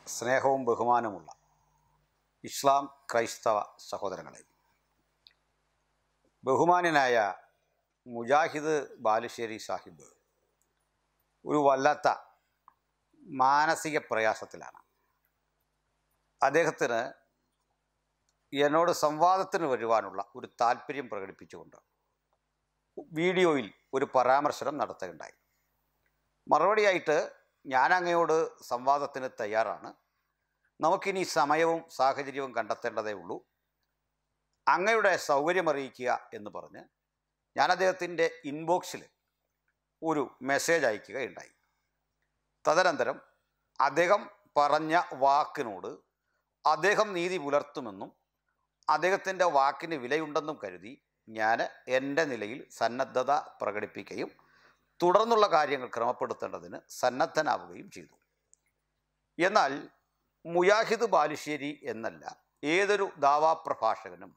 സ്നേഹവും ബഹുമാനമുള്ള ഇസ്ലാം ക്രൈസ്തവ സഹോദരങ്ങളെ ബഹുമാന്യനായ മുജാഹിദ് ബാലുശ്ശേരി സാഹിബ് ഒരു വല്ലാത്ത മാനസിക പ്രയാസത്തിലാണ് അദ്ദേഹത്തിന് എന്നോട് സംവാദത്തിന് വരുവാനുള്ള ഒരു താല്പര്യം പ്രകടിപ്പിച്ചുകൊണ്ട് വീഡിയോയിൽ ഒരു പരാമർശനം നടത്തുകയുണ്ടായി മറുപടിയായിട്ട് ഞാൻ അങ്ങയോട് സംവാദത്തിന് തയ്യാറാണ് നമുക്കിനി സമയവും സാഹചര്യവും കണ്ടെത്തേണ്ടതേ ഉള്ളൂ അങ്ങയുടെ സൗകര്യമറിയിക്കുക എന്ന് പറഞ്ഞ് ഞാൻ അദ്ദേഹത്തിൻ്റെ ഇൻബോക്സിൽ ഒരു മെസ്സേജ് അയക്കുകയുണ്ടായി തദനന്തരം അദ്ദേഹം പറഞ്ഞ വാക്കിനോട് അദ്ദേഹം നീതി പുലർത്തുമെന്നും അദ്ദേഹത്തിൻ്റെ വാക്കിന് വിലയുണ്ടെന്നും കരുതി ഞാൻ എൻ്റെ നിലയിൽ സന്നദ്ധത പ്രകടിപ്പിക്കുകയും തുടർന്നുള്ള കാര്യങ്ങൾ ക്രമപ്പെടുത്തേണ്ടതിന് സന്നദ്ധനാവുകയും ചെയ്തു എന്നാൽ മുയാഹിദ് ബാലുശ്ശേരി എന്നല്ല ഏതൊരു ദാവാപ്രഭാഷകനും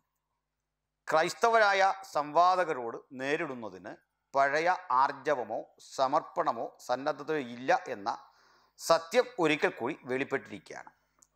ക്രൈസ്തവരായ സംവാദകരോട് നേരിടുന്നതിന് പഴയ ആർജവമോ സമർപ്പണമോ സന്നദ്ധതയോ ഇല്ല എന്ന സത്യം ഒരിക്കൽ കൂടി വെളിപ്പെട്ടിരിക്കുകയാണ്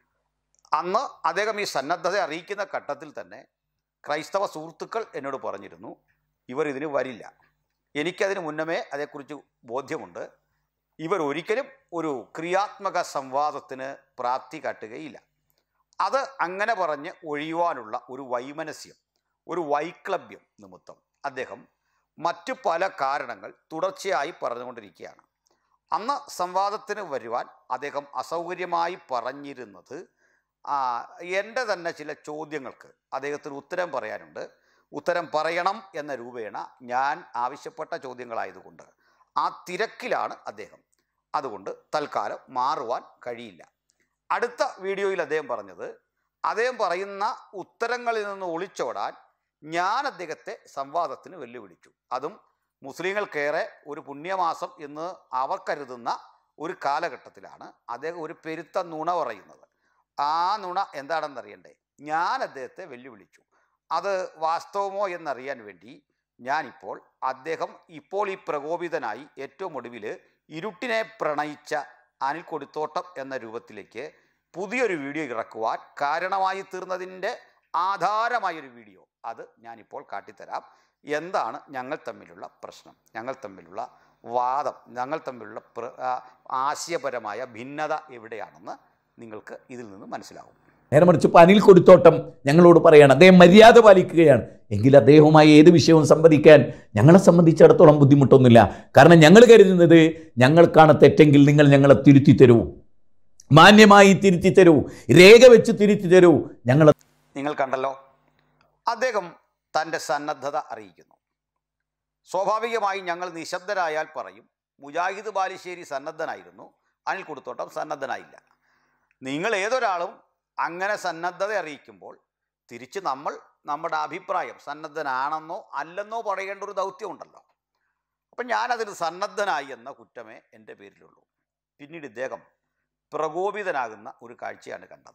അന്ന് അദ്ദേഹം ഈ സന്നദ്ധത അറിയിക്കുന്ന ഘട്ടത്തിൽ തന്നെ ക്രൈസ്തവ സുഹൃത്തുക്കൾ എന്നോട് പറഞ്ഞിരുന്നു ഇവർ ഇതിന് വരില്ല എനിക്കതിന് മുന്നമേ അതേക്കുറിച്ച് ബോധ്യമുണ്ട് ഇവർ ഒരിക്കലും ഒരു ക്രിയാത്മക സംവാദത്തിന് പ്രാപ്തി കാട്ടുകയില്ല അത് അങ്ങനെ പറഞ്ഞ് ഒഴിയുവാനുള്ള ഒരു വൈമനസ്യം ഒരു വൈക്ലഭ്യം നിമിത്തം അദ്ദേഹം മറ്റു പല കാരണങ്ങൾ തുടർച്ചയായി പറഞ്ഞുകൊണ്ടിരിക്കുകയാണ് അന്ന് സംവാദത്തിന് വരുവാൻ അദ്ദേഹം അസൗകര്യമായി പറഞ്ഞിരുന്നത് ആ, എൻ്റെ തന്നെ ചില ചോദ്യങ്ങൾക്ക് അദ്ദേഹത്തിന് ഉത്തരം പറയാനുണ്ട് ഉത്തരം പറയണം എന്ന രൂപേണ ഞാൻ ആവശ്യപ്പെട്ട ചോദ്യങ്ങളായതുകൊണ്ട് ആ തിരക്കിലാണ് അദ്ദേഹം അതുകൊണ്ട് തൽക്കാലം മാറുവാൻ കഴിയില്ല അടുത്ത വീഡിയോയിൽ അദ്ദേഹം പറഞ്ഞത് അദ്ദേഹം പറയുന്ന ഉത്തരങ്ങളിൽ നിന്ന് ഒളിച്ചോടാൻ ഞാൻ അദ്ദേഹത്തെ സംവാദത്തിന് വെല്ലുവിളിച്ചു അതും മുസ്ലിങ്ങൾക്കേറെ ഒരു പുണ്യമാസം എന്ന് അവർ കരുതുന്ന ഒരു കാലഘട്ടത്തിലാണ് അദ്ദേഹം ഒരു പെരുത്ത നുണ പറയുന്നത് ആ നുണ എന്താണെന്നറിയണ്ടേ ഞാൻ അദ്ദേഹത്തെ വെല്ലുവിളിച്ചു അത് വാസ്തവമോ എന്നറിയാൻ വേണ്ടി ഞാനിപ്പോൾ അദ്ദേഹം ഇപ്പോൾ ഈ പ്രകോപിതനായി ഏറ്റവും ഒടുവിൽ ഇരുട്ടിനെ പ്രണയിച്ച അനിൽ കൊടിത്തോട്ടം എന്ന രൂപത്തിലേക്ക് പുതിയൊരു വീഡിയോ ഇറക്കുവാൻ കാരണമായി തീർന്നതിൻ്റെ ആധാരമായൊരു വീഡിയോ അത് ഞാനിപ്പോൾ കാട്ടിത്തരാം എന്താണ് ഞങ്ങൾ തമ്മിലുള്ള പ്രശ്നം ഞങ്ങൾ തമ്മിലുള്ള വാദം ഞങ്ങൾ തമ്മിലുള്ള പ്ര- ആ, ആശയപരമായ ഭിന്നത എവിടെയാണെന്ന് നിങ്ങൾക്ക് ഇതിൽ നിന്ന് മനസ്സിലാവും നേരെ മറിച്ച് ഇപ്പം അനിൽ കൊടുത്തോട്ടം ഞങ്ങളോട് പറയാണ് അദ്ദേഹം മര്യാദ പാലിക്കുകയാണ് എങ്കിൽ അദ്ദേഹവുമായി ഏത് വിഷയവും സംവദിക്കാൻ ഞങ്ങളെ സംബന്ധിച്ചിടത്തോളം ബുദ്ധിമുട്ടൊന്നുമില്ല കാരണം ഞങ്ങൾ കരുതുന്നത് ഞങ്ങൾക്കാണ് തെറ്റെങ്കിൽ നിങ്ങൾ ഞങ്ങളെ തിരുത്തി തരൂ മാന്യമായി തിരുത്തി തരൂ രേഖ വെച്ച് തിരുത്തി തരൂ ഞങ്ങൾ നിങ്ങൾ കണ്ടല്ലോ അദ്ദേഹം തൻ്റെ സന്നദ്ധത അറിയിക്കുന്നു സ്വാഭാവികമായി ഞങ്ങൾ നിശബ്ദരായാൽ പറയും മുജാഹിദ് ബാലുശ്ശേരി സന്നദ്ധനായിരുന്നു അനിൽ കൊടുത്തോട്ടം സന്നദ്ധനായില്ല നിങ്ങൾ ഏതൊരാളും അങ്ങനെ സന്നദ്ധത അറിയിക്കുമ്പോൾ തിരിച്ച് നമ്മൾ നമ്മുടെ അഭിപ്രായം സന്നദ്ധനാണെന്നോ അല്ലെന്നോ പറയേണ്ട ഒരു ദൗത്യമുണ്ടല്ലോ അപ്പം ഞാനതിന് സന്നദ്ധനായി എന്ന കുറ്റമേ എൻ്റെ പേരിലുള്ളൂ പിന്നീട് ഇദ്ദേഹം പ്രകോപിതനാകുന്ന ഒരു കാഴ്ചയാണ് കണ്ടത്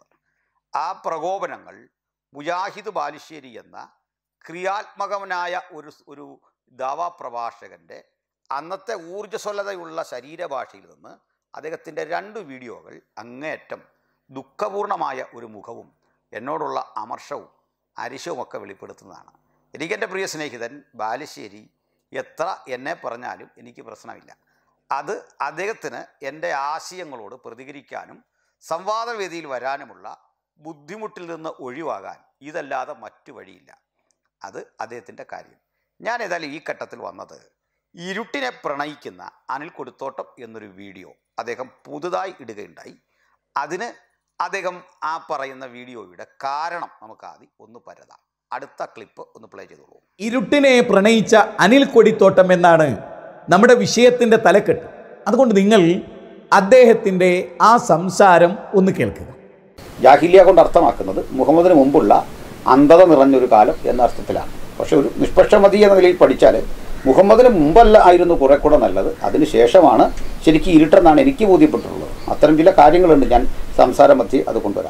ആ പ്രകോപനങ്ങൾ മുജാഹിദ് ബാലുശ്ശേരി എന്ന ക്രിയാത്മകനായ ഒരു ഒരു ദാവാപ്രഭാഷകൻ്റെ അന്നത്തെ ഊർജ്ജസ്വലതയുള്ള ശരീരഭാഷയിൽ നിന്ന് അദ്ദേഹത്തിൻ്റെ രണ്ട് വീഡിയോകൾ അങ്ങേയറ്റം ദുഃഖപൂർണമായ ഒരു മുഖവും എന്നോടുള്ള അമർഷവും അരിശവുമൊക്കെ വെളിപ്പെടുത്തുന്നതാണ് എനിക്കെൻ്റെ പ്രിയ സ്നേഹിതൻ ബാലുശ്ശേരി എത്ര എന്നെ പറഞ്ഞാലും എനിക്ക് പ്രശ്നമില്ല അത് അദ്ദേഹത്തിന് എൻ്റെ ആശയങ്ങളോട് പ്രതികരിക്കാനും സംവാദവേദിയിൽ വരാനുമുള്ള ബുദ്ധിമുട്ടിൽ നിന്ന് ഒഴിവാകാൻ ഇതല്ലാതെ മറ്റു വഴിയില്ല അത് അദ്ദേഹത്തിൻ്റെ കാര്യം ഞാൻ ഏതായാലും ഈ ഘട്ടത്തിൽ വന്നത് ഇരുട്ടിനെ പ്രണയിക്കുന്ന അനിൽ കൊടുത്തോട്ടം എന്നൊരു വീഡിയോ അദ്ദേഹം പുതുതായി ഇടുകയുണ്ടായി അതിന് അദ്ദേഹം ആ പറയുന്ന വീഡിയോയുടെ കാരണം നമുക്ക് ആദ്യം ഒന്ന് പരതാം അടുത്ത ക്ലിപ്പ് ഒന്ന് പ്ലേ ചെയ്തോളൂ ഇരുട്ടിനെ പ്രണയിച്ച അനിൽ കൊടിത്തോട്ടം എന്നാണ് നമ്മുടെ വിഷയത്തിൻ്റെ തലക്കെട്ട് അതുകൊണ്ട് നിങ്ങൾ അദ്ദേഹത്തിൻ്റെ ആ സംസാരം ഒന്ന് കേൾക്കുക ജാഹിലിയ കൊണ്ട് അർത്ഥമാക്കുന്നത് മുഹമ്മദിന് മുമ്പുള്ള അന്ധത നിറഞ്ഞൊരു കാലം എന്ന അർത്ഥത്തിലാണ് പക്ഷെ ഒരു നിഷ്പക്ഷമതി എന്ന നിലയിൽ പഠിച്ചാൽ മുഹമ്മദിന് മുമ്പല്ല ആയിരുന്നു കുറെ കൂടെ നല്ലത് അതിന് ശേഷമാണ് ശരിക്കും ഇരുട്ടെന്നാണ് എനിക്ക് ബോധ്യപ്പെട്ടിട്ടുള്ളത് അത്തരം ചില കാര്യങ്ങളുണ്ട് ഞാൻ സംസാരമധ്യേ അത് കൊണ്ടുവരാം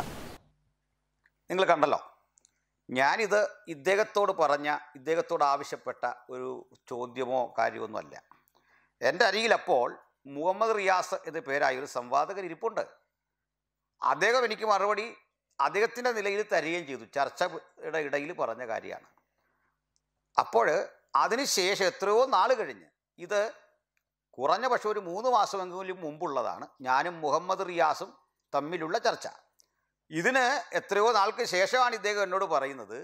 നിങ്ങൾ കണ്ടല്ലോ ഞാനിത് ഇദ്ദേഹത്തോട് പറഞ്ഞ ഇദ്ദേഹത്തോട് ആവശ്യപ്പെട്ട ഒരു ചോദ്യമോ കാര്യമൊന്നുമല്ല എൻ്റെ അരികിൽ അപ്പോൾ മുഹമ്മദ് റിയാസ് എന്ന പേരായ ഒരു സംവാദകൻ ഇരിപ്പുണ്ട് അദ്ദേഹം എനിക്ക് മറുപടി അദ്ദേഹത്തിൻ്റെ നിലയിൽ തരികയും ചെയ്തു ചർച്ചയുടെ ഇടയിൽ പറഞ്ഞ കാര്യമാണ് അപ്പോൾ അതിനുശേഷം എത്രയോ നാൾ കഴിഞ്ഞ് ഇത് കുറഞ്ഞ പക്ഷെ ഒരു മൂന്ന് മാസമെങ്കിലും മുമ്പുള്ളതാണ് ഞാനും മുഹമ്മദ് റിയാസും തമ്മിലുള്ള ചർച്ച ഇതിന് എത്രയോ നാൾക്ക് ശേഷമാണ് ഇദ്ദേഹം എന്നോട് പറയുന്നത്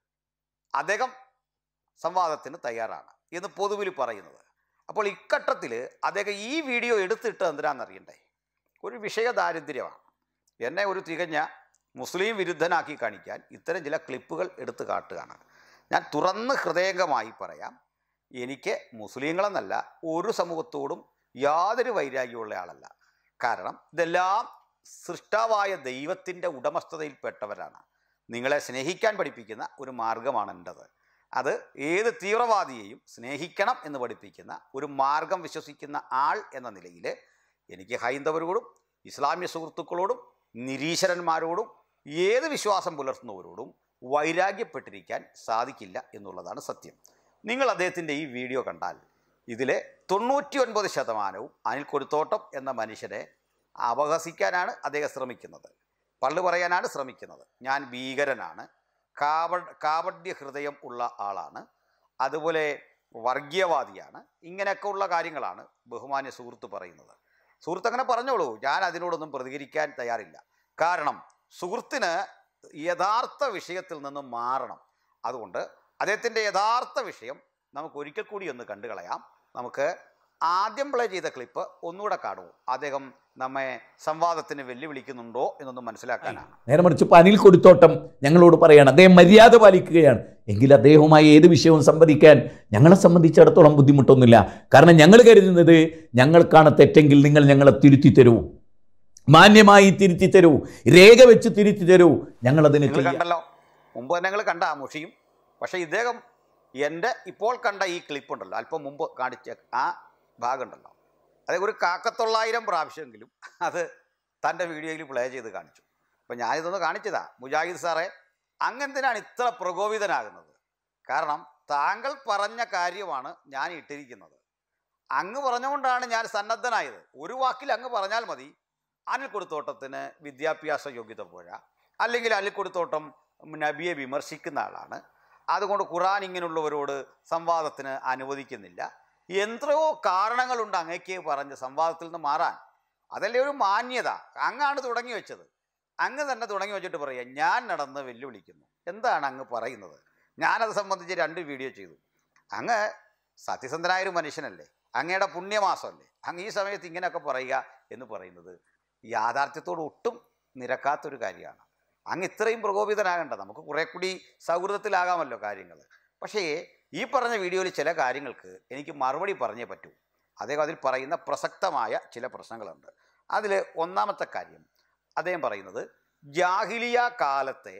അദ്ദേഹം സംവാദത്തിന് തയ്യാറാണ് എന്ന് പൊതുവിൽ പറയുന്നത് അപ്പോൾ ഇക്കട്ടത്തിൽ അദ്ദേഹം ഈ വീഡിയോ എടുത്തിട്ട് എന്തിനാണെന്നറിയണ്ടേ ഒരു വിഷയ ദാരിദ്ര്യമാണ് എന്നെ ഒരു തികഞ്ഞ മുസ്ലിം വിരുദ്ധനാക്കി കാണിക്കാൻ ഇത്തരം ചില ക്ലിപ്പുകൾ എടുത്ത് കാട്ടുകയാണ് ഞാൻ തുറന്ന് ഹൃദയംഗമായി പറയാം എനിക്ക് മുസ്ലിങ്ങളെന്നല്ല ഒരു സമൂഹത്തോടും യാതൊരു വൈരാഗ്യമുള്ള ആളല്ല കാരണം ഇതെല്ലാം സൃഷ്ടാവായ ദൈവത്തിൻ്റെ ഉടമസ്ഥതയിൽപ്പെട്ടവരാണ് നിങ്ങളെ സ്നേഹിക്കാൻ പഠിപ്പിക്കുന്ന ഒരു മാർഗമാണ് എൻ്റെത് അത് ഏത് തീവ്രവാദിയെയും സ്നേഹിക്കണം എന്ന് പഠിപ്പിക്കുന്ന ഒരു മാർഗം വിശ്വസിക്കുന്ന ആൾ എന്ന നിലയിൽ എനിക്ക് ഹൈന്ദവരോടും ഇസ്ലാമ്യ സുഹൃത്തുക്കളോടും നിരീശ്വരന്മാരോടും ഏത് വിശ്വാസം പുലർത്തുന്നവരോടും വൈരാഗ്യപ്പെട്ടിരിക്കാൻ സാധിക്കില്ല എന്നുള്ളതാണ് സത്യം നിങ്ങൾ അദ്ദേഹത്തിൻ്റെ ഈ വീഡിയോ കണ്ടാൽ ഇതിലെ തൊണ്ണൂറ്റി ഒൻപത് ശതമാനവും അനിൽ കൊരുത്തോട്ടം എന്ന മനുഷ്യരെ അപഹസിക്കാനാണ് അദ്ദേഹം ശ്രമിക്കുന്നത് പള്ളു പറയാനാണ് ശ്രമിക്കുന്നത് ഞാൻ ഭീകരനാണ് കാപ കാപഡ്യ ഹൃദയം ഉള്ള ആളാണ് അതുപോലെ വർഗീയവാദിയാണ് ഇങ്ങനെയൊക്കെ ഉള്ള കാര്യങ്ങളാണ് ബഹുമാന്യ സുഹൃത്ത് പറയുന്നത് സുഹൃത്ത് അങ്ങനെ പറഞ്ഞോളൂ ഞാൻ അതിനോടൊന്നും പ്രതികരിക്കാൻ തയ്യാറില്ല കാരണം സുഹൃത്തിന് യഥാർത്ഥ വിഷയത്തിൽ നിന്ന് മാറണം അതുകൊണ്ട് അദ്ദേഹത്തിൻ്റെ യഥാർത്ഥ വിഷയം നമുക്ക് ഒരിക്കൽ കൂടി ഒന്ന് കണ്ടു കളയാം നമുക്ക് ആദ്യം പ്ലേ ചെയ്ത ക്ലിപ്പ് ഒന്നുകൂടെ കാണൂ അദ്ദേഹം നമ്മെ സംവാദത്തിന് വെല്ലുവിളിക്കുന്നുണ്ടോ എന്നൊന്ന് മനസ്സിലാക്കാനാണ് നേരെ മറിച്ച് ഇപ്പൊ അനിൽ കൊടുത്തോട്ടം ഞങ്ങളോട് പറയാണ് അദ്ദേഹം മര്യാദ പാലിക്കുകയാണ് എങ്കിൽ അദ്ദേഹവുമായി ഏത് വിഷയവും സംവദിക്കാൻ ഞങ്ങളെ സംബന്ധിച്ചിടത്തോളം ബുദ്ധിമുട്ടൊന്നുമില്ല കാരണം ഞങ്ങൾ കരുതുന്നത് ഞങ്ങൾക്കാണ് തെറ്റെങ്കിൽ നിങ്ങൾ ഞങ്ങളെ തിരുത്തി തരൂ മാന്യമായി തിരുത്തി തരൂ രേഖ വെച്ച് തിരുത്തി തരൂ ഞങ്ങളതിന് നിങ്ങൾ ചെയ്യാം കണ്ടല്ലോ മുമ്പ് തന്നെ നിങ്ങൾ കണ്ട ആ മുഷിയും പക്ഷേ ഇദ്ദേഹം എൻ്റെ ഇപ്പോൾ കണ്ട ഈ ക്ലിപ്പ് ഉണ്ടല്ലോ അല്പം മുമ്പ് കാണിച്ച ആ ഭാഗം ഉണ്ടല്ലോ അത് ഒരു കാക്കത്തൊള്ളായിരം പ്രാവശ്യമെങ്കിലും അത് തൻ്റെ വീഡിയോയിൽ പ്ലേ ചെയ്ത് കാണിച്ചു അപ്പം ഞാനിതൊന്ന് കാണിച്ചതാ മുജാഹിദ് സാറേ അങ്ങെന്തിനാണ് ഇത്ര പ്രകോപിതനാകുന്നത് കാരണം താങ്കൾ പറഞ്ഞ കാര്യമാണ് ഞാൻ ഇട്ടിരിക്കുന്നത് അങ്ങ് പറഞ്ഞുകൊണ്ടാണ് ഞാൻ സന്നദ്ധനായത് ഒരു വാക്കിൽ അങ്ങ് പറഞ്ഞാൽ മതി അനിൽ കൊടുത്തോട്ടത്തിന് വിദ്യാഭ്യാസ യോഗ്യത പോരാ അല്ലെങ്കിൽ അനിൽ കൊടുത്തോട്ടം നബിയെ വിമർശിക്കുന്ന ആളാണ് അതുകൊണ്ട് ഖുറാൻ ഇങ്ങനെയുള്ളവരോട് സംവാദത്തിന് അനുവദിക്കുന്നില്ല എത്രയോ കാരണങ്ങളുണ്ട് അങ്ങേക്ക് പറഞ്ഞ് സംവാദത്തിൽ നിന്ന് മാറാൻ അതല്ലേ ഒരു മാന്യത അങ്ങാണ് തുടങ്ങി വെച്ചത് അങ്ങ് തന്നെ തുടങ്ങി വെച്ചിട്ട് പറയുക ഞാൻ നടന്ന് വെല്ലുവിളിക്കുന്നു എന്താണ് അങ്ങ് പറയുന്നത് ഞാനത് സംബന്ധിച്ച് രണ്ട് വീഡിയോ ചെയ്തു അങ്ങ് സത്യസന്ധനായൊരു മനുഷ്യനല്ലേ അങ്ങയുടെ പുണ്യമാസമല്ലേ അങ്ങ് ഈ സമയത്ത് ഇങ്ങനെയൊക്കെ പറയുക എന്ന് പറയുന്നത് യാഥാർത്ഥ്യത്തോട് ഒട്ടും നിരക്കാത്തൊരു കാര്യമാണ് അങ്ങ് ഇത്രയും പ്രകോപിതനാകണ്ട നമുക്ക് കുറെ കൂടി സൗഹൃദത്തിലാകാമല്ലോ കാര്യങ്ങൾ പക്ഷേ ഈ പറഞ്ഞ വീഡിയോയിൽ ചില കാര്യങ്ങൾക്ക് എനിക്ക് മറുപടി പറഞ്ഞേ പറ്റൂ അദ്ദേഹം അതിൽ പറയുന്ന പ്രസക്തമായ ചില പ്രശ്നങ്ങളുണ്ട് അതിൽ ഒന്നാമത്തെ കാര്യം അദ്ദേഹം പറയുന്നത് ജാഹിലിയ കാലത്തെ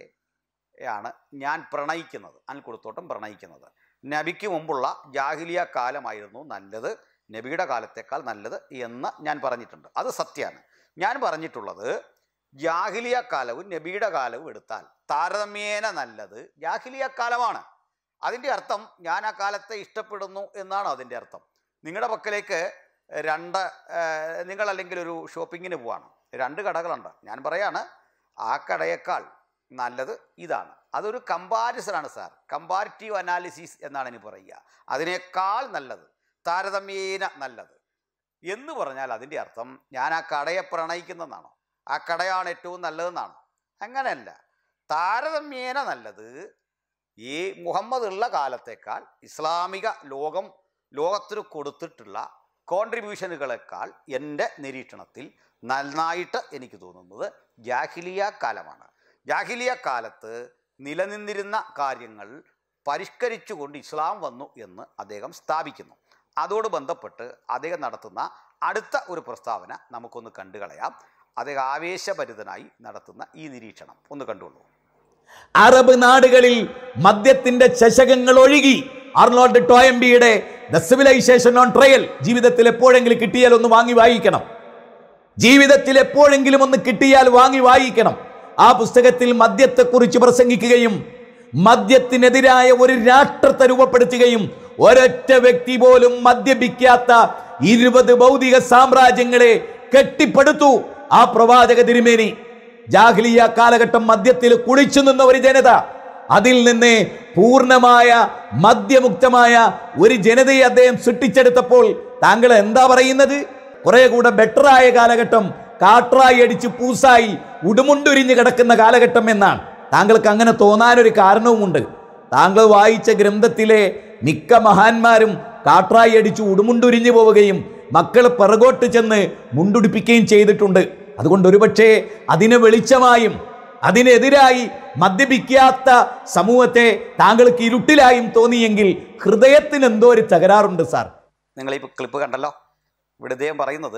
ആണ് ഞാൻ പ്രണയിക്കുന്നത് അനിൽ കൊടുത്തോട്ടം പ്രണയിക്കുന്നത് നബിക്ക് മുമ്പുള്ള ജാഹിലിയ കാലമായിരുന്നു നല്ലത് നബിയുടെ കാലത്തേക്കാൾ നല്ലത് എന്ന് ഞാൻ പറഞ്ഞിട്ടുണ്ട് അത് സത്യമാണ് ഞാൻ പറഞ്ഞിട്ടുള്ളത് ജാഹിലിയ കാലവും നബിയുടെ കാലവും എടുത്താൽ താരതമ്യേന നല്ലത് ജാഹിലിയ കാലമാണ് അതിൻ്റെ അർത്ഥം ഞാൻ ആ കാലത്തെ ഇഷ്ടപ്പെടുന്നു എന്നാണ് അതിൻ്റെ അർത്ഥം നിങ്ങളുടെ പക്കലേക്ക് രണ്ട് ഏഹ്, നിങ്ങൾ അല്ലെങ്കിൽ ഒരു ഷോപ്പിങ്ങിന് പോവാണ് രണ്ട് കടകളുണ്ട് ഞാൻ പറയാണ് ആ കടയേക്കാൾ നല്ലത് ഇതാണ് അതൊരു കമ്പാരിസനാണ് സാർ കമ്പാരിറ്റീവ് അനാലിസിസ് എന്നാണ് ഇനി പറയുക അതിനേക്കാൾ നല്ലത് താരതമ്യേന നല്ലത് എന്ന് പറഞ്ഞാൽ അതിൻ്റെ അർത്ഥം ഞാൻ ആ കടയെ പ്രണയിക്കുന്നതെന്നാണോ ആ കടയാണ് ഏറ്റവും നല്ലതെന്നാണോ അങ്ങനെയല്ല താരതമ്യേന നല്ലത് ഈ മുഹമ്മദ് ഉള്ള കാലത്തേക്കാൾ ഇസ്ലാമിക ലോകം ലോകത്തിന് കൊടുത്തിട്ടുള്ള കോൺട്രിബ്യൂഷനുകളെക്കാൾ എൻ്റെ നിരീക്ഷണത്തിൽ നന്നായിട്ട് എനിക്ക് തോന്നുന്നത് ജാഹിലിയ കാലമാണ് ജാഹിലിയ കാലത്ത് നിലനിന്നിരുന്ന കാര്യങ്ങൾ പരിഷ്കരിച്ചുകൊണ്ട് ഇസ്ലാം വന്നു എന്ന് അദ്ദേഹം സ്ഥാപിക്കുന്നു അതോട് ബന്ധപ്പെട്ട് അദ്ദേഹം നടത്തുന്ന അടുത്ത ഒരു പ്രസ്താവന നമുക്കൊന്ന് കണ്ടുകളയാം അദ്ദേഹം ആവേശഭരിതനായി നടത്തുന്ന ഈ നിരീക്ഷണം ഒന്ന് കണ്ടുകൊള്ളൂ അറബ് നാടുകളിൽ മദ്യത്തിന്റെ ചഷകങ്ങൾ ഒഴുകി ആർണോൾഡ് ടോയംബിയുടെ ദ സിവിലൈസേഷൻ ഓൺ ട്രയൽ ജീവിതത്തിൽ എപ്പോഴെങ്കിലും കിട്ടിയാൽ ഒന്ന് വാങ്ങി വായിക്കണം ജീവിതത്തിൽ എപ്പോഴെങ്കിലും ഒന്ന് കിട്ടിയാൽ വാങ്ങി വായിക്കണം ആ പുസ്തകത്തിൽ മദ്യത്തെക്കുറിച്ച് പ്രസംഗിക്കുകയും മദ്യത്തിനെതിരായ ഒരു രാഷ്ട്രത്തെ രൂപപ്പെടുത്തുകയും ഒരൊറ്റ വ്യക്തി പോലും മദ്യപിക്കാത്ത ഇരുപത് ഭൗതിക സാമ്രാജ്യങ്ങളെ കെട്ടിപ്പടുത്തു ആ പ്രവാചക തിരുമേനി ജാഹ്ലിയ കാലഘട്ടം മദ്യത്തിൽ കുളിച്ചു നിന്ന ഒരു ജനത അതിൽ നിന്ന് പൂർണ്ണമായ മദ്യമുക്തമായ ഒരു ജനതയെ അദ്ദേഹം സൃഷ്ടിച്ചെടുത്തപ്പോൾ താങ്കൾ എന്താ പറയുന്നത് കുറെ കൂടെ ബെറ്റർ ആയ കാലഘട്ടം കാട്രായി അടിച്ച് പൂസായി ഉടുമുണ്ടുരിഞ്ഞ് കിടക്കുന്ന കാലഘട്ടം എന്നാണ് താങ്കൾക്ക് അങ്ങനെ തോന്നാനൊരു കാരണവുമുണ്ട് താങ്കൾ വായിച്ച ഗ്രന്ഥത്തിലെ മിക്ക മഹാന്മാരും കാട്രായി അടിച്ച് ഉടുമുണ്ടുരിഞ്ഞു പോവുകയും മക്കൾ പിറകോട്ട് ചെന്ന് മുണ്ടുടിപ്പിക്കുകയും ചെയ്തിട്ടുണ്ട് അതുകൊണ്ട് ഒരുപക്ഷെ അതിന് വെളിച്ചമായും അതിനെതിരായി മദ്യപിക്കാത്ത സമൂഹത്തെ താങ്കൾക്ക് ഇരുട്ടിലായും തോന്നിയെങ്കിൽ ഹൃദയത്തിന് എന്തോ ഒരു തകരാറുണ്ട് സാർ നിങ്ങൾ ഈ ക്ലിപ്പ് കണ്ടല്ലോ ഇവിടെ ഇദ്ദേഹം പറയുന്നത്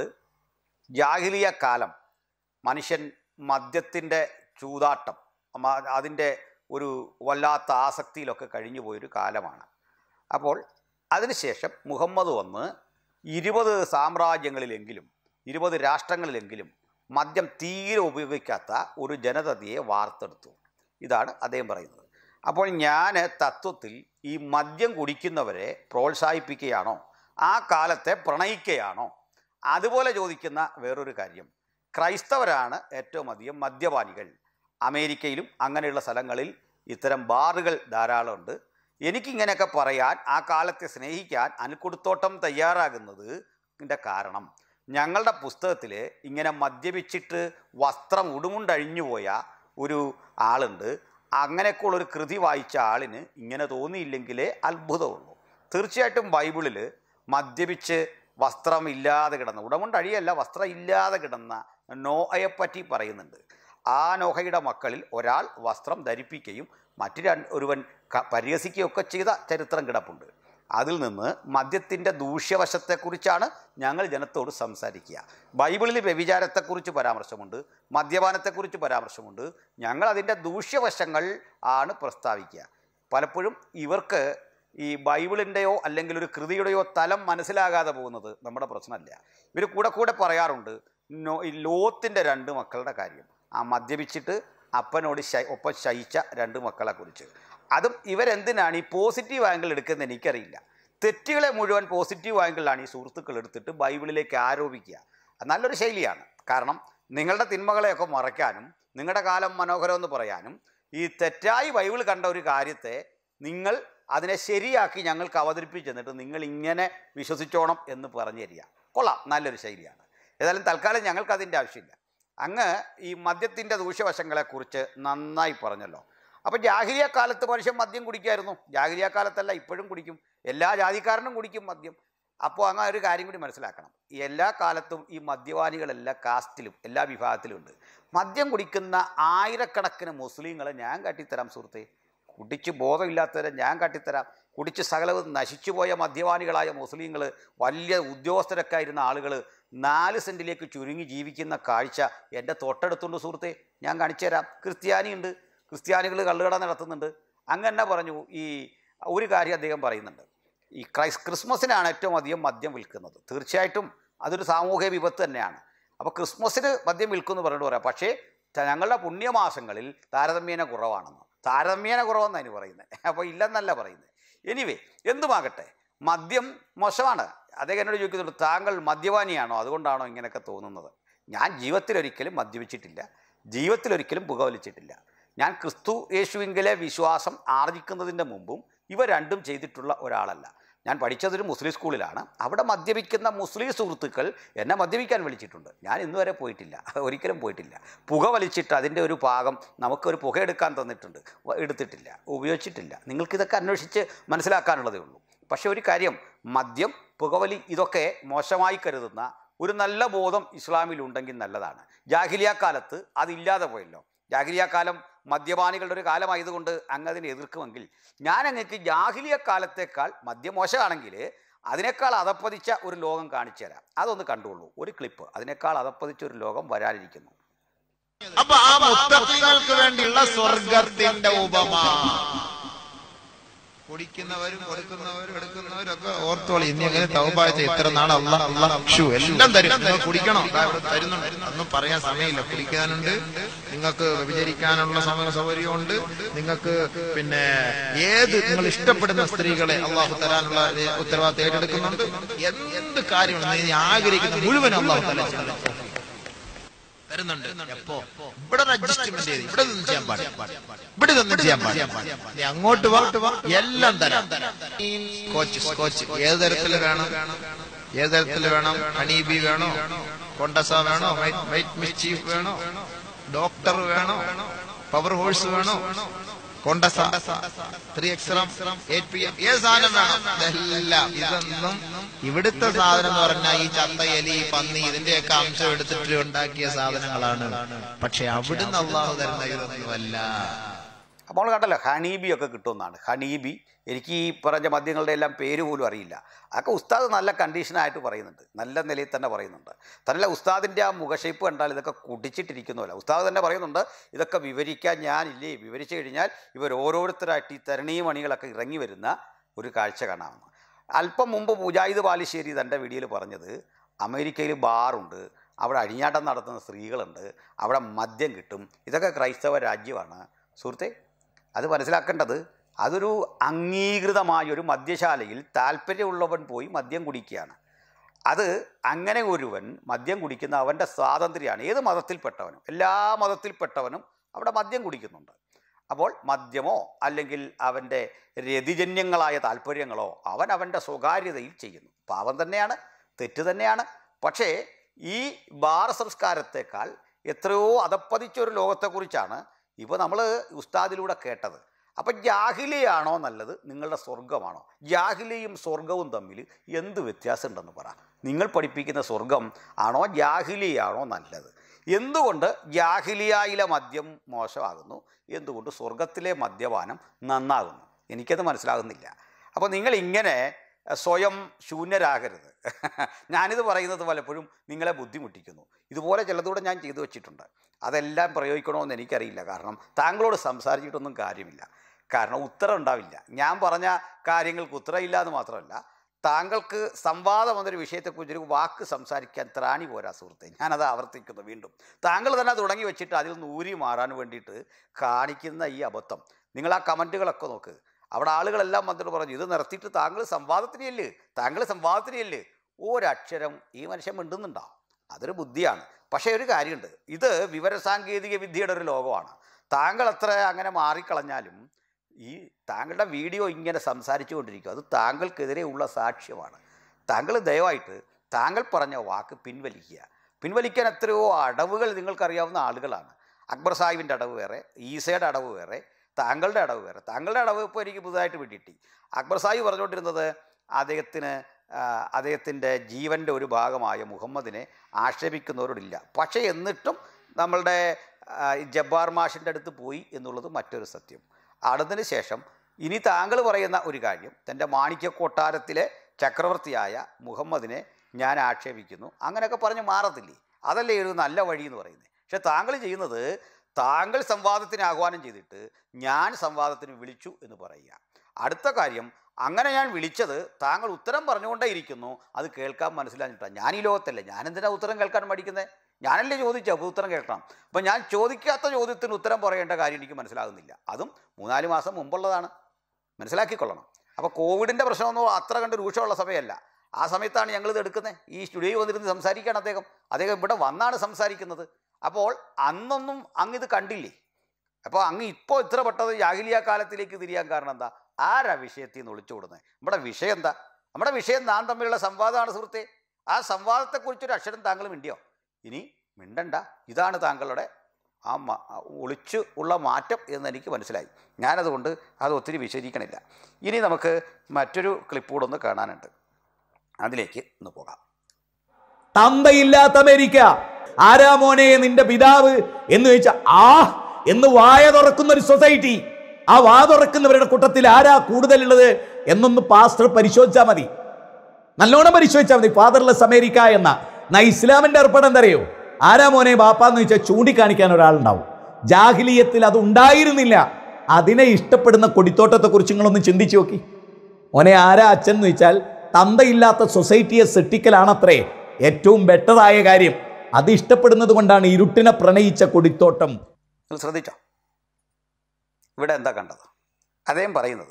ജാഹിലിയ കാലം മനുഷ്യൻ മദ്യത്തിൻ്റെ ചൂതാട്ടം മ- അതിൻ്റെ ഒരു വല്ലാത്ത ആസക്തിയിലൊക്കെ കഴിഞ്ഞു പോയൊരു കാലമാണ് അപ്പോൾ അതിനുശേഷം മുഹമ്മദ് വന്ന് ഇരുപത് സാമ്രാജ്യങ്ങളിലെങ്കിലും ഇരുപത് രാഷ്ട്രങ്ങളിലെങ്കിലും മദ്യം തീരെ ഉപയോഗിക്കാത്ത ഒരു ജനതയെ വാർത്തെടുത്തു ഇതാണ് അദ്ദേഹം പറയുന്നത് അപ്പോൾ ഞാൻ തത്വത്തിൽ ഈ മദ്യം കുടിക്കുന്നവരെ പ്രോത്സാഹിപ്പിക്കുകയാണോ ആ കാലത്തെ പ്രണയിക്കുകയാണോ അതുപോലെ ചോദിക്കുന്ന വേറൊരു കാര്യം ക്രൈസ്തവരാണ് ഏറ്റവും അധികം മദ്യപാനികൾ അമേരിക്കയിലും അങ്ങനെയുള്ള സ്ഥലങ്ങളിൽ ഇത്തരം ബാറുകൾ ധാരാളമുണ്ട് എനിക്കിങ്ങനെയൊക്കെ പറയാൻ ആ കാലത്തെ സ്നേഹിക്കാൻ അനിൽക്കുടുത്തോട്ടം തയ്യാറാകുന്നത് ഇതിൻ്റെ കാരണം ഞങ്ങളുടെ പുസ്തകത്തിൽ ഇങ്ങനെ മദ്യപിച്ചിട്ട് വസ്ത്രം ഉടുമുണ്ടഴിഞ്ഞു പോയ ഒരു ആളുണ്ട് അങ്ങനെയൊക്കെയുള്ള ഒരു കൃതി വായിച്ച ആളിന് ഇങ്ങനെ തോന്നിയില്ലെങ്കിലേ അത്ഭുതമുള്ളൂ തീർച്ചയായിട്ടും ബൈബിളിൽ മദ്യപിച്ച് വസ്ത്രം ഇല്ലാതെ കിടന്ന ഉടമുണ്ടഴിയല്ല വസ്ത്രം ഇല്ലാതെ കിടന്ന നോഹയെപ്പറ്റി പറയുന്നുണ്ട് ആ നോഹയുടെ മക്കളിൽ ഒരാൾ വസ്ത്രം ധരിപ്പിക്കുകയും മറ്റു രണ്ട് ഒരുവൻ ക- പരിഹസിക്കുകയൊക്കെ ചെയ്ത ചരിത്രം കിടപ്പുണ്ട് അതിൽ നിന്ന് മദ്യത്തിൻ്റെ ദൂഷ്യവശത്തെക്കുറിച്ചാണ് ഞങ്ങൾ ജനത്തോട് സംസാരിക്കുക ബൈബിളിൽ വ്യഭിചാരത്തെക്കുറിച്ച് പരാമർശമുണ്ട് മദ്യപാനത്തെക്കുറിച്ച് പരാമർശമുണ്ട് ഞങ്ങൾ അതിൻ്റെ ദൂഷ്യവശങ്ങൾ ആണ് പ്രസ്താവിക്കുക പലപ്പോഴും ഇവർക്ക് ഈ ബൈബിളിൻ്റെയോ അല്ലെങ്കിൽ ഒരു കൃതിയുടെയോ തലം മനസ്സിലാകാതെ പോകുന്നത് നമ്മുടെ പ്രശ്നമല്ല ഇവർ കൂടെ കൂടെ പറയാറുണ്ട് നോ ഈ ലോത്തിൻ്റെ രണ്ട് മക്കളുടെ കാര്യം ആ മദ്യപിച്ചിട്ട് അപ്പനോട് ശ ഒപ്പം ശയിച്ച രണ്ട് മക്കളെ കുറിച്ച് അതും ഇവരെന്തിനാണ് ഈ പോസിറ്റീവ് ആംഗിൾ എടുക്കുന്നത് എനിക്കറിയില്ല തെറ്റുകളെ മുഴുവൻ പോസിറ്റീവ് ആംഗിളിലാണ് ഈ സുഹൃത്തുക്കൾ എടുത്തിട്ട് ബൈബിളിലേക്ക് ആരോപിക്കുക അത് നല്ലൊരു ശൈലിയാണ് കാരണം നിങ്ങളുടെ തിന്മകളെയൊക്കെ മറയ്ക്കാനും നിങ്ങളുടെ കാലം മനോഹരമെന്ന് പറയാനും ഈ തെറ്റായി ബൈബിൾ കണ്ട ഒരു കാര്യത്തെ നിങ്ങൾ അതിനെ ശരിയാക്കി ഞങ്ങൾക്ക് അവതരിപ്പിച്ച് തന്നിട്ട് നിങ്ങൾ ഇങ്ങനെ വിശ്വസിച്ചോണം എന്ന് പറഞ്ഞു തരിക കൊള്ളാം നല്ലൊരു ശൈലിയാണ് ഏതായാലും തൽക്കാലം ഞങ്ങൾക്ക് അതിൻ്റെ ആവശ്യമില്ല അങ്ങ് ഈ മദ്യത്തിൻ്റെ ദൂഷ്യവശങ്ങളെക്കുറിച്ച് നന്നായി പറഞ്ഞല്ലോ അപ്പോൾ ജാഹിരിയ കാലത്ത് മനുഷ്യൻ മദ്യം കുടിക്കായിരുന്നു ജാഹിരിയ കാലത്തല്ല ഇപ്പോഴും കുടിക്കും എല്ലാ ജാതിക്കാരനും കുടിക്കും മദ്യം അപ്പോൾ അങ്ങ് ഒരു കാര്യം കൂടി മനസ്സിലാക്കണം ഈ എല്ലാ കാലത്തും ഈ മദ്യപാനികളെല്ലാ കാസ്റ്റിലും എല്ലാ വിഭാഗത്തിലും ഉണ്ട് മദ്യം കുടിക്കുന്ന ആയിരക്കണക്കിന് മുസ്ലിങ്ങളെ ഞാൻ കാട്ടിത്തരാം സുഹൃത്തെ കുടിച്ച് ബോധമില്ലാത്തവരെ ഞാൻ കാട്ടിത്തരാം കുടിച്ച് സകലവും നശിച്ചുപോയ മദ്യപാനികളായ മുസ്ലിങ്ങൾ വലിയ ഉദ്യോഗസ്ഥരൊക്കെ ആയിരുന്ന ആളുകൾ നാല് സെൻറ്റിലേക്ക് ചുരുങ്ങി ജീവിക്കുന്ന കാഴ്ച എൻ്റെ തൊട്ടടുത്തുണ്ട് സുഹൃത്തെ ഞാൻ കാണിച്ചു തരാം ക്രിസ്ത്യാനിയുണ്ട് ക്രിസ്ത്യാനികൾ കള്ളുകട നടത്തുന്നുണ്ട് അങ്ങനെ പറഞ്ഞു ഈ ഒരു കാര്യം അദ്ദേഹം പറയുന്നുണ്ട് ഈ ക്രൈസ് ക്രിസ്മസിനാണ് ഏറ്റവും അധികം മദ്യം വിൽക്കുന്നത് തീർച്ചയായിട്ടും അതൊരു സാമൂഹിക വിപത്ത് തന്നെയാണ് അപ്പോൾ ക്രിസ്മസിന് മദ്യം വിൽക്കുമെന്ന് പറഞ്ഞിട്ട് പറയാം പക്ഷേ ത- ഞങ്ങളുടെ പുണ്യമാസങ്ങളിൽ താരതമ്യേന കുറവാണെന്ന് താരതമ്യേന കുറവെന്ന് അതിന് പറയുന്നത് അപ്പോൾ ഇല്ലെന്നല്ല പറയുന്നത് എനിവേ എന്തുമാകട്ടെ മദ്യം മോശമാണ് അദ്ദേഹം എന്നോട് ചോദിക്കുന്നുണ്ട് താങ്കൾ മദ്യപാനിയാണോ അതുകൊണ്ടാണോ ഇങ്ങനെയൊക്കെ തോന്നുന്നത് ഞാൻ ജീവിതത്തിലൊരിക്കലും മദ്യപിച്ചിട്ടില്ല ജീവിതത്തിലൊരിക്കലും പുകവലിച്ചിട്ടില്ല ഞാൻ ക്രിസ്തു യേശുവിങ്കിലെ വിശ്വാസം ആർജിക്കുന്നതിൻ്റെ മുമ്പും ഇവ രണ്ടും ചെയ്തിട്ടുള്ള ഒരാളല്ല ഞാൻ പഠിച്ചതൊരു മുസ്ലിം സ്കൂളിലാണ് അവിടെ മദ്യപിക്കുന്ന മുസ്ലിം സുഹൃത്തുക്കൾ എന്നെ മദ്യപിക്കാൻ വിളിച്ചിട്ടുണ്ട് ഞാൻ ഇന്ന് വരെ പോയിട്ടില്ല ഒരിക്കലും പോയിട്ടില്ല പുക വലിച്ചിട്ട് അതിൻ്റെ ഒരു ഭാഗം നമുക്കൊരു പുക എടുക്കാൻ തന്നിട്ടുണ്ട് വ- എടുത്തിട്ടില്ല ഉപയോഗിച്ചിട്ടില്ല നിങ്ങൾക്കിതൊക്കെ അന്വേഷിച്ച് മനസ്സിലാക്കാനുള്ളതേ ഉള്ളൂ പക്ഷേ ഒരു കാര്യം മദ്യം പുകവലി ഇതൊക്കെ മോശമായി കരുതുന്ന ഒരു നല്ല ബോധം ഇസ്ലാമിലുണ്ടെങ്കിൽ നല്ലതാണ് ജാഹിലിയ കാലത്ത് അതില്ലാതെ പോയല്ലോ ജാഹിലിയ കാലം മദ്യപാനികളുടെ ഒരു കാലമായതുകൊണ്ട് അങ്ങ് അതിനെ എതിർക്കുമെങ്കിൽ ഞാൻ അങ്ങക്ക് ജാഹിലിയ കാലത്തേക്കാൾ മദ്യം മോശമാണെങ്കിൽ അതിനേക്കാൾ അതപ്പതിച്ച ഒരു ലോകം കാണിച്ചു തരാം അതൊന്ന് കണ്ടുള്ളൂ ഒരു ക്ലിപ്പ് അതിനേക്കാൾ അതപ്പതിച്ച ഒരു ലോകം വരാനിരിക്കുന്നു അപ്പൊ ആ മുത്തക്കികൾക്ക് വേണ്ടിയുള്ള സ്വർഗത്തിന്റെ ഉപമ കുടിക്കുന്നവരും കൊടുക്കുന്നവരും എടുക്കുന്നവരും ഒക്കെ ഓർത്തോളി ഇനി അങ്ങനെ തൗബാഴ്ച ഇത്ര നാൾ അല്ല അല്ല ഷു എല്ലാം തരും നിങ്ങൾ കുടിക്കണം ദാ ഇവിടെ തരുന്നുണ്ട് ഒന്നും പറയാൻ സമയമില്ല കുടിക്കാനുണ്ട് നിങ്ങൾക്ക് വ്യഭിചരിക്കാനുള്ള സമയ സൗകര്യമുണ്ട് നിങ്ങൾക്ക് പിന്നെ ഏത് നിങ്ങൾ ഇഷ്ടപ്പെടുന്ന സ്ത്രീകളെ അള്ളാഹു തരാനുള്ള ഉത്തരവാദിത്തം ഏറ്റെടുക്കുന്നുണ്ട് എന്ത് കാര്യമാണ് നീ ആഗ്രഹിക്കുന്ന മുഴുവൻ അള്ളാഹു തല തരുന്നുണ്ട് എപ്പോ ഇവിടെ അഡ്ജസ്റ്റ്മെന്റ് ചെയ്ത് ഇവിടെ നിന്ന് ചെയ്യാൻ പാടില്ല ഇവിടെ ഇതൊന്നും ചെയ്യാൻ പാടില്ല നീ അങ്ങോട്ട് വാ എല്ലാം തരാം കോച്ച് കോച്ച് ഏത് തരത്തിൽ വേണം ഏത് തരത്തിൽ വേണം ഹണീബി വേണോ കൊണ്ടസ വേണോ വൈറ്റ് മിസ്ചീഫ് വേണോ ഡോക്ടർ വേണോ പവർ ഹോഴ്സ് വേണോ Contessa three X rum eight P M ഏത് സാധനം വേണം ഇതെല്ലാം ഇതൊന്നും ഇവിടുത്തെ സാധനം എന്ന് പറഞ്ഞാൽ ഈ ചത്ത എലി ഈ പന്നി ഇതിന്റെയൊക്കെ അംശം എടുത്തിട്ട് ഉണ്ടാക്കിയ സാധനങ്ങളാണ് പക്ഷെ അവിടുന്ന് അള്ളാഹു തരുന്ന ഇതൊന്നുമല്ല അപ്പോൾ കണ്ടല്ലോ ഹണീബി ഒക്കെ കിട്ടുമെന്നാണ് ഹണീബി എനിക്ക് ഈ പറഞ്ഞ മദ്യങ്ങളുടെ എല്ലാം പേര് പോലും അറിയില്ല അതൊക്കെ ഉസ്താദ് നല്ല കണ്ടീഷനായിട്ട് പറയുന്നുണ്ട് നല്ല നിലയിൽ തന്നെ പറയുന്നുണ്ട് തന്നല്ല ഉസ്താദിൻ്റെ ആ മുഖഷേപ്പ് കണ്ടാൽ ഇതൊക്കെ കുടിച്ചിട്ടിരിക്കുന്നുമല്ല ഉസ്താദ് തന്നെ പറയുന്നുണ്ട് ഇതൊക്കെ വിവരിക്കാൻ ഞാനില്ലേ വിവരിച്ചു കഴിഞ്ഞാൽ ഇവർ ഓരോരുത്തരായിട്ട് ഈ തരണീ മണികളൊക്കെ ഇറങ്ങി വരുന്ന ഒരു കാഴ്ച കാണാമെന്ന് അല്പം മുമ്പ് മുജാഹിദ് ബാലുശ്ശേരി തൻ്റെ വീഡിയോയിൽ പറഞ്ഞത് അമേരിക്കയിൽ ബാറുണ്ട് അവിടെ അഴിഞ്ഞാട്ടം നടത്തുന്ന സ്ത്രീകളുണ്ട് അവിടെ മദ്യം കിട്ടും ഇതൊക്കെ ക്രൈസ്തവ രാജ്യമാണ് സുഹൃത്തെ അത് മനസ്സിലാക്കേണ്ടത് അതൊരു അംഗീകൃതമായ ഒരു മദ്യശാലയിൽ താല്പര്യമുള്ളവൻ പോയി മദ്യം കുടിക്കുകയാണ് അത് അങ്ങനെ ഒരുവൻ മദ്യം കുടിക്കുന്ന അവൻ്റെ സ്വാതന്ത്ര്യമാണ് ഏത് മതത്തിൽപ്പെട്ടവനും എല്ലാ മതത്തിൽപ്പെട്ടവനും അവിടെ മദ്യം കുടിക്കുന്നുണ്ട് അപ്പോൾ മദ്യമോ അല്ലെങ്കിൽ അവൻ്റെ രതിജന്യങ്ങളായ താല്പര്യങ്ങളോ അവൻ അവൻ്റെ സ്വകാര്യതയിൽ ചെയ്യുന്നു പാവം തന്നെയാണ് തെറ്റ് തന്നെയാണ് പക്ഷേ ഈ ബാർ സംസ്കാരത്തെക്കാൾ എത്രയോ അതപ്പതിച്ച ഒരു ലോകത്തെക്കുറിച്ചാണ് ഇപ്പോൾ നമ്മൾ ഉസ്താദിലൂടെ കേട്ടത് അപ്പം ജാഹിലിയാണോ നല്ലത് നിങ്ങളുടെ സ്വർഗമാണോ ജാഹിലിയും സ്വർഗവും തമ്മിൽ എന്ത് വ്യത്യാസമുണ്ടെന്ന് പറ നിങ്ങൾ പഠിപ്പിക്കുന്ന സ്വർഗം ആണോ ജാഹിലിയാണോ നല്ലത് എന്തുകൊണ്ട് ജാഹിലിയായിലെ മദ്യം മോശമാകുന്നു എന്തുകൊണ്ട് സ്വർഗത്തിലെ മദ്യപാനം നന്നാകുന്നു എനിക്കത് മനസ്സിലാകുന്നില്ല അപ്പോൾ നിങ്ങൾ ഇങ്ങനെ സ്വയം ശൂന്യരാകരുത് ഞാനിത് പറയുന്നത് പലപ്പോഴും നിങ്ങളെ ബുദ്ധിമുട്ടിക്കുന്നു ഇതുപോലെ ചിലതൂടെ ഞാൻ ചെയ്തു വെച്ചിട്ടുണ്ട് അതെല്ലാം പ്രയോഗിക്കണമെന്ന് എനിക്കറിയില്ല കാരണം താങ്കളോട് സംസാരിച്ചിട്ടൊന്നും കാര്യമില്ല കാരണം ഉത്തരം ഉണ്ടാവില്ല ഞാൻ പറഞ്ഞ കാര്യങ്ങൾക്ക് ഉത്തരമില്ല എന്ന് മാത്രമല്ല താങ്കൾക്ക് സംവാദം എന്നൊരു വിഷയത്തെക്കുറിച്ച് ഒരു വാക്ക് സംസാരിക്കാൻ ത്രാണി പോരാ സുഹൃത്തെ ഞാനത് ആവർത്തിക്കുന്നു വീണ്ടും താങ്കൾ തന്നെ തുടങ്ങി വെച്ചിട്ട് അതിൽ നിന്ന് ഊരി മാറാൻ വേണ്ടിയിട്ട് കാണിക്കുന്ന ഈ അബദ്ധം നിങ്ങൾ ആ കമൻറ്റുകളൊക്കെ നോക്ക് അവിടെ ആളുകളെല്ലാം വന്നിട്ട് പറഞ്ഞു ഇത് നിർത്തിയിട്ട് താങ്കൾ സംവാദത്തിനല്ലേ താങ്കൾ സംവാദത്തിനല്ലേ ഒരക്ഷരം ഈ മനുഷ്യൻ മിണ്ടുന്നുണ്ടോ അതൊരു ബുദ്ധിയാണ് പക്ഷേ ഒരു കാര്യമുണ്ട് ഇത് വിവരസാങ്കേതിക വിദ്യയുടെ ഒരു ലോകമാണ് താങ്കൾ അത്ര അങ്ങനെ മാറിക്കളഞ്ഞാലും ഈ താങ്കളുടെ വീഡിയോ ഇങ്ങനെ സംസാരിച്ചു കൊണ്ടിരിക്കും അത് താങ്കൾക്കെതിരെയുള്ള സാക്ഷ്യമാണ് താങ്കൾ ദയവായിട്ട് താങ്കൾ പറഞ്ഞ വാക്ക് പിൻവലിക്കുക പിൻവലിക്കാൻ എത്രയോ അടവുകൾ നിങ്ങൾക്കറിയാവുന്ന ആളുകളാണ് അക്ബർ സാഹിബിൻ്റെ അടവ് വേറെ ഈസയുടെ അടവ് വേറെ താങ്കളുടെ അടവ് വേറെ താങ്കളുടെ അടവ് ഇപ്പോൾ എനിക്ക് പുതുതായിട്ട് പിടികിട്ടി അക്ബർ സാഹിബ് പറഞ്ഞുകൊണ്ടിരുന്നത് അദ്ദേഹത്തിന് ആ, അദ്ദേഹത്തിൻ്റെ ജീവൻ്റെ ഒരു ഭാഗമായ മുഹമ്മദിനെ ആക്ഷേപിക്കുന്നവരോടില്ല പക്ഷേ എന്നിട്ടും നമ്മളുടെ ആ, ജബ്ബാർ മാഷിൻ്റെ അടുത്ത് പോയി എന്നുള്ളത് മറ്റൊരു സത്യം അതിന് ശേഷം ഇനി താങ്കൾ പറയുന്ന ഒരു കാര്യം തൻ്റെ മാണിക്യ കൊട്ടാരത്തിലെ ചക്രവർത്തിയായ മുഹമ്മദിനെ ഞാൻ ആക്ഷേപിക്കുന്നു അങ്ങനെയൊക്കെ പറഞ്ഞ് മാറത്തില്ലേ അതല്ലേ ഒരു നല്ല വഴി എന്ന് പറയുന്നത് പക്ഷെ താങ്കൾ ചെയ്യുന്നത് താങ്കൾ സംവാദത്തിന് ആഹ്വാനം ചെയ്തിട്ട് ഞാൻ സംവാദത്തിന് വിളിച്ചു എന്ന് പറയുക അടുത്ത കാര്യം അങ്ങനെ ഞാൻ വിളിച്ചത് താങ്കൾ ഉത്തരം പറഞ്ഞുകൊണ്ടേ ഇരിക്കുന്നു അത് കേൾക്കാൻ മനസ്സിലാഞ്ഞിട്ടാണ് ഞാൻ ഈ ലോകത്തല്ലേ ഞാൻ എന്തിനാ ഉത്തരം കേൾക്കാൻ പഠിക്കുന്നത് ഞാനല്ലേ ചോദിച്ചത് അപ്പോൾ ഉത്തരം കേൾക്കണം അപ്പം ഞാൻ ചോദിക്കാത്ത ചോദ്യത്തിന് ഉത്തരം പറയേണ്ട കാര്യം എനിക്ക് മനസ്സിലാകുന്നില്ല അതും മൂന്നാല് മാസം മുമ്പുള്ളതാണ് മനസ്സിലാക്കിക്കൊള്ളണം അപ്പോൾ കോവിഡിൻ്റെ പ്രശ്നമൊന്നും അത്ര കണ്ട് രൂക്ഷമുള്ള സമയമല്ല ആ സമയത്താണ് ഞങ്ങളിത് എടുക്കുന്നത് ഈ സ്റ്റുഡിയോയിൽ വന്നിരുന്ന് സംസാരിക്കുകയാണ് അദ്ദേഹം അദ്ദേഹം ഇവിടെ വന്നാണ് സംസാരിക്കുന്നത് അപ്പോൾ അന്നൊന്നും അങ്ങ് ഇത് കണ്ടില്ലേ അപ്പോൾ അങ്ങ് ഇപ്പോൾ ഇത്ര പെട്ടത് ജാഹിലിയ കാലത്തിലേക്ക് തിരിയാൻ കാരണം എന്താ ആരാ വിഷയത്തിൽ നിന്ന് ഒളിച്ചുകൂടുന്നത് നമ്മുടെ വിഷയം എന്താ നമ്മുടെ വിഷയം നാം തമ്മിലുള്ള സംവാദമാണ് സുഹൃത്തെ ആ സംവാദത്തെക്കുറിച്ചൊരു അക്ഷരം താങ്കൾ മിണ്ടിയോ ഇനി മിണ്ടണ്ട ഇതാണ് താങ്കളുടെ ആ മ- ആ ഒളിച്ചു ഉള്ള മാറ്റം എന്ന് എനിക്ക് മനസ്സിലായി ഞാനതുകൊണ്ട് അത് ഒത്തിരി വിശദീകരിക്കണില്ല ഇനി നമുക്ക് മറ്റൊരു ക്ലിപ്പ് കൂടെ ഒന്ന് കാണാനുണ്ട് അതിലേക്ക് ഒന്ന് പോകാം തന്തയില്ലാത്ത അമേരിക്ക ആരാ മോനെ നിന്റെ പിതാവ് എന്ന് ചോദിച്ച ആ എന്ന് വായ തുറക്കുന്ന ഒരു സൊസൈറ്റി ആ വാ തുറക്കുന്നവരുടെ കൂട്ടത്തിൽ ആരാ കൂടുതലുള്ളത് എന്നൊന്ന് പാസ്റ്റർ പരിശോധിച്ചാൽ മതി നല്ലോണം പരിശോധിച്ചാൽ മതി ഫാദർലെസ് അമേരിക്ക എന്ന എന്നാ ഇസ്ലാമിന്റെ ഏർപ്പാട് എന്തറിയോ ആരാ മോനെ ബാപ്പാന്ന് ചോദിച്ചാൽ ചൂണ്ടിക്കാണിക്കാൻ ഒരാളുണ്ടാവും ജാഹിലിയത്തിൽ അത് ഉണ്ടായിരുന്നില്ല അതിനെ ഇഷ്ടപ്പെടുന്ന കൊടിത്തോട്ടത്തെ കുറിച്ച് നിങ്ങളൊന്ന് ചിന്തിച്ചു നോക്കി മോനെ ആരാ അച്ഛൻ എന്ന് ചോദിച്ചാൽ തന്തയില്ലാത്ത സൊസൈറ്റിയെ സൃഷ്ടിക്കലാണത്രേ ഏറ്റവും ബെറ്ററായ കാര്യം അത് ഇഷ്ടപ്പെടുന്നത് കൊണ്ടാണ് ഇരുട്ടിനെ പ്രണയിച്ച കൊടിത്തോട്ടം നിങ്ങൾ ശ്രദ്ധിച്ചോ ഇവിടെ എന്താ കണ്ടത് അദ്ദേഹം പറയുന്നത്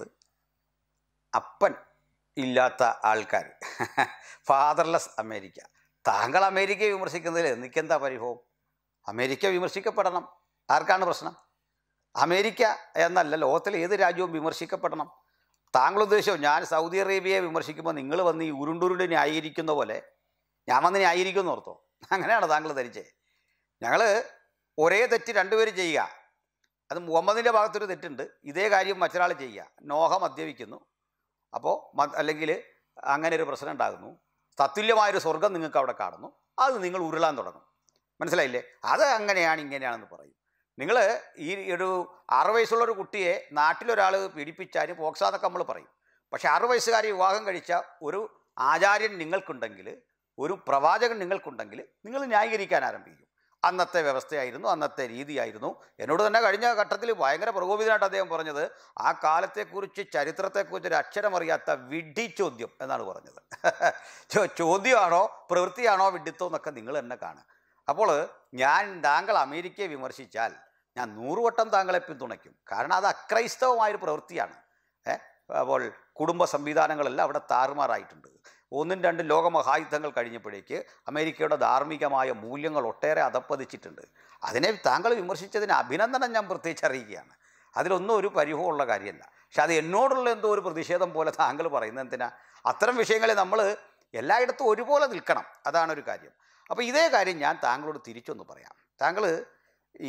അപ്പൻ ഇല്ലാത്ത ആൾക്കാർ ഫാദർലെസ് അമേരിക്ക താങ്കൾ അമേരിക്കയെ വിമർശിക്കുന്നതിൽ എനിക്കെന്താ പരിഭവം അമേരിക്ക വിമർശിക്കപ്പെടണം ആർക്കാണ് പ്രശ്നം അമേരിക്ക എന്നല്ല ലോകത്തിലെ ഏത് രാജ്യവും വിമർശിക്കപ്പെടണം താങ്കൾ ഉദ്ദേശിച്ചോ ഞാൻ സൗദി അറേബ്യയെ വിമർശിക്കുമ്പോൾ നിങ്ങൾ വന്ന് ഈ ഉരുണ്ടുരുണ്ട് ന്യായീകരിക്കുന്ന പോലെ ഞാൻ വന്ന് ന്യായീകരിക്കുമെന്ന് ഓർത്തോ അങ്ങനെയാണ് താങ്കൾ ധരിച്ചേ ഞങ്ങൾ ഒരേ തെറ്റ് രണ്ടുപേരും ചെയ്യുക അത് മുഹമ്മദിൻ്റെ ഭാഗത്തൊരു തെറ്റുണ്ട് ഇതേ കാര്യം മറ്റൊരാൾ ചെയ്യുക നോഹ മദ്യപിക്കുന്നു അപ്പോൾ അല്ലെങ്കിൽ അങ്ങനെ ഒരു പ്രശ്നം ഉണ്ടാകുന്നു തത്തുല്യമായൊരു സ്വർഗം നിങ്ങൾക്ക് അവിടെ കാണുന്നു അത് നിങ്ങൾ ഉരുളാൻ തുടങ്ങും മനസ്സിലായില്ലേ അത് അങ്ങനെയാണ് ഇങ്ങനെയാണെന്ന് പറയും നിങ്ങൾ ഈ ഒരു ആറ് വയസ്സുള്ള ഒരു കുട്ടിയെ നാട്ടിലൊരാൾ പീഡിപ്പിച്ചാൽ പോക്സാന്നൊക്കെ നമ്മൾ പറയും പക്ഷേ ആറ് വയസ്സുകാരി വിവാഹം കഴിച്ച ഒരു ആചാര്യൻ നിങ്ങൾക്കുണ്ടെങ്കിൽ ഒരു പ്രവാചകൻ നിങ്ങൾക്കുണ്ടെങ്കിൽ നിങ്ങൾ ന്യായീകരിക്കാൻ ആരംഭിക്കും അന്നത്തെ വ്യവസ്ഥയായിരുന്നു അന്നത്തെ രീതിയായിരുന്നു എന്നോട് തന്നെ കഴിഞ്ഞ ഘട്ടത്തിൽ ഭയങ്കര പ്രകോപിതനായിട്ട് അദ്ദേഹം പറഞ്ഞത് ആ കാലത്തെക്കുറിച്ച് ചരിത്രത്തെക്കുറിച്ച് ഒരു അക്ഷരം അറിയാത്ത വിഡ്ഢി ചോദ്യം എന്നാണ് പറഞ്ഞത് ചോ- ചോദ്യമാണോ പ്രവൃത്തിയാണോ വിഡിത്തോ എന്നൊക്കെ നിങ്ങൾ തന്നെ കാണുക അപ്പോൾ ഞാൻ താങ്കൾ അമേരിക്കയെ വിമർശിച്ചാൽ ഞാൻ നൂറുവട്ടം താങ്കളെ പിന്തുണയ്ക്കും കാരണം അത് അക്രൈസ്തവമായൊരു പ്രവൃത്തിയാണ് ഏ അപ്പോൾ കുടുംബ സംവിധാനങ്ങളെല്ലാം അവിടെ താറുമാറായിട്ടുണ്ട് ഒന്നും രണ്ടും ലോകമഹായുദ്ധങ്ങൾ കഴിഞ്ഞപ്പോഴേക്ക് അമേരിക്കയുടെ ധാർമ്മികമായ മൂല്യങ്ങൾ ഒട്ടേറെ അധപ്പതിച്ചിട്ടുണ്ട് അതിനെ താങ്കൾ വിമർശിച്ചതിന് അഭിനന്ദനം ഞാൻ പ്രത്യേകിച്ച് അറിയിക്കുകയാണ് അതിലൊന്നും ഒരു പരിഭവമുള്ള കാര്യമല്ല പക്ഷെ അത് എന്നോടുള്ള എന്തോ ഒരു പ്രതിഷേധം പോലെ താങ്കൾ പറയുന്നത് എന്തിനാ അത്തരം വിഷയങ്ങളിൽ നമ്മൾ എല്ലായിടത്തും ഒരുപോലെ നിൽക്കണം അതാണ് ഒരു കാര്യം അപ്പോൾ ഇതേ കാര്യം ഞാൻ താങ്കളോട് തിരിച്ചൊന്ന് പറയാം താങ്കൾ ഈ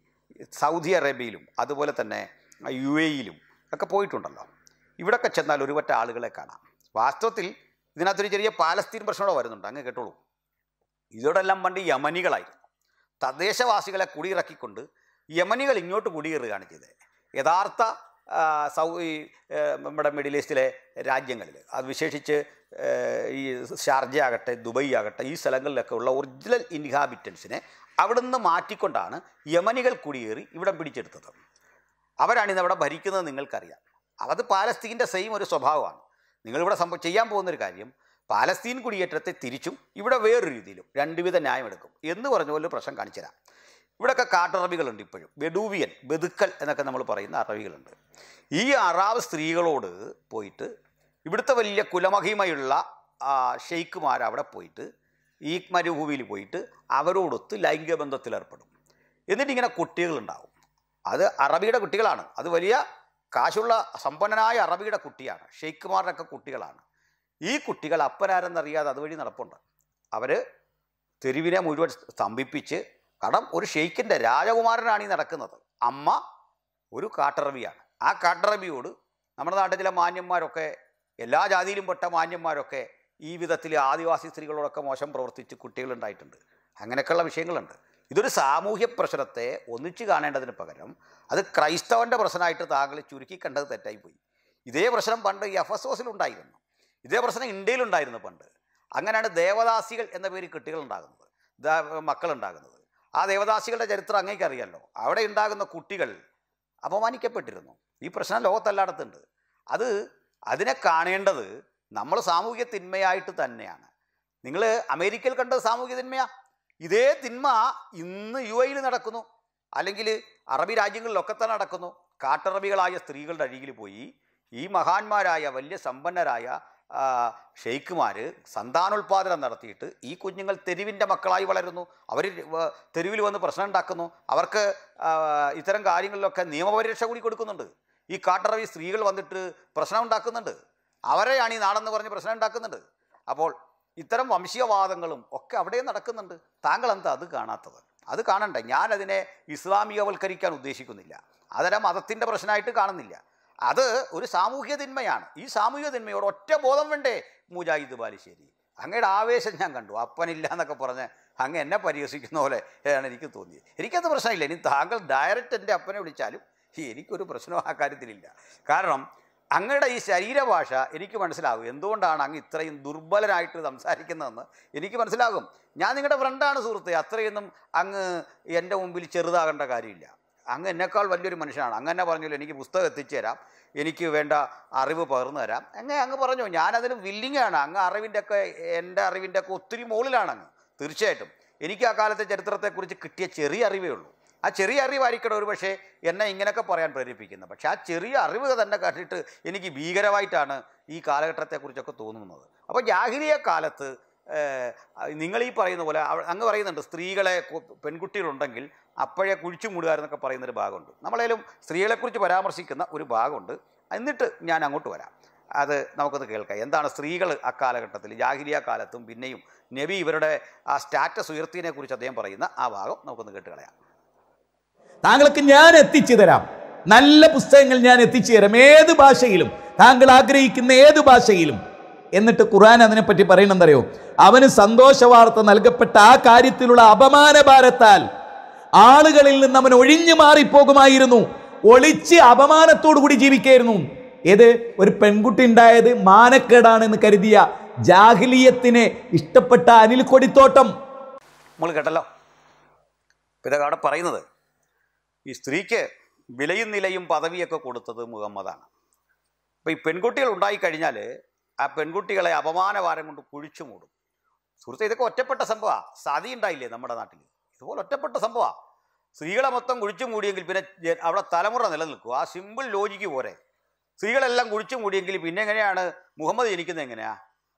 സൗദി അറേബ്യയിലും അതുപോലെ തന്നെ യു എയിലും ഒക്കെ പോയിട്ടുണ്ടല്ലോ ഇവിടൊക്കെ ചെന്നാൽ ഒരുപറ്റ ആളുകളെ കാണാം വാസ്തവത്തിൽ ഇതിനകത്തൊരു ചെറിയ പാലസ്തീൻ പ്രശ്നമൂടെ വരുന്നുണ്ട് അങ്ങ് കേട്ടോളൂ ഇതോടെല്ലാം പണ്ട് യമനികളായിരുന്നു തദ്ദേശവാസികളെ കുടിയിറക്കിക്കൊണ്ട് യമനികൾ ഇങ്ങോട്ട് കുടിയേറുകയാണ് ചെയ്തത് യഥാർത്ഥ ആ, സൗ ഈ ഏ, നമ്മുടെ മിഡിൽ ഈസ്റ്റിലെ രാജ്യങ്ങളിൽ അത് വിശേഷിച്ച് ഏ, ഈ ഷാർജ ആകട്ടെ ദുബൈ ആകട്ടെ ഈ സ്ഥലങ്ങളിലൊക്കെ ഉള്ള ഒറിജിനൽ ഇൻഹാബിറ്റൻസിനെ അവിടുന്ന് മാറ്റിക്കൊണ്ടാണ് യമനികൾ കുടിയേറി ഇവിടം പിടിച്ചെടുത്തത് അവരാണ് ഇന്ന് അവിടെ ഭരിക്കുന്നത് നിങ്ങൾക്കറിയാം അത് പാലസ്തീൻ്റെ സെയിം ഒരു സ്വഭാവമാണ് നിങ്ങളിവിടെ സംഭവം ചെയ്യാൻ പോകുന്നൊരു കാര്യം പാലസ്തീൻ കുടിയേറ്റത്തെ തിരിച്ചും ഇവിടെ വേറൊരു രീതിയിലും രണ്ടുവിധ ന്യായം എടുക്കും എന്ന് പറഞ്ഞ പോലെ ഒരു പ്രശ്നം കാണിച്ചു തരാം ഇവിടെയൊക്കെ കാട്ടറബികളുണ്ട് ഇപ്പോഴും ബെഡൂവിയൻ ബെതുക്കൽ എന്നൊക്കെ നമ്മൾ പറയുന്ന അറബികളുണ്ട് ഈ അറാബ് സ്ത്രീകളോട് പോയിട്ട് ഇവിടുത്തെ വലിയ കുലമഹിമയുള്ള ആ, ഷെയ്ഖുമാർ അവിടെ പോയിട്ട് ഈ മരുഭൂമിയിൽ പോയിട്ട് അവരോടൊത്ത് ലൈംഗിക ബന്ധത്തിലേർപ്പെടും എന്നിട്ട് ഇങ്ങനെ കുട്ടികളുണ്ടാവും അത് അറബിയുടെ കുട്ടികളാണ് അത് വലിയ കാശുള്ള സമ്പന്നനായ അറബിയുടെ കുട്ടിയാണ് ഷെയ്ഖുമാരുടെ ഒക്കെ കുട്ടികളാണ് ഈ കുട്ടികൾ അപ്പനാരെന്നറിയാതെ അതുവഴി നടപ്പുണ്ട് അവർ തെരുവിനെ മുഴുവൻ സ്തംഭിപ്പിച്ച് കാരണം ഒരു ഷെയ്ഖിൻ്റെ രാജകുമാരനാണ് ഈ നടക്കുന്നത് അമ്മ ഒരു കാട്ടറബിയാണ് ആ കാട്ടറബിയോട് നമ്മുടെ നാട്ടിൽ ചില മാന്യന്മാരൊക്കെ എല്ലാ ജാതിയിലും പെട്ട മാന്യന്മാരൊക്കെ ഈ വിധത്തിൽ ആദിവാസി സ്ത്രീകളോടൊക്കെ മോശം പ്രവർത്തിച്ച് കുട്ടികളുണ്ടായിട്ടുണ്ട് അങ്ങനെയൊക്കെയുള്ള വിഷയങ്ങളുണ്ട് ഇതൊരു സാമൂഹ്യ പ്രശ്നത്തെ ഒന്നിച്ച് കാണേണ്ടതിന് പകരം അത് ക്രൈസ്തവൻ്റെ പ്രശ്നമായിട്ട് താങ്കൾ ചുരുക്കി കണ്ടത് തെറ്റായിപ്പോയി ഇതേ പ്രശ്നം പണ്ട് ഈ എഫ് എസ് ഓസിലുണ്ടായിരുന്നു ഇതേ പ്രശ്നം ഇന്ത്യയിലുണ്ടായിരുന്നു പണ്ട് അങ്ങനെയാണ് ദേവദാസികൾ എന്ന പേര് കുട്ടികളുണ്ടാകുന്നത് ദാ- മക്കളുണ്ടാകുന്നത് ആ ദേവദാസികളുടെ ചരിത്രം അങ്ങേക്ക് അറിയാമല്ലോ അവിടെ ഉണ്ടാകുന്ന കുട്ടികൾ അപമാനിക്കപ്പെട്ടിരുന്നു ഈ പ്രശ്നം ലോകത്തെല്ലായിടത്തുണ്ട് അത് അതിനെ കാണേണ്ടത് നമ്മൾ സാമൂഹ്യ തിന്മയായിട്ട് തന്നെയാണ് നിങ്ങൾ അമേരിക്കയിൽ കണ്ടത് സാമൂഹ്യ തിന്മയാ ഇതേ തിന്മ ഇന്ന് യു എയിൽ നടക്കുന്നു അല്ലെങ്കിൽ അറബി രാജ്യങ്ങളിലൊക്കെ തന്നെ നടക്കുന്നു കാട്ടറബികളായ സ്ത്രീകളുടെ അരികിൽ പോയി ഈ മഹാന്മാരായ വലിയ സമ്പന്നരായ ആ, ഷെയ്ഖുമാർ സന്താനോൽപാദനം നടത്തിയിട്ട് ഈ കുഞ്ഞുങ്ങൾ തെരുവിൻ്റെ മക്കളായി വളരുന്നു അവർ തെരുവിൽ വന്ന് പ്രശ്നം ഉണ്ടാക്കുന്നു അവർക്ക് ആ, ഇത്തരം കാര്യങ്ങളിലൊക്കെ നിയമപരിരക്ഷ കൂടി കൊടുക്കുന്നുണ്ട് ഈ കാട്ടറബി സ്ത്രീകൾ വന്നിട്ട് പ്രശ്നം ഉണ്ടാക്കുന്നുണ്ട് അവരെയാണ് ഈ നാടെന്ന് പറഞ്ഞ് പ്രശ്നം ഉണ്ടാക്കുന്നുണ്ട് അപ്പോൾ ഇത്തരം വംശീയവാദങ്ങളും ഒക്കെ അവിടെ നടക്കുന്നുണ്ട് താങ്കൾ എന്താ അത് കാണാത്തത് അത് കാണണ്ടേ ഞാനതിനെ ഇസ്ലാമികവൽക്കരിക്കാൻ ഉദ്ദേശിക്കുന്നില്ല അതര മതത്തിൻ്റെ പ്രശ്നമായിട്ട് കാണുന്നില്ല അത് ഒരു സാമൂഹ്യ തിന്മയാണ് ഈ സാമൂഹ്യ തിന്മയോട് ഒറ്റ ബോധം വേണ്ടേ മുജാഹിദ് ബാലുശ്ശേരി അങ്ങയുടെ ആവേശം ഞാൻ കണ്ടു അപ്പനില്ല എന്നൊക്കെ പറഞ്ഞ് അങ്ങ് എന്നെ പരിഹസിക്കുന്ന പോലെ ആണ് എനിക്ക് തോന്നിയത് എനിക്കത് പ്രശ്നമില്ല ഇനി താങ്കൾ ഡയറക്റ്റ് എൻ്റെ അപ്പനെ വിളിച്ചാലും എനിക്കൊരു പ്രശ്നം ആ കാര്യത്തിലില്ല കാരണം അങ്ങയുടെ ഈ ശരീരഭാഷ എനിക്ക് മനസ്സിലാകും എന്തുകൊണ്ടാണ് അങ്ങ് ഇത്രയും ദുർബലനായിട്ട് സംസാരിക്കുന്നതെന്ന് എനിക്ക് മനസ്സിലാകും ഞാൻ നിങ്ങളുടെ ഫ്രണ്ടാണ് സുഹൃത്തെ അത്രയൊന്നും അങ്ങ് എൻ്റെ മുമ്പിൽ ചെറുതാകേണ്ട കാര്യമില്ല അങ്ങ് എന്നെക്കാൾ വലിയൊരു മനുഷ്യനാണ് അങ്ങ് എന്നെ പറഞ്ഞല്ലോ എനിക്ക് പുസ്തകം എത്തിച്ചു തരാം എനിക്ക് വേണ്ട അറിവ് പകർന്നു തരാം അങ്ങനെ അങ്ങ് പറഞ്ഞു ഞാനതിന് വില്ലിങ്ങാണ് അങ്ങ് അറിവിൻ്റെ ഒക്കെ എൻ്റെ അറിവിൻ്റെ ഒക്കെ ഒത്തിരി മുകളിലാണ് അങ്ങ് തീർച്ചയായിട്ടും എനിക്ക് ആ കാലത്തെ ചരിത്രത്തെക്കുറിച്ച് കിട്ടിയ ചെറിയ അറിവേ ഉള്ളൂ ആ ചെറിയ അറിവായിരിക്കണം ഒരു പക്ഷേ എന്നെ ഇങ്ങനെയൊക്കെ പറയാൻ പ്രേരിപ്പിക്കുന്നത് പക്ഷേ ആ ചെറിയ അറിവ് തന്നെ കണ്ടിട്ട് എനിക്ക് ഭീകരമായിട്ടാണ് ഈ കാലഘട്ടത്തെക്കുറിച്ചൊക്കെ തോന്നുന്നത് അപ്പോൾ ജാഹിലിയ കാലത്ത് നിങ്ങൾ ഈ പറയുന്ന പോലെ അവ- അങ്ങ് പറയുന്നുണ്ട് സ്ത്രീകളെ കു- പെൺകുട്ടികളുണ്ടെങ്കിൽ അപ്പോഴേ കുഴിച്ചു മൂടുകാരെന്നൊക്കെ പറയുന്നൊരു ഭാഗമുണ്ട് നമ്മളേലും സ്ത്രീകളെക്കുറിച്ച് പരാമർശിക്കുന്ന ഒരു ഭാഗമുണ്ട് എന്നിട്ട് ഞാൻ അങ്ങോട്ട് വരാം അത് നമുക്കൊന്ന് കേൾക്കാം എന്താണ് സ്ത്രീകൾ അക്കാലഘട്ടത്തിൽ ജാഹിരിയ കാലത്തും പിന്നെയും നബി ഇവരുടെ ആ സ്റ്റാറ്റസ് ഉയർത്തിയതിനെ കുറിച്ച് അദ്ദേഹം പറയുന്ന ആ ഭാഗം നമുക്കൊന്ന് കേട്ട് കളയാം താങ്കൾക്ക് ഞാൻ എത്തിച്ചു തരാം നല്ല പുസ്തകങ്ങൾ ഞാൻ എത്തിച്ചു തരാം ഏത് ഭാഷയിലും താങ്കൾ ആഗ്രഹിക്കുന്ന ഏത് ഭാഷയിലും എന്നിട്ട് ഖുർആൻ അതിനെപ്പറ്റി പറയണമെന്നറിയോ അവന് സന്തോഷ വാർത്ത നൽകപ്പെട്ട ആ കാര്യത്തിലുള്ള അപമാന ഭാരത്താൽ ആളുകളിൽ നിന്ന് അവൻ ഒഴിഞ്ഞു മാറിപ്പോകുമായിരുന്നു ഒളിച്ച് അപമാനത്തോടു കൂടി ജീവിക്കായിരുന്നു ഏത് ഒരു പെൺകുട്ടി ഉണ്ടായത് മാനക്കേടാണെന്ന് കരുതിയ ജാഹിലിയത്തിനെ ഇഷ്ടപ്പെട്ട അനിൽ കൊടിത്തോട്ടം നമ്മൾ കേട്ടല്ലോ ഇതൊക്കെ അവിടെ പറയുന്നത് ഈ സ്ത്രീക്ക് വിലയും നിലയും പദവിയൊക്കെ കൊടുത്തത് മുഹമ്മദാണ് അപ്പോൾ ഈ പെൺകുട്ടികൾ ഉണ്ടായിക്കഴിഞ്ഞാൽ ആ പെൺകുട്ടികളെ അപമാനഭാരം കൊണ്ട് കുഴിച്ചു മൂടും സുഹൃത്തെ ഇതൊക്കെ ഒറ്റപ്പെട്ട സംഭവമാണ് സതി ഉണ്ടായില്ലേ നമ്മുടെ നാട്ടിൽ ഇതുപോലെ ഒറ്റപ്പെട്ട സംഭവമാണ് സ്ത്രീകളെ മൊത്തം കുഴിച്ചു മൂടിയെങ്കിൽ പിന്നെ ജ- അവിടെ തലമുറ നിലനിൽക്കും ആ സിമ്പിൾ ലോജിക്ക് പോരെ സ്ത്രീകളെല്ലാം കുഴിച്ചു മൂടിയെങ്കിൽ പിന്നെ എങ്ങനെയാണ് മുഹമ്മദ് ജനിക്കുന്നത് എങ്ങനെയാ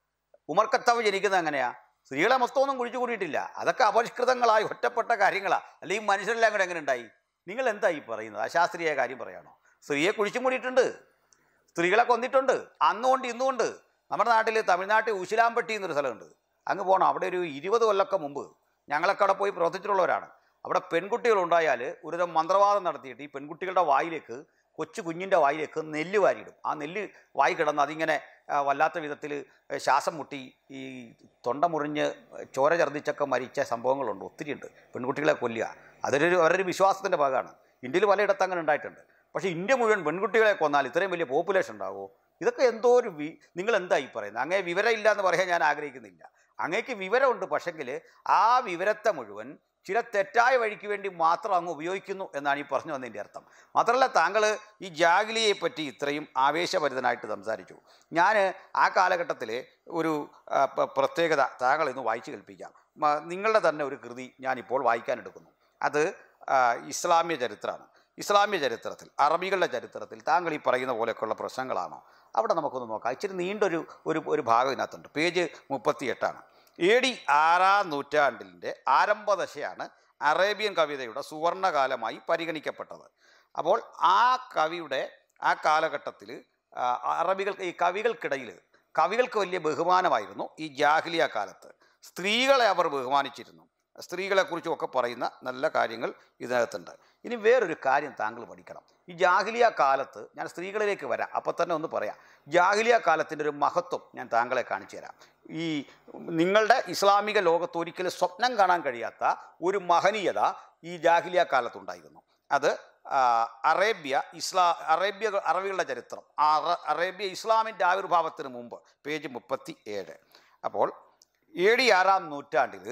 ഉമർ കത്താവ് ജനിക്കുന്നത് എങ്ങനെയാ സ്ത്രീകളെ മൊത്തമൊന്നും കുഴിച്ചു കൂടിയിട്ടില്ല അതൊക്കെ അപരിഷ്കൃതങ്ങളായി ഒറ്റപ്പെട്ട കാര്യങ്ങളാ അല്ലെങ്കിൽ മനുഷ്യരെല്ലാം കൂടെ എങ്ങനെ ഉണ്ടായി നിങ്ങൾ എന്താ ഈ പറയുന്നത് അശാസ്ത്രീയ കാര്യം പറയാണോ സ്ത്രീയെ കുഴിച്ചു മൂടിയിട്ടുണ്ട് സ്ത്രീകളെ കൊന്നിട്ടുണ്ട് അന്നുകൊണ്ട് ഇന്നുകൊണ്ട് നമ്മുടെ നാട്ടിൽ തമിഴ്നാട്ടിൽ ഉശിലാമ്പട്ടി എന്നൊരു സ്ഥലമുണ്ട് അങ്ങ് പോകണം അവിടെ ഒരു ഇരുപത് കൊല്ലൊക്കെ മുമ്പ് ഞങ്ങളൊക്കെ അവിടെ പോയി പ്രവർത്തിച്ചിട്ടുള്ളവരാണ് അവിടെ പെൺകുട്ടികൾ ഉണ്ടായാൽ ഒരുതരം മന്ത്രവാദം നടത്തിയിട്ട് ഈ പെൺകുട്ടികളുടെ വായിലേക്ക് കൊച്ചു കുഞ്ഞിൻ്റെ വായിലേക്ക് നെല്ല് വാരിയിടും ആ നെല്ല് വായി കിടന്ന് അതിങ്ങനെ ആ, വല്ലാത്ത വിധത്തിൽ ശ്വാസം മുട്ടി ഈ തൊണ്ട മുറിഞ്ഞ് ചോര ഛർദ്ദിച്ചൊക്കെ മരിച്ച സംഭവങ്ങളുണ്ട് ഒത്തിരിയുണ്ട് പെൺകുട്ടികളെ കൊല്ലുക അതൊരു അവരൊരു വിശ്വാസത്തിൻ്റെ ഭാഗമാണ് ഇന്ത്യയിൽ പലയിടത്ത് അങ്ങനെ ഉണ്ടായിട്ടുണ്ട് പക്ഷേ ഇന്ത്യ മുഴുവൻ പെൺകുട്ടികളെ കൊന്നാൽ ഇത്രയും വലിയ പോപ്പുലേഷൻ ഉണ്ടാവുമോ ഇതൊക്കെ എന്തോ ഒരു വി നിങ്ങൾ എന്താ ഈ പറയുന്നത് അങ്ങേ വിവരമില്ല എന്ന് പറയാൻ ഞാൻ ആഗ്രഹിക്കുന്നില്ല അങ്ങേക്ക് വിവരമുണ്ട് പക്ഷെങ്കിൽ ആ വിവരത്തെ മുഴുവൻ ചില തെറ്റായ വഴിക്ക് വേണ്ടി മാത്രം അങ്ങ് ഉപയോഗിക്കുന്നു എന്നാണ് ഈ പറഞ്ഞു വന്നതിൻ്റെ അർത്ഥം മാത്രമല്ല താങ്കൾ ഈ ജാഗിലിയെ പറ്റി ഇത്രയും ആവേശഭരിതനായിട്ട് സംസാരിച്ചു ഞാൻ ആ കാലഘട്ടത്തിൽ ഒരു ആ, പ- പ്രത്യേകത താങ്കൾ ഇന്ന് വായിച്ചു കേൾപ്പിക്കാം മ- നിങ്ങളുടെ തന്നെ ഒരു കൃതി ഞാനിപ്പോൾ വായിക്കാൻ എടുക്കുന്നു അത് ആ, ഇസ്ലാമ്യ ചരിത്രമാണ് ഇസ്ലാമ്യ ചരിത്രത്തിൽ അറബികളുടെ ചരിത്രത്തിൽ താങ്കൾ ഈ പറയുന്ന പോലെയൊക്കെയുള്ള പ്രശ്നങ്ങളാണോ അവിടെ നമുക്കൊന്ന് നോക്കാം ഇച്ചിരി നീണ്ടൊരു ഒരു ഒരു ഭാഗം ഇതിനകത്തുണ്ട് പേജ് മുപ്പത്തിയെട്ടാണ് എ ഡി ആറാം നൂറ്റാണ്ടിൻ്റെ ആരംഭദശയാണ് അറേബ്യൻ കവിതയുടെ സുവർണകാലമായി പരിഗണിക്കപ്പെട്ടത് അപ്പോൾ ആ കവിയുടെ ആ കാലഘട്ടത്തിൽ അറബികൾ ഈ കവികൾക്കിടയിൽ കവികൾക്ക് വലിയ ബഹുമാനമായിരുന്നു ഈ ജാഹ്ലിയ കാലത്ത് സ്ത്രീകളെ അവർ ബഹുമാനിച്ചിരുന്നു സ്ത്രീകളെക്കുറിച്ചും ഒക്കെ പറയുന്ന നല്ല കാര്യങ്ങൾ ഇതിനകത്തുണ്ട് ഇനി വേറൊരു കാര്യം താങ്കൾ പഠിക്കണം ഈ ജാഹിലിയ കാലത്ത് ഞാൻ സ്ത്രീകളിലേക്ക് വരാം അപ്പോൾ തന്നെ ഒന്ന് പറയാം ജാഹിലിയ കാലത്തിൻ്റെ ഒരു മഹത്വം ഞാൻ താങ്കളെ കാണിച്ചു തരാം ഈ നിങ്ങളുടെ ഇസ്ലാമിക ലോകത്ത് ഒരിക്കലും സ്വപ്നം കാണാൻ കഴിയാത്ത ഒരു മഹനീയത ഈ ജാഹിലിയ കാലത്തുണ്ടായിരുന്നു അത് ആ, അറേബ്യ ഇസ്ലാ അറേബ്യ അറബികളുടെ ചരിത്രം അറ അറേബ്യ ഇസ്ലാമിൻ്റെ ആവിർഭാവത്തിന് മുമ്പ് പേജ് മുപ്പത്തി ഏഴ് അപ്പോൾ എ ഡി ആറാം നൂറ്റാണ്ടിൽ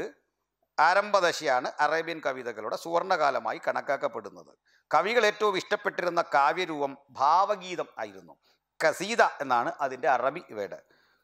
ആരംഭദശയാണ് അറേബ്യൻ കവിതകളുടെ സുവർണകാലമായി കണക്കാക്കപ്പെടുന്നത് കവികൾ ഏറ്റവും ഇഷ്ടപ്പെട്ടിരുന്ന കാവ്യരൂപം ഭാവഗീതം ആയിരുന്നു കസീദ എന്നാണ് അതിൻ്റെ അറബി വേഡ്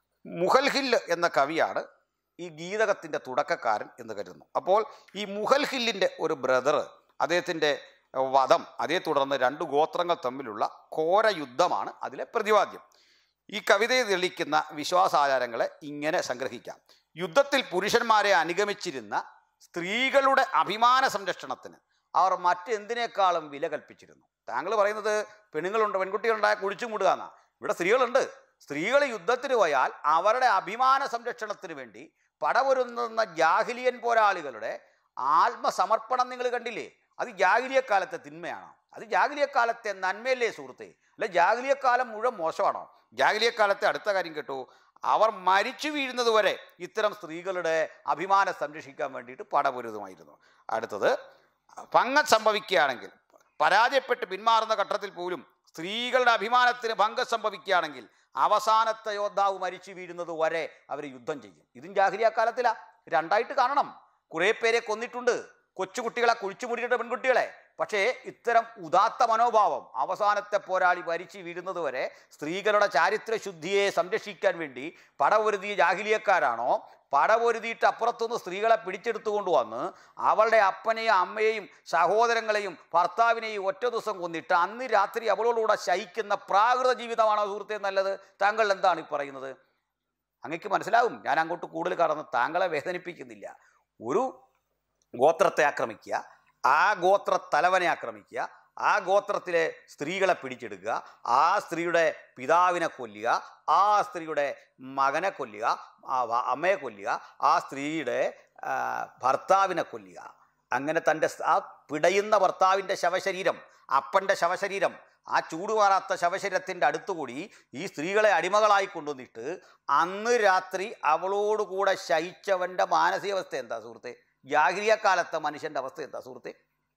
മുഹൽഹിൽ എന്ന കവിയാണ് ഈ ഗീതകത്തിൻ്റെ തുടക്കക്കാരൻ എന്ന് കരുതുന്നു അപ്പോൾ ഈ മുഹൽഹില്ലിൻ്റെ ഒരു ബ്രദർ അദ്ദേഹത്തിൻ്റെ വധം അതേ തുടർന്ന് രണ്ട് ഗോത്രങ്ങൾ തമ്മിലുള്ള ഘോര യുദ്ധമാണ് അതിലെ പ്രതിപാദ്യം ഈ കവിതയെ തെളിയിക്കുന്ന വിശ്വാസാചാരങ്ങളെ ഇങ്ങനെ സംഗ്രഹിക്കാം യുദ്ധത്തിൽ പുരുഷന്മാരെ അനുഗമിച്ചിരുന്ന സ്ത്രീകളുടെ അഭിമാന സംരക്ഷണത്തിന് അവർ മറ്റെന്തിനേക്കാളും വില കൽപ്പിച്ചിരുന്നു താങ്കൾ പറയുന്നത് പെണ്ണുങ്ങളുണ്ട് പെൺകുട്ടികളുണ്ടായ കുഴിച്ചു മൂടുക എന്നാ ഇവിടെ സ്ത്രീകളുണ്ട് സ്ത്രീകൾ യുദ്ധത്തിന് പോയാൽ അവരുടെ അഭിമാന സംരക്ഷണത്തിന് വേണ്ടി പടപൊരുന്നുന്ന ജാഹിലിയൻ പോരാളികളുടെ ആത്മസമർപ്പണം നിങ്ങൾ കണ്ടില്ലേ അത് ജാഹിലിയ കാലത്തെ തിന്മയാണോ അത് ജാഹിലിയ കാലത്തെ നന്മയല്ലേ സുഹൃത്തെ അല്ല ജാഹിലിയ കാലം മുഴുവൻ മോശമാണോ ജാഹിലിയ കാലത്തെ അടുത്ത കാര്യം കേട്ടു അവർ മരിച്ചു വീഴുന്നത് വരെ ഇത്തരം സ്ത്രീകളുടെ അഭിമാനം സംരക്ഷിക്കാൻ വേണ്ടിയിട്ട് പടപൊരുതുമായിരുന്നു അടുത്തത് ഭംഗം സംഭവിക്കുകയാണെങ്കിൽ പരാജയപ്പെട്ട് പിന്മാറുന്ന ഘട്ടത്തിൽ പോലും സ്ത്രീകളുടെ അഭിമാനത്തിന് ഭംഗം സംഭവിക്കുകയാണെങ്കിൽ അവസാനത്തെ യോദ്ധാവ് മരിച്ചു വീഴുന്നത് വരെ അവർ യുദ്ധം ചെയ്യും ഇതും ജാഹിലിയ കാലത്തിലാ രണ്ടായിട്ട് കാണണം കുറേ പേരെ കൊന്നിട്ടുണ്ട് കൊച്ചുകുട്ടികളെ കുഴിച്ചു മുടിയുടെ പെൺകുട്ടികളെ പക്ഷേ ഇത്തരം ഉദാത്ത മനോഭാവം അവസാനത്തെ പോരാളി മരിച്ചു വീഴുന്നത് വരെ സ്ത്രീകളുടെ ചാരിത്രശുദ്ധിയെ സംരക്ഷിക്കാൻ വേണ്ടി പടപൊരുതിയ ജാഹിലിയക്കാരാണോ പടപൊരുതിയിട്ട് അപ്പുറത്തുനിന്ന് സ്ത്രീകളെ പിടിച്ചെടുത്തുകൊണ്ട് വന്ന് അവളുടെ അപ്പനെയും അമ്മയെയും സഹോദരങ്ങളെയും ഭർത്താവിനെയും ഒറ്റ ദിവസം കൊന്നിട്ട് അന്ന് രാത്രി അവളോടുകൂടെ ശയിക്കുന്ന പ്രാകൃത ജീവിതമാണോ സുഹൃത്തെ നല്ലത് താങ്കൾ എന്താണ് ഈ പറയുന്നത് അങ്ങക്ക് മനസ്സിലാവും ഞാൻ അങ്ങോട്ട് കൂടുതൽ കടന്ന് താങ്കളെ വേദനിപ്പിക്കുന്നില്ല ഒരു ഗോത്രത്തെ ആക്രമിക്കുക ആ ഗോത്ര തലവനെ ആക്രമിക്കുക ആ ഗോത്രത്തിലെ സ്ത്രീകളെ പിടിച്ചെടുക്കുക ആ സ്ത്രീയുടെ പിതാവിനെ കൊല്ലുക ആ സ്ത്രീയുടെ മകനെ കൊല്ലുക ആ വ- അമ്മയെ കൊല്ലുക ആ സ്ത്രീയുടെ ആ, ഭർത്താവിനെ കൊല്ലുക അങ്ങനെ തൻ്റെ സ്- ആ പിടയുന്ന ഭർത്താവിൻ്റെ ശവശരീരം അപ്പൻ്റെ ശവശരീരം ആ ചൂടുമാറാത്ത ശവശരീരത്തിൻ്റെ അടുത്തുകൂടി ഈ സ്ത്രീകളെ അടിമകളായി കൊണ്ടുവന്നിട്ട് അന്ന് രാത്രി അവളോടുകൂടെ ശയിച്ചവൻ്റെ മാനസികാവസ്ഥ എന്താ സുഹൃത്തെ ജാഗരിയ കാലത്തെ മനുഷ്യൻ്റെ അവസ്ഥ എന്താ സുഹൃത്തെ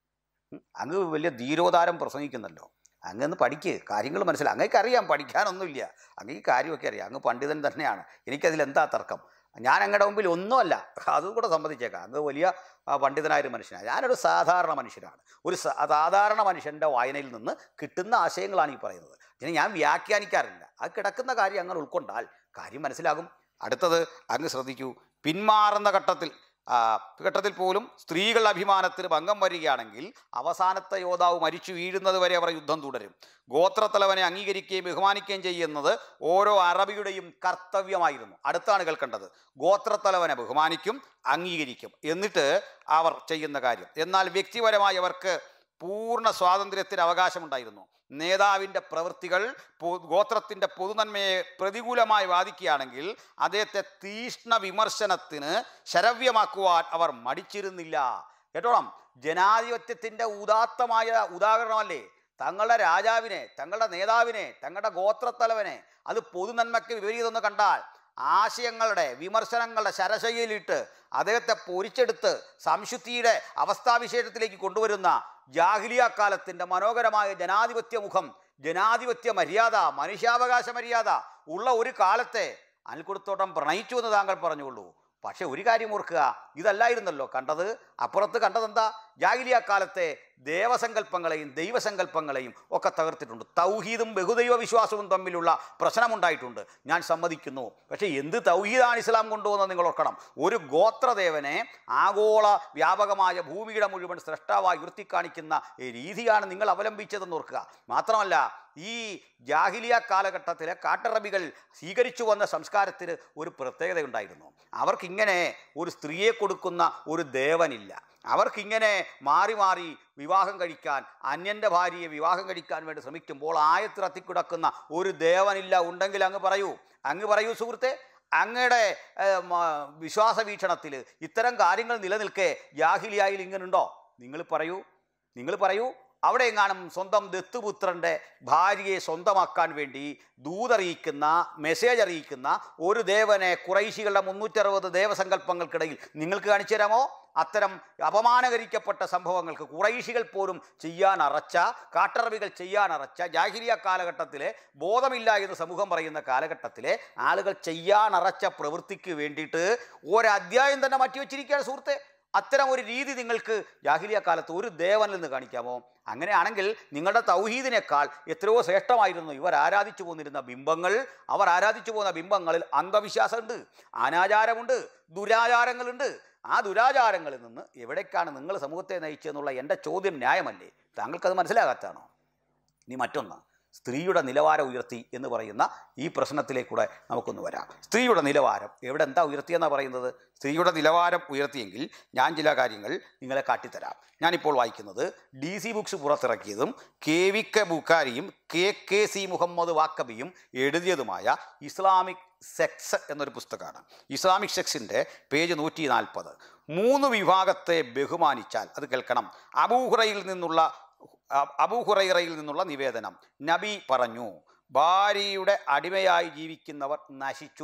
ഉം, അങ്ങ് വലിയ ധീരോദാരം പ്രസംഗിക്കുന്നല്ലോ അങ്ങ് പഠിക്ക് കാര്യങ്ങൾ മനസ്സിലായി അങ്ങേക്ക് അറിയാം പഠിക്കാനൊന്നുമില്ല അങ്ങ് ഈ കാര്യമൊക്കെ അറിയാം അങ്ങ് പണ്ഡിതൻ തന്നെയാണ് എനിക്കതിൽ എന്താ തർക്കം ഞാൻ അങ്ങയുടെ മുമ്പിൽ ഒന്നുമല്ല അതും കൂടെ സമ്മതിച്ചേക്കാം അങ്ങ് വലിയ ആ, പണ്ഡിതനായൊരു മനുഷ്യനാണ് ഞാനൊരു സാധാരണ മനുഷ്യനാണ് ഒരു സ- സാധാരണ മനുഷ്യൻ്റെ വായനയിൽ നിന്ന് കിട്ടുന്ന ആശയങ്ങളാണ് ഈ പറയുന്നത് പിന്നെ ഞാൻ വ്യാഖ്യാനിക്കാറില്ല അത് കിടക്കുന്ന കാര്യം അങ്ങനെ ഉൾക്കൊണ്ടാൽ കാര്യം മനസ്സിലാകും അടുത്തത് അങ്ങ് ശ്രദ്ധിക്കൂ പിന്മാറുന്ന ഘട്ടത്തിൽ ആ, ഘട്ടത്തിൽ പോലും സ്ത്രീകളുടെ അഭിമാനത്തിന് ഭംഗം വരികയാണെങ്കിൽ അവസാനത്തെ യോദ്ധാവ് മരിച്ചു വീഴുന്നത് വരെ അവർ യുദ്ധം തുടരും ഗോത്രത്തലവനെ അംഗീകരിക്കുകയും ബഹുമാനിക്കുകയും ചെയ്യുന്നത് ഓരോ അറബിയുടെയും കർത്തവ്യമായിരുന്നു അടുത്താണ് കേൾക്കേണ്ടത് ഗോത്രത്തലവനെ ബഹുമാനിക്കും അംഗീകരിക്കും എന്നിട്ട് അവർ ചെയ്യുന്ന കാര്യം എന്നാൽ വ്യക്തിപരമായി അവർക്ക് പൂർണ്ണ സ്വാതന്ത്ര്യത്തിന് അവകാശമുണ്ടായിരുന്നു നേതാവിൻ്റെ പ്രവൃത്തികൾ പൊ- ഗോത്രത്തിൻ്റെ പൊതുനന്മയെ പ്രതികൂലമായി വാദിക്കുകയാണെങ്കിൽ അദ്ദേഹത്തെ തീഷ്ണ വിമർശനത്തിന് ശരവ്യമാക്കുവാൻ അവർ മടിച്ചിരുന്നില്ല കേട്ടോണം ജനാധിപത്യത്തിൻ്റെ ഉദാത്തമായ ഉദാഹരണമല്ലേ തങ്ങളുടെ രാജാവിനെ തങ്ങളുടെ നേതാവിനെ തങ്ങളുടെ ഗോത്രത്തലവനെ അത് പൊതുനന്മയ്ക്ക് വിപരീതമെന്ന് കണ്ടാൽ ആശയങ്ങളുടെ വിമർശനങ്ങളുടെ ശരശയിലിട്ട് അദ്ദേഹത്തെ പൊരിച്ചെടുത്ത് സംശുദ്ധിയുടെ അവസ്ഥാവിശേഷത്തിലേക്ക് കൊണ്ടുവരുന്ന ജാഹിലിയ കാലത്തിൻ്റെ മനോഹരമായ ജനാധിപത്യ മുഖം ജനാധിപത്യ മര്യാദ മനുഷ്യാവകാശ മര്യാദ ഉള്ള ഒരു കാലത്തെ അനിൽക്കുടത്തോട്ടം പ്രണയിച്ചു എന്ന് താങ്കൾ പറഞ്ഞുകൊള്ളൂ പക്ഷെ ഒരു കാര്യം ഓർക്കുക ഇതല്ലായിരുന്നല്ലോ കണ്ടത് അപ്പുറത്ത് കണ്ടതെന്താ ജാഹിലിയ കാലത്തെ ദേവസങ്കല്പങ്ങളെയും ദൈവസങ്കല്പങ്ങളെയും ഒക്കെ തകർത്തിട്ടുണ്ട് തൗഹീദും ബഹുദൈവ വിശ്വാസവും തമ്മിലുള്ള പ്രശ്നമുണ്ടായിട്ടുണ്ട് ഞാൻ സമ്മതിക്കുന്നു പക്ഷേ എന്ത് തൗഹീദാണ് ഇസ്ലാം കൊണ്ടുവന്നത് നിങ്ങൾ ഓർക്കണം ഒരു ഗോത്രദേവനെ ആഗോള വ്യാപകമായ ഭൂമിയുടെ മുഴുവൻ സ്രഷ്ടാവായി ഉയർത്തിക്കാണിക്കുന്ന ഈ രീതിയാണ് നിങ്ങൾ അവലംബിച്ചതെന്ന് ഓർക്കുക മാത്രമല്ല ഈ ജാഹിലിയ കാലഘട്ടത്തിലെ കാട്ടറബികൾ സ്വീകരിച്ചു വന്ന സംസ്കാരത്തിന് ഒരു പ്രത്യേകതയുണ്ടായിരുന്നു അവർക്കിങ്ങനെ ഒരു സ്ത്രീയെ കൊടുക്കുന്ന ഒരു ദേവനില്ല അവർക്കിങ്ങനെ മാറി മാറി വിവാഹം കഴിക്കാൻ അന്യൻ്റെ ഭാര്യയെ വിവാഹം കഴിക്കാൻ വേണ്ടി ശ്രമിക്കുമ്പോൾ ആയത്തിറത്തി കിടക്കുന്ന ഒരു ദേവനില്ല ഉണ്ടെങ്കിൽ അങ്ങ് പറയൂ അങ്ങ് പറയൂ സുഹൃത്തെ അങ്ങയുടെ ഏഹ്, മ, വിശ്വാസ വീക്ഷണത്തിൽ ഇത്തരം കാര്യങ്ങൾ നിലനിൽക്കെ ജാഹിലിയായിൽ ഇങ്ങനുണ്ടോ നിങ്ങൾ പറയൂ നിങ്ങൾ പറയൂ അവിടെ എങ്ങാനും സ്വന്തം ദത്തുപുത്രൻ്റെ ഭാര്യയെ സ്വന്തമാക്കാൻ വേണ്ടി ദൂതറിയിക്കുന്ന മെസ്സേജ് അറിയിക്കുന്ന ഒരു ദേവനെ കുറൈശികളുടെ മുന്നൂറ്ററുപത് ദേവസങ്കല്പങ്ങൾക്കിടയിൽ നിങ്ങൾക്ക് കാണിച്ചു തരാമോ അത്തരം അപമാനകരിക്കപ്പെട്ട സംഭവങ്ങൾക്ക് കുറൈശികൾ പോലും ചെയ്യാൻ അറച്ച കാട്ടറബികൾ ചെയ്യാൻ അറച്ച ജാഹിരിയ കാലഘട്ടത്തിലെ ബോധമില്ല എന്ന് സമൂഹം പറയുന്ന കാലഘട്ടത്തിലെ ആളുകൾ ചെയ്യാൻ അറച്ച പ്രവൃത്തിക്ക് വേണ്ടിയിട്ട് ഒരധ്യായം തന്നെ മാറ്റിവെച്ചിരിക്കുകയാണ് സുഹൃത്തെ അത്തരം ഒരു രീതി നിങ്ങൾക്ക് ജാഹിലിയ കാലത്ത് ഒരു ദേവനിൽ നിന്ന് കാണിക്കാമോ അങ്ങനെയാണെങ്കിൽ നിങ്ങളുടെ തൗഹീദിനേക്കാൾ എത്രയോ ശ്രേഷ്ഠമായിരുന്നു ഇവർ ആരാധിച്ചു പോന്നിരുന്ന ബിംബങ്ങൾ അവർ ആരാധിച്ചു പോകുന്ന ബിംബങ്ങളിൽ അന്ധവിശ്വാസമുണ്ട് അനാചാരമുണ്ട് ദുരാചാരങ്ങളുണ്ട് ആ ദുരാചാരങ്ങളിൽ നിന്ന് എവിടേക്കാണ് നിങ്ങൾ സമൂഹത്തെ നയിച്ചതെന്നുള്ള എൻ്റെ ചോദ്യം ന്യായമല്ലേ താങ്കൾക്കത് മനസ്സിലാകാത്തതാണോ ഇനി മറ്റൊന്ന് സ്ത്രീയുടെ നിലവാരം ഉയർത്തി എന്ന് പറയുന്ന ഈ പ്രശ്നത്തിലേക്കൂടെ നമുക്കൊന്ന് വരാം സ്ത്രീയുടെ നിലവാരം എവിടെ എന്താ ഉയർത്തിയെന്നാണ് പറയുന്നത് സ്ത്രീയുടെ നിലവാരം ഉയർത്തിയെങ്കിൽ ഞാൻ ചില കാര്യങ്ങൾ നിങ്ങളെ കാട്ടിത്തരാം ഞാനിപ്പോൾ വായിക്കുന്നത് ഡി സി ബുക്സ് പുറത്തിറക്കിയതും കെ വി കെ ബുക്കാരിയും കെ കെ സി മുഹമ്മദ് വാക്കബിയും എഴുതിയതുമായ ഇസ്ലാമിക് സെക്സ് എന്നൊരു പുസ്തകമാണ് ഇസ്ലാമിക് സെക്സിൻ്റെ പേജ് നൂറ്റി നാൽപ്പത് മൂന്ന് വിഭാഗത്തെ ബഹുമാനിച്ചാൽ അത് കേൾക്കണം അബൂഹുറയിൽ നിന്നുള്ള അ- അബൂഹുറൈറയിൽ നിന്നുള്ള നിവേദനം നബി പറഞ്ഞു ഭാര്യയുടെ അടിമയായി ജീവിക്കുന്നവർ നശിച്ചു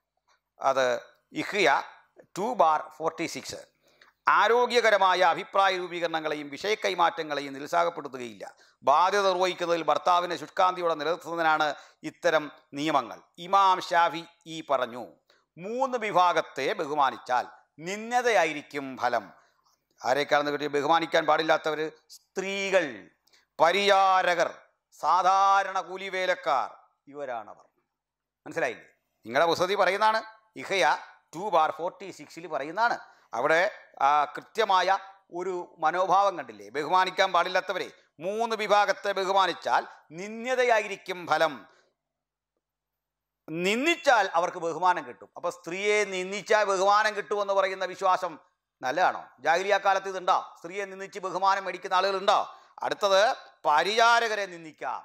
അത് ഇഹ്യ ടു ബാർ ഫോർട്ടി സിക്സ് ആരോഗ്യകരമായ അഭിപ്രായ രൂപീകരണങ്ങളെയും വിഷയക്കൈമാറ്റങ്ങളെയും നിരുത്സാഹപ്പെടുത്തുകയില്ല ബാധ്യത നിർവഹിക്കുന്നതിൽ ഭർത്താവിനെ ശുഷ്കാന്തിയോടെ നിലനിർത്തുന്നതിനാണ് ഇത്തരം നിയമങ്ങൾ ഇമാം ഷാഫി ഈ പറഞ്ഞു മൂന്ന് വിഭാഗത്തെ ബഹുമാനിച്ചാൽ നിന്ദതയായിരിക്കും ഫലം ആരേക്കാണെന്ന് കിട്ടി ബഹുമാനിക്കാൻ പാടില്ലാത്തവർ സ്ത്രീകൾ പരിചാരകർ സാധാരണ കൂലിവേലക്കാർ ഇവരാണവർ മനസ്സിലായില്ലേ നിങ്ങളുടെ പുസ്തകത്തിൽ പറയുന്നതാണ് ഇഹയ ടു ബാർ ഫോർട്ടി സിക്സിൽ പറയുന്നതാണ് അവിടെ ആ, കൃത്യമായ ഒരു മനോഭാവം കണ്ടില്ലേ ബഹുമാനിക്കാൻ പാടില്ലാത്തവരെ മൂന്ന് വിഭാഗത്തെ ബഹുമാനിച്ചാൽ നിന്ദ്യതയായിരിക്കും ഫലം നിന്ദിച്ചാൽ അവർക്ക് ബഹുമാനം കിട്ടും അപ്പോൾ സ്ത്രീയെ നിന്ദിച്ചാൽ ബഹുമാനം കിട്ടുമെന്ന് പറയുന്ന വിശ്വാസം നല്ലതാണോ ജാഗരിയ കാലത്ത് ഇതുണ്ടോ സ്ത്രീയെ നിന്ദിച്ച് ബഹുമാനം മേടിക്കുന്ന ആളുകളുണ്ടോ അടുത്തത് പരിചാരകരെ നിന്ദിക്കാം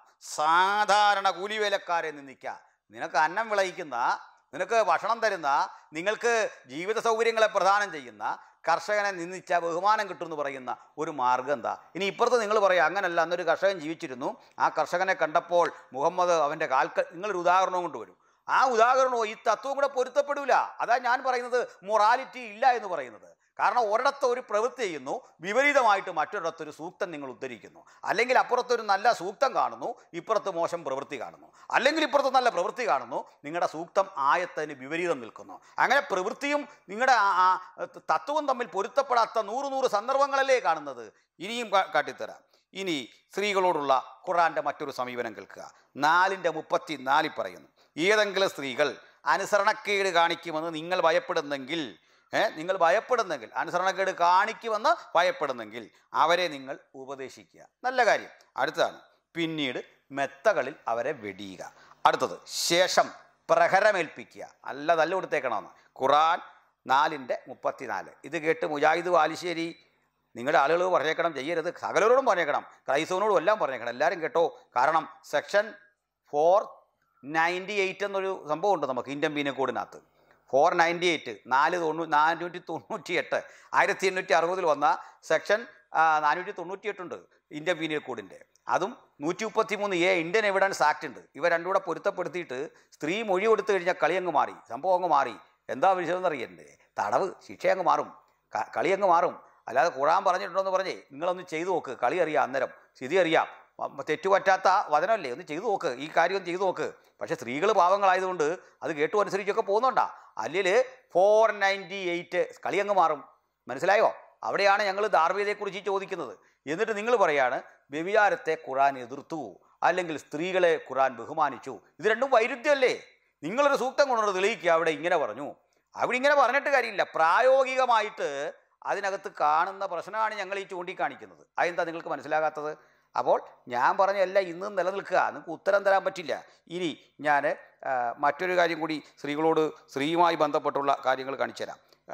സാധാരണ കൂലിവേലക്കാരെ നിന്ദിക്കാം നിനക്ക് അന്നം വിളയിക്കുന്ന നിനക്ക് ഭക്ഷണം തരുന്ന നിങ്ങൾക്ക് ജീവിത സൗകര്യങ്ങളെ പ്രദാനം ചെയ്യുന്ന കർഷകനെ നിന്ദിച്ച ബഹുമാനം കിട്ടുമെന്ന് പറയുന്ന ഒരു മാർഗം എന്താ ഇനി ഇപ്പുറത്ത് നിങ്ങൾ പറയാം അങ്ങനല്ല അന്നൊരു കർഷകൻ ജീവിച്ചിരുന്നു ആ കർഷകനെ കണ്ടപ്പോൾ മുഹമ്മദ് അവൻ്റെ കാൽക്ക നിങ്ങളൊരു ഉദാഹരണവും കൊണ്ടുവരും ആ ഉദാഹരണവും ഈ തത്വം കൂടെ പൊരുത്തപ്പെടില്ല അതാ ഞാൻ പറയുന്നത് മൊറാലിറ്റി ഇല്ല എന്ന് പറയുന്നത് കാരണം ഒരിടത്ത് ഒരു പ്രവൃത്തി ചെയ്യുന്നു വിപരീതമായിട്ട് മറ്റൊരിടത്ത് ഒരു സൂക്തം നിങ്ങൾ ഉദ്ധരിക്കുന്നു അല്ലെങ്കിൽ അപ്പുറത്തൊരു നല്ല സൂക്തം കാണുന്നു ഇപ്പുറത്ത് മോശം പ്രവൃത്തി കാണുന്നു അല്ലെങ്കിൽ ഇപ്പുറത്ത് നല്ല പ്രവൃത്തി കാണുന്നു നിങ്ങളുടെ സൂക്തം ആയത്തിന് വിപരീതം നിൽക്കുന്നു അങ്ങനെ പ്രവൃത്തിയും നിങ്ങളുടെ ആ- ആ തത്വവും തമ്മിൽ പൊരുത്തപ്പെടാത്ത നൂറ് നൂറ് സന്ദർഭങ്ങളല്ലേ കാണുന്നത് ഇനിയും കാ- കാട്ടിത്തരാം ഇനി സ്ത്രീകളോടുള്ള ഖുറാന്റെ മറ്റൊരു സമീപനം കേൾക്കുക നാലിൻ്റെ മുപ്പത്തി നാലിൽ പറയുന്നു ഏതെങ്കിലും സ്ത്രീകൾ അനുസരണക്കേട് കാണിക്കുമെന്ന് നിങ്ങൾ ഭയപ്പെടുന്നെങ്കിൽ ഏ, നിങ്ങൾ ഭയപ്പെടുന്നെങ്കിൽ അനുസരണക്കേട് കാണിക്കുമെന്ന് ഭയപ്പെടുന്നെങ്കിൽ അവരെ നിങ്ങൾ ഉപദേശിക്കുക നല്ല കാര്യം അടുത്തതാണ് പിന്നീട് മെത്തകളിൽ അവരെ വെടിയുക അടുത്തത് ശേഷം പ്രഹരമേൽപ്പിക്കുക നല്ല തല്ല് കൊടുത്തേക്കണമെന്ന് ഖുറാൻ നാലിൻ്റെ മുപ്പത്തിനാല് ഇത് കേട്ട് മുജാഹിദ് വാലിശ്ശേരി നിങ്ങളുടെ ആളുകൾ പറഞ്ഞേക്കണം ചെയ്യരുത് സകലരോടും പറഞ്ഞേക്കണം ക്രൈസ്തവനോടും എല്ലാം പറഞ്ഞേക്കണം എല്ലാവരും കേട്ടോ കാരണം സെക്ഷൻ ഫോർ നയൻറ്റി എയ്റ്റ് എന്നൊരു സംഭവമുണ്ട് നമുക്ക് ഇന്ത്യൻ പീനൽ കോഡിനകത്ത് ഫോർ നയൻറ്റി എയ്റ്റ് നാല് തൊണ്ണൂ നാനൂറ്റി തൊണ്ണൂറ്റി എട്ട് ആയിരത്തി എണ്ണൂറ്റി അറുപതിൽ വന്ന സെക്ഷൻ നാനൂറ്റി തൊണ്ണൂറ്റി എട്ടുണ്ട് ഇന്ത്യൻ പീനൽ കോഡിൻ്റെ അതും നൂറ്റി മുപ്പത്തി മൂന്ന് എ ഇന്ത്യൻ എവിഡൻസ് ആക്ട് ഉണ്ട് ഇവ രണ്ടും കൂടെ പൊരുത്തപ്പെടുത്തിയിട്ട് സ്ത്രീ മൊഴി കൊടുത്തു കഴിഞ്ഞാൽ കളി അങ്ങ് മാറി സംഭവം അങ്ങ് മാറി എന്താ വിഷയം അറിയണ്ടേ തടവ് ശിക്ഷ അങ്ങ് മാറും ക- കളി അങ്ങ് മാറും അല്ലാതെ ഖുറാൻ പറഞ്ഞിട്ടുണ്ടോന്ന് പറഞ്ഞേ നിങ്ങളൊന്ന് ചെയ്തു നോക്ക് കളി അറിയാം അന്നേരം സ്ഥിതി അറിയാം മ- തെറ്റുപറ്റാത്ത വചനമല്ലേ ഒന്ന് ചെയ്തു നോക്ക് ഈ കാര്യം ഒന്ന് ചെയ്തു നോക്ക് പക്ഷേ സ്ത്രീകൾ പാവങ്ങളായതുകൊണ്ട് അത് കേട്ടു അനുസരിച്ചൊക്കെ പോകുന്നുണ്ടാ അല്ലെങ്കിൽ ഫോർ നയൻറ്റി എയ്റ്റ് കളി അങ്ങ് മാറും മനസ്സിലായോ അവിടെയാണ് ഞങ്ങൾ ധാർമ്മികതയെക്കുറിച്ച് ചോദിക്കുന്നത് എന്നിട്ട് നിങ്ങൾ പറയാണ് വ്യഭിചാരത്തെ ഖുറാൻ എതിർത്തു അല്ലെങ്കിൽ സ്ത്രീകളെ ഖുറാൻ ബഹുമാനിച്ചു ഇത് രണ്ടും വൈരുദ്ധ്യമല്ലേ നിങ്ങളൊരു സൂക്തം കൊണ്ടുവന്ന് തെളിയിക്കുക അവിടെ ഇങ്ങനെ പറഞ്ഞു അവിടെ ഇങ്ങനെ പറഞ്ഞിട്ട് കാര്യമില്ല പ്രായോഗികമായിട്ട് അതിനകത്ത് കാണുന്ന പ്രശ്നമാണ് ഞങ്ങൾ ഈ ചൂണ്ടിക്കാണിക്കുന്നത് അതെന്താ നിങ്ങൾക്ക് മനസ്സിലാകാത്തത് അപ്പോൾ ഞാൻ പറഞ്ഞ എല്ലാം ഇന്നും നിലനിൽക്കുക നിങ്ങൾക്ക് ഉത്തരം തരാൻ പറ്റില്ല ഇനി ഞാൻ മറ്റൊരു കാര്യം കൂടി സ്ത്രീകളോട് സ്ത്രീയുമായി ബന്ധപ്പെട്ടുള്ള കാര്യങ്ങൾ കാണിച്ചു തരാം ആ,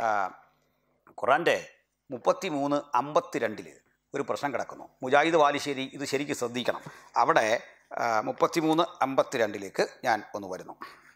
ഖുറാൻ്റെ മുപ്പത്തി മൂന്ന് അമ്പത്തിരണ്ടിൽ ഒരു പ്രശ്നം കിടക്കുന്നു മുജാഹിദ് വാലിശ്ശേരി ഇത് ശരിക്കും ശ്രദ്ധിക്കണം അവിടെ മുപ്പത്തി മൂന്ന് അമ്പത്തിരണ്ടിലേക്ക് ഞാൻ ഒന്ന് വരുന്നു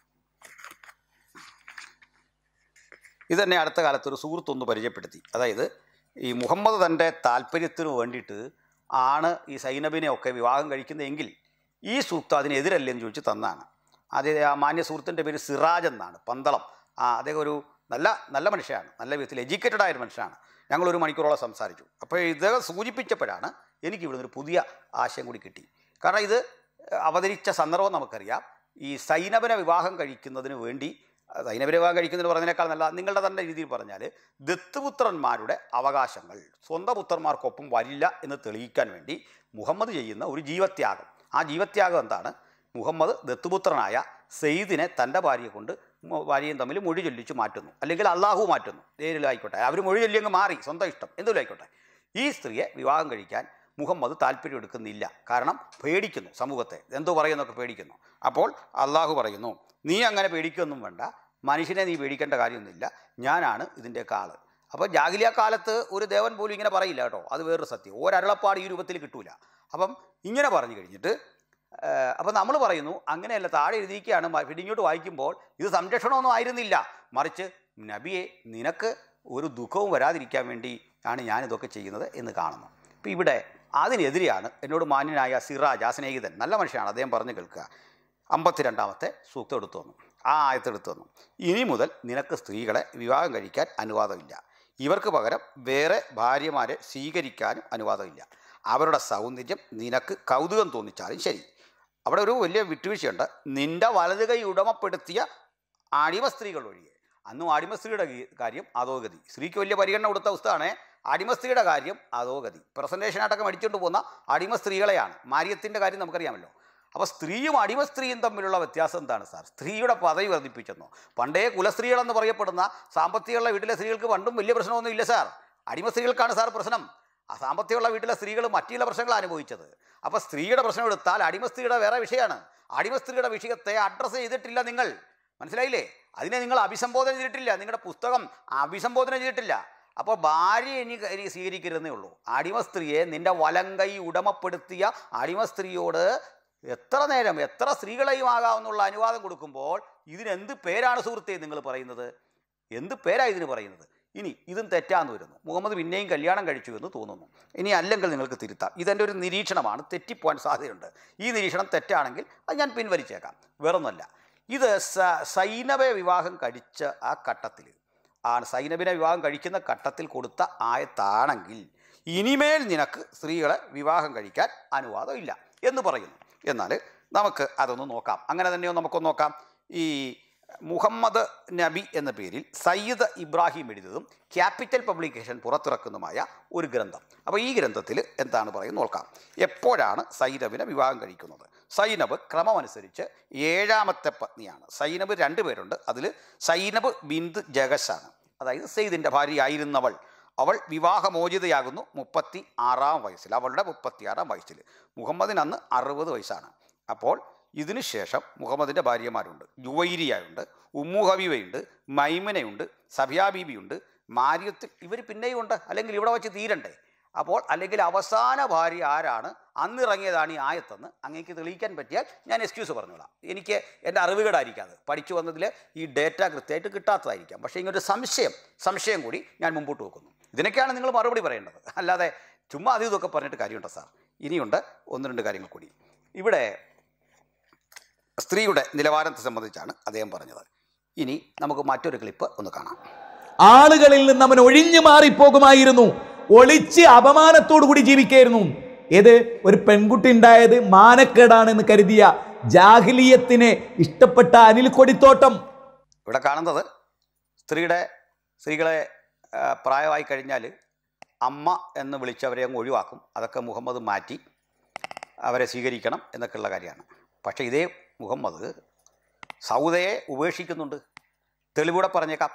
ഇതന്നെ അടുത്ത കാലത്ത് ഒരു സുഹൃത്തൊന്ന് പരിചയപ്പെടുത്തി അതായത് ഈ മുഹമ്മദ് തൻ്റെ താല്പര്യത്തിന് വേണ്ടിയിട്ട് ആണ് ഈ സൈനബിനെ ഒക്കെ വിവാഹം കഴിക്കുന്നതെങ്കിൽ ഈ സൂക്തം അതിനെതിരല്ലേ എന്ന് ചോദിച്ച് തന്നാണ് അത് ആ മാന്യ സുഹൃത്തിൻ്റെ പേര് സിറാജ് എന്നാണ് പന്തളം ആ അദ്ദേഹം ഒരു നല്ല നല്ല മനുഷ്യനാണ് നല്ല വിധത്തിൽ എഡ്യൂക്കേറ്റഡ് ആയ ഒരു മനുഷ്യനാണ് ഞങ്ങളൊരു മണിക്കൂറോളം സംസാരിച്ചു അപ്പോൾ ഇദ്ദേഹം സൂചിപ്പിച്ചപ്പോഴാണ് എനിക്ക് ഇവിടുന്ന് ഒരു പുതിയ ആശയം കൂടി കിട്ടി കാരണം ഇത് അവതരിച്ച സന്ദർഭം നമുക്കറിയാം ഈ സൈനബനെ വിവാഹം കഴിക്കുന്നതിന് വേണ്ടി സൈനബനെ വിവാഹം കഴിക്കുന്നതിന് പറഞ്ഞതിനേക്കാൾ നല്ല നിങ്ങളുടെ തന്നെ രീതിയിൽ പറഞ്ഞാൽ ദത്തുപുത്രന്മാരുടെ അവകാശങ്ങൾ സ്വന്തം പുത്രന്മാർക്കൊപ്പം വരില്ല എന്ന് തെളിയിക്കാൻ വേണ്ടി മുഹമ്മദ് ചെയ്യുന്ന ഒരു ജീവത്യാഗം ആ ജീവത്യാഗം എന്താണ് മുഹമ്മദ് ദത്തുപുത്രനായ സെയ്ദിനെ തൻ്റെ ഭാര്യയെ കൊണ്ട് മു- ഭാര്യയും തമ്മിൽ മൊഴി ചൊല്ലിച്ച് മാറ്റുന്നു അല്ലെങ്കിൽ അള്ളാഹു മാറ്റുന്നു ഏതിലും ആയിക്കോട്ടെ അവർ മൊഴി ചൊല്ലി അങ്ങ് മാറി സ്വന്തം ഇഷ്ടം എന്തെങ്കിലും ആയിക്കോട്ടെ ഈ സ്ത്രീയെ വിവാഹം കഴിക്കാൻ മുഹമ്മദ് താല്പര്യം എടുക്കുന്നില്ല കാരണം പേടിക്കുന്നു സമൂഹത്തെ എന്തോ പറയുന്നൊക്കെ പേടിക്കുന്നു അപ്പോൾ അള്ളാഹു പറയുന്നു നീ അങ്ങനെ പേടിക്കൊന്നും വേണ്ട മനുഷ്യനെ നീ പേടിക്കേണ്ട കാര്യമൊന്നുമില്ല ഞാനാണ് ഇതിൻ്റെയൊക്കെ ആള് അപ്പോൾ ജാഹിലിയ കാലത്ത് ഒരു ദേവൻ പോലും ഇങ്ങനെ പറയില്ല കേട്ടോ അത് വേറൊരു സത്യം ഒരരുളപ്പാട് ഈ രൂപത്തിൽ കിട്ടൂല അപ്പം ഇങ്ങനെ പറഞ്ഞു കഴിഞ്ഞിട്ട് അപ്പം നമ്മൾ പറയുന്നു അങ്ങനെയല്ല താഴെ എഴുതിയിരിക്കുകയാണ് മ- പിടിങ്ങോട്ട് വായിക്കുമ്പോൾ ഇത് സംരക്ഷണമൊന്നും ആയിരുന്നില്ല മറിച്ച് നബിയെ നിനക്ക് ഒരു ദുഃഖവും വരാതിരിക്കാൻ വേണ്ടി ആണ് ഞാനിതൊക്കെ ചെയ്യുന്നത് എന്ന് കാണുന്നു അപ്പം ഇവിടെ അതിനെതിരെയാണ് എന്നോട് മാന്യനായ സിറാജ് ആ സ്നേഹിതൻ നല്ല മനുഷ്യനാണ് അദ്ദേഹം പറഞ്ഞു കേൾക്കുക അമ്പത്തിരണ്ടാമത്തെ സൂക്തം എടുത്തു വന്നു ആ ആയത്ത് എടുത്തു വന്നു ഇനി മുതൽ നിനക്ക് സ്ത്രീകളെ വിവാഹം കഴിക്കാൻ അനുവാദമില്ല ഇവർക്ക് പകരം വേറെ ഭാര്യമാരെ സ്വീകരിക്കാനും അനുവാദമില്ല അവരുടെ സൗന്ദര്യം നിനക്ക് കൗതുകം തോന്നിച്ചാലും ശരി അവിടെ ഒരു വലിയ വിട്ടുവീഴ്ചയുണ്ട് നിന്റെ വലത് കൈ ഉടമപ്പെടുത്തിയ അടിമ സ്ത്രീകൾ ഒഴികെ അന്നും അടിമ സ്ത്രീയുടെ ഗി- കാര്യം അധോഗതി സ്ത്രീക്ക് വലിയ പരിഗണന കൊടുത്ത അവസ്ഥയാണ് അടിമ സ്ത്രീയുടെ കാര്യം അധോഗതി പ്രസൻറ്റേഷനായിട്ടൊക്കെ മേടിച്ചുകൊണ്ട് പോകുന്ന അടിമ സ്ത്രീകളെയാണ് മാര്യത്തിൻ്റെ കാര്യം നമുക്കറിയാമല്ലോ അപ്പോൾ സ്ത്രീയും അടിമ സ്ത്രീയും തമ്മിലുള്ള വ്യത്യാസം എന്താണ് സാർ സ്ത്രീയുടെ പദവി വർദ്ധിപ്പിച്ചെന്നോ പണ്ടേ കുലസ്ത്രീകളെന്ന് പറയപ്പെടുന്ന സാമ്പത്തികമുള്ള വീട്ടിലെ സ്ത്രീകൾക്ക് പണ്ടും വലിയ പ്രശ്നമൊന്നും ഇല്ല സാർ അടിമ സ്ത്രീകൾക്കാണ് സാർ പ്രശ്നം ആ സാമ്പത്തികമുള്ള വീട്ടിലെ സ്ത്രീകൾ മറ്റു ചില പ്രശ്നങ്ങൾ അനുഭവിച്ചത് അപ്പോൾ സ്ത്രീയുടെ പ്രശ്നം എടുത്താൽ അടിമ സ്ത്രീയുടെ വേറെ വിഷയമാണ് അടിമ സ്ത്രീയുടെ വിഷയത്തെ അഡ്രസ്സ് ചെയ്തിട്ടില്ല നിങ്ങൾ മനസ്സിലായില്ലേ അതിനെ നിങ്ങൾ അഭിസംബോധന ചെയ്തിട്ടില്ല നിങ്ങളുടെ പുസ്തകം അഭിസംബോധന ചെയ്തിട്ടില്ല അപ്പോൾ ഭാര്യ ഇനി ഇനി സ്വീകരിക്കരുതെന്നേ ഉള്ളൂ അടിമ സ്ത്രീയെ നിന്റെ വലങ്കൈ ഉടമപ്പെടുത്തിയ അടിമ സ്ത്രീയോട് എത്ര നേരം എത്ര സ്ത്രീകളെയും ആകാമെന്നുള്ള അനുവാദം കൊടുക്കുമ്പോൾ ഇതിനെന്ത് പേരാണ് സുഹൃത്തെ നിങ്ങൾ പറയുന്നത് എന്ത് പേരാ ഇതിന് പറയുന്നത് ഇനി ഇതും തെറ്റാന്ന് വരുന്നു മുഹമ്മദ് പിന്നെയും കല്യാണം കഴിച്ചു എന്ന് തോന്നുന്നു ഇനി അല്ലെങ്കിൽ നിങ്ങൾക്ക് തിരുത്താം ഇതെൻ്റെ ഒരു നിരീക്ഷണമാണ് തെറ്റിപ്പോകാൻ സാധ്യതയുണ്ട് ഈ നിരീക്ഷണം തെറ്റാണെങ്കിൽ അത് ഞാൻ പിൻവലിച്ചേക്കാം വേറൊന്നുമല്ല ഇത് സ സൈനബെ വിവാഹം കഴിച്ച ആ ഘട്ടത്തിൽ ആ സൈനബിനെ വിവാഹം കഴിക്കുന്ന ഘട്ടത്തിൽ കൊടുത്ത ആയത്താണെങ്കിൽ ഇനിമേൽ നിനക്ക് സ്ത്രീകളെ വിവാഹം കഴിക്കാൻ അനുവാദം ഇല്ല എന്ന് പറയുന്നു എന്നാൽ നമുക്ക് അതൊന്ന് നോക്കാം അങ്ങനെ തന്നെയോ നമുക്കൊന്ന് നോക്കാം ഈ മുഹമ്മദ് നബി എന്ന പേരിൽ സയ്യിദ് ഇബ്രാഹിം എഴുതിയതും ക്യാപിറ്റൽ പബ്ലിക്കേഷൻ പുറത്തിറക്കുന്നതുമായ ഒരു ഗ്രന്ഥം അപ്പോൾ ഈ ഗ്രന്ഥത്തിൽ എന്താണ് പറയുന്നത് നോക്കാം എപ്പോഴാണ് സൈനബിനെ വിവാഹം കഴിക്കുന്നത് സൈനബ് ക്രമമനുസരിച്ച് ഏഴാമത്തെ പത്നിയാണ് സൈനബ് രണ്ട് പേരുണ്ട് അതിൽ സൈനബ് ബിന്ദ് ജഗശാണ് അതായത് സെയ്ദിൻ്റെ ഭാര്യയായിരുന്നവൾ അവൾ വിവാഹമോചിതയാകുന്നു മുപ്പത്തി ആറാം വയസ്സിൽ അവളുടെ മുപ്പത്തി ആറാം വയസ്സിൽ മുഹമ്മദിന് അന്ന് അറുപത് വയസ്സാണ് അപ്പോൾ ഇതിനു ശേഷം മുഹമ്മദിൻ്റെ ഭാര്യമാരുണ്ട് ജുവൈരിയുണ്ട് ഉമ്മു ഹബീബയുണ്ട് മൈമനയുണ്ട് സഫിയ ബീബിയുണ്ട് മാരിയത്തിൽ ഇവർ പിന്നെയും ഉണ്ട് അല്ലെങ്കിൽ ഇവിടെ വെച്ച് തീരണ്ടേ അപ്പോൾ അല്ലെങ്കിൽ അവസാന ഭാര്യ ആരാണ് അന്നിറങ്ങിയതാണ് ഈ ആയത്തെന്ന് അങ്ങേക്ക് തെളിയിക്കാൻ പറ്റിയാൽ ഞാൻ എക്സ്ക്യൂസ് പറഞ്ഞോളാം എനിക്ക് എൻ്റെ അറിവുകേടായിരിക്കാതെ പഠിച്ചു വന്നതിൽ ഈ ഡേറ്റ കൃത്യമായിട്ട് കിട്ടാത്തതായിരിക്കാം പക്ഷേ ഇങ്ങനൊരു സംശയം സംശയം കൂടി ഞാൻ മുമ്പോട്ട് വെക്കുന്നു ഇതിനൊക്കെയാണ് നിങ്ങൾ മറുപടി പറയേണ്ടത് അല്ലാതെ ചുമ്മാ അത് ഇതൊക്കെ പറഞ്ഞിട്ട് കാര്യമുണ്ടോ സാർ ഇനിയുണ്ട് ഒന്ന് രണ്ട് കാര്യങ്ങൾ കൂടി ഇവിടെ സ്ത്രീയുടെ നിലവാരത്തെ സംബന്ധിച്ചാണ് അദ്ദേഹം പറഞ്ഞത് ഇനി നമുക്ക് മറ്റൊരു ക്ലിപ്പ് ഒന്ന് കാണാം ആളുകളിൽ നിന്ന് അവൻ ഒഴിഞ്ഞു മാറിപ്പോകുമായിരുന്നു ഒളിച്ച് അപമാനത്തോടു കൂടി ജീവിക്കായിരുന്നു ഏത് ഒരു പെൺകുട്ടി ഉണ്ടായത് മാനക്കേടാണെന്ന് കരുതിയ ജാഹിലീയത്തിനെ ഇഷ്ടപ്പെട്ട അനിൽ കൊടിത്തോട്ടം ഇവിടെ കാണുന്നത് സ്ത്രീയുടെ സ്ത്രീകളെ ആ, പ്രായമായി കഴിഞ്ഞാൽ അമ്മ എന്ന് വിളിച്ചവരെ അങ്ങ് ഒഴിവാക്കും അതൊക്കെ മുഹമ്മദ് മാറ്റി അവരെ സ്വീകരിക്കണം എന്നൊക്കെയുള്ള കാര്യമാണ് പക്ഷേ ഇതേ മുഹമ്മദ് സൗദയെ ഉപേക്ഷിക്കുന്നുണ്ട് തെളിവൂടെ പറഞ്ഞേക്കാം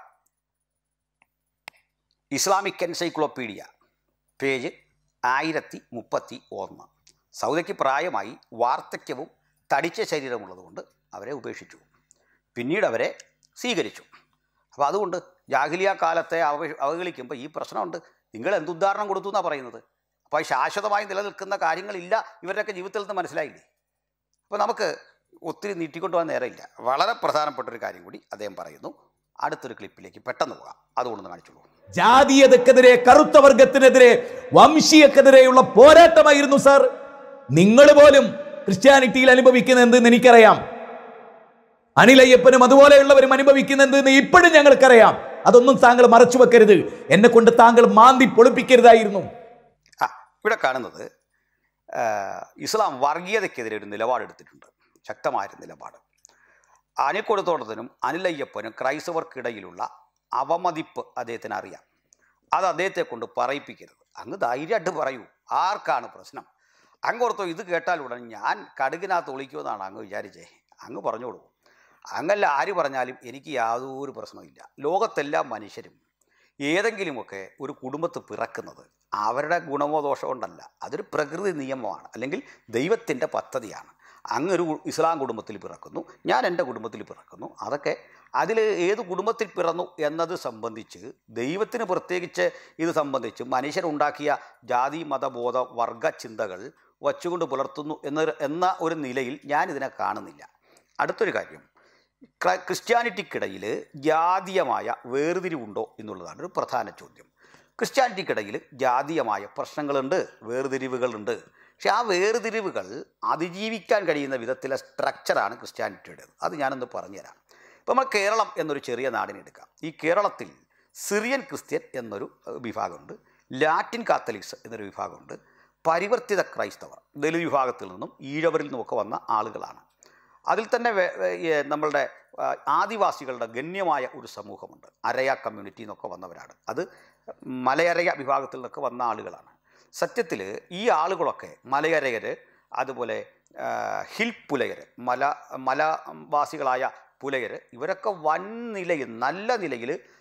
ഇസ്ലാമിക് എൻസൈക്ലോപ്പീഡിയ പേജ് ആയിരത്തി മുപ്പത്തി ഒന്ന് സൗദയ്ക്ക് പ്രായമായി വാർദ്ധക്യവും തടിച്ച ശരീരമുള്ളതുകൊണ്ട് അവരെ ഉപേക്ഷിച്ചു പിന്നീട് അവരെ സ്വീകരിച്ചു അപ്പോൾ അതുകൊണ്ട് ജാഹിലിയ കാലത്തെ അവ അവഹേളിക്കുമ്പോൾ ഈ പ്രശ്നമുണ്ട് നിങ്ങൾ എന്തുദാഹരണം കൊടുത്തു എന്നാണ് പറയുന്നത് അപ്പോൾ ശാശ്വതമായി നിലനിൽക്കുന്ന കാര്യങ്ങളില്ല ഇവരുടെയൊക്കെ ജീവിതത്തിൽ നിന്ന് മനസ്സിലായില്ലേ അപ്പോൾ നമുക്ക് ഒത്തിരി നീട്ടിക്കൊണ്ടുപോകാൻ നേരമില്ല വളരെ പ്രധാനപ്പെട്ട ഒരു കാര്യം കൂടി അദ്ദേഹം പറയുന്നു അടുത്തൊരു ക്ലിപ്പിലേക്ക് പെട്ടെന്ന് പോകാം അതുകൊണ്ടൊന്ന് കാണിച്ചോളൂ ജാതീയതക്കെതിരെ കറുത്ത വർഗത്തിനെതിരെ വംശീയക്കെതിരെയുള്ള പോരാട്ടമായിരുന്നു സാർ നിങ്ങൾ പോലും ക്രിസ്ത്യാനിറ്റിയിൽ അനുഭവിക്കുന്ന എന്തെന്ന് എനിക്കറിയാം അനിലയ്യപ്പനും അതുപോലെയുള്ളവരും അനുഭവിക്കുന്ന എന്തെന്ന് ഇപ്പോഴും ഞങ്ങൾക്കറിയാം അതൊന്നും താങ്കൾ മറച്ചു വെക്കരുത് എന്നെ കൊണ്ട് താങ്കൾ മാന്തി പൊളിപ്പിക്കരുതായിരുന്നു ആ ഇവിടെ കാണുന്നത് ആ, ഇസ്ലാം വർഗീയതയ്ക്കെതിരെ ഒരു നിലപാടെടുത്തിട്ടുണ്ട് ശക്തമായൊരു നിലപാട് അനിക്കൊടുത്തോട്ടത്തിനും അനിലയ്യപ്പനും ക്രൈസ്തവർക്കിടയിലുള്ള അവമതിപ്പ് അദ്ദേഹത്തിന് അറിയാം അത് അദ്ദേഹത്തെ കൊണ്ട് പറയിപ്പിക്കരുത് അങ്ങ് ധൈര്യമായിട്ട് പറയൂ ആർക്കാണ് പ്രശ്നം അങ്ങോർത്തോ ഇത് കേട്ടാൽ ഉടൻ ഞാൻ കടുകിനകത്ത് ഒളിക്കുമെന്നാണ് അങ്ങ് വിചാരിച്ചേ അങ്ങ് പറഞ്ഞോളൂ അങ്ങല്ല ആര് പറഞ്ഞാലും എനിക്ക് യാതൊരു പ്രശ്നമില്ല ലോകത്തെല്ലാ മനുഷ്യരും ഏതെങ്കിലുമൊക്കെ ഒരു കുടുംബത്ത് പിറക്കുന്നത് അവരുടെ ഗുണമോ ദോഷമോ കൊണ്ടല്ല അതൊരു പ്രകൃതി നിയമമാണ് അല്ലെങ്കിൽ ദൈവത്തിൻ്റെ പദ്ധതിയാണ് അങ്ങൊരു ഇസ്ലാം കുടുംബത്തിൽ പിറക്കുന്നു ഞാൻ എൻ്റെ കുടുംബത്തിൽ പിറക്കുന്നു അതൊക്കെ അതിൽ ഏത് കുടുംബത്തിൽ പിറന്നു എന്നത് സംബന്ധിച്ച് ദൈവത്തിന് പ്രത്യേകിച്ച് ഇത് സംബന്ധിച്ച് മനുഷ്യരുണ്ടാക്കിയ ജാതി മതബോധ വർഗ ചിന്തകൾ വച്ചുകൊണ്ട് പുലർത്തുന്നു എന്ന എന്ന ഒരു നിലയിൽ ഞാൻ ഇതിനെ കാണുന്നില്ല അടുത്തൊരു കാര്യം ക്ര- ക്രിസ്ത്യാനിറ്റിക്കിടയിൽ ജാതീയമായ വേർതിരിവുണ്ടോ എന്നുള്ളതാണ് ഒരു പ്രധാന ചോദ്യം ക്രിസ്ത്യാനിറ്റിക്കിടയിൽ ജാതീയമായ പ്രശ്നങ്ങളുണ്ട് വേർതിരിവുകളുണ്ട് പക്ഷെ ആ വേർതിരിവുകൾ അതിജീവിക്കാൻ കഴിയുന്ന വിധത്തിലെ സ്ട്രക്ചറാണ് ക്രിസ്ത്യാനിറ്റിയുടേത് അത് ഞാനൊന്ന് പറഞ്ഞുതരാം ഇപ്പോൾ നമ്മൾ കേരളം എന്നൊരു ചെറിയ നാടിനെ എടുക്കാം ഈ കേരളത്തിൽ സിറിയൻ ക്രിസ്ത്യൻ എന്നൊരു ഏഹ്, വിഭാഗമുണ്ട് ലാറ്റിൻ കാത്തലിക്സ് എന്നൊരു വിഭാഗമുണ്ട് പരിവർത്തിത ക്രൈസ്തവർ ദലിത് വിഭാഗത്തിൽ നിന്നും ഈഴവരിൽ നിന്നുമൊക്കെ വന്ന ആളുകളാണ് അതിൽ തന്നെ വേ- വേ- ഏ, നമ്മളുടെ ആ, ആദിവാസികളുടെ ഗണ്യമായ ഒരു സമൂഹമുണ്ട് അരയ കമ്മ്യൂണിറ്റി എന്നൊക്കെ വന്നവരാണ് അത് മലയരയ വിഭാഗത്തിൽ നിന്നൊക്കെ വന്ന ആളുകളാണ് സത്യത്തിൽ ഈ ആളുകളൊക്കെ മലയരയർ അതുപോലെ ആ, ഹിൽ പുലയർ മല മലവാസികളായ പുലയർ ഇവരൊക്കെ വൻ നിലയിൽ നല്ല നിലയിൽ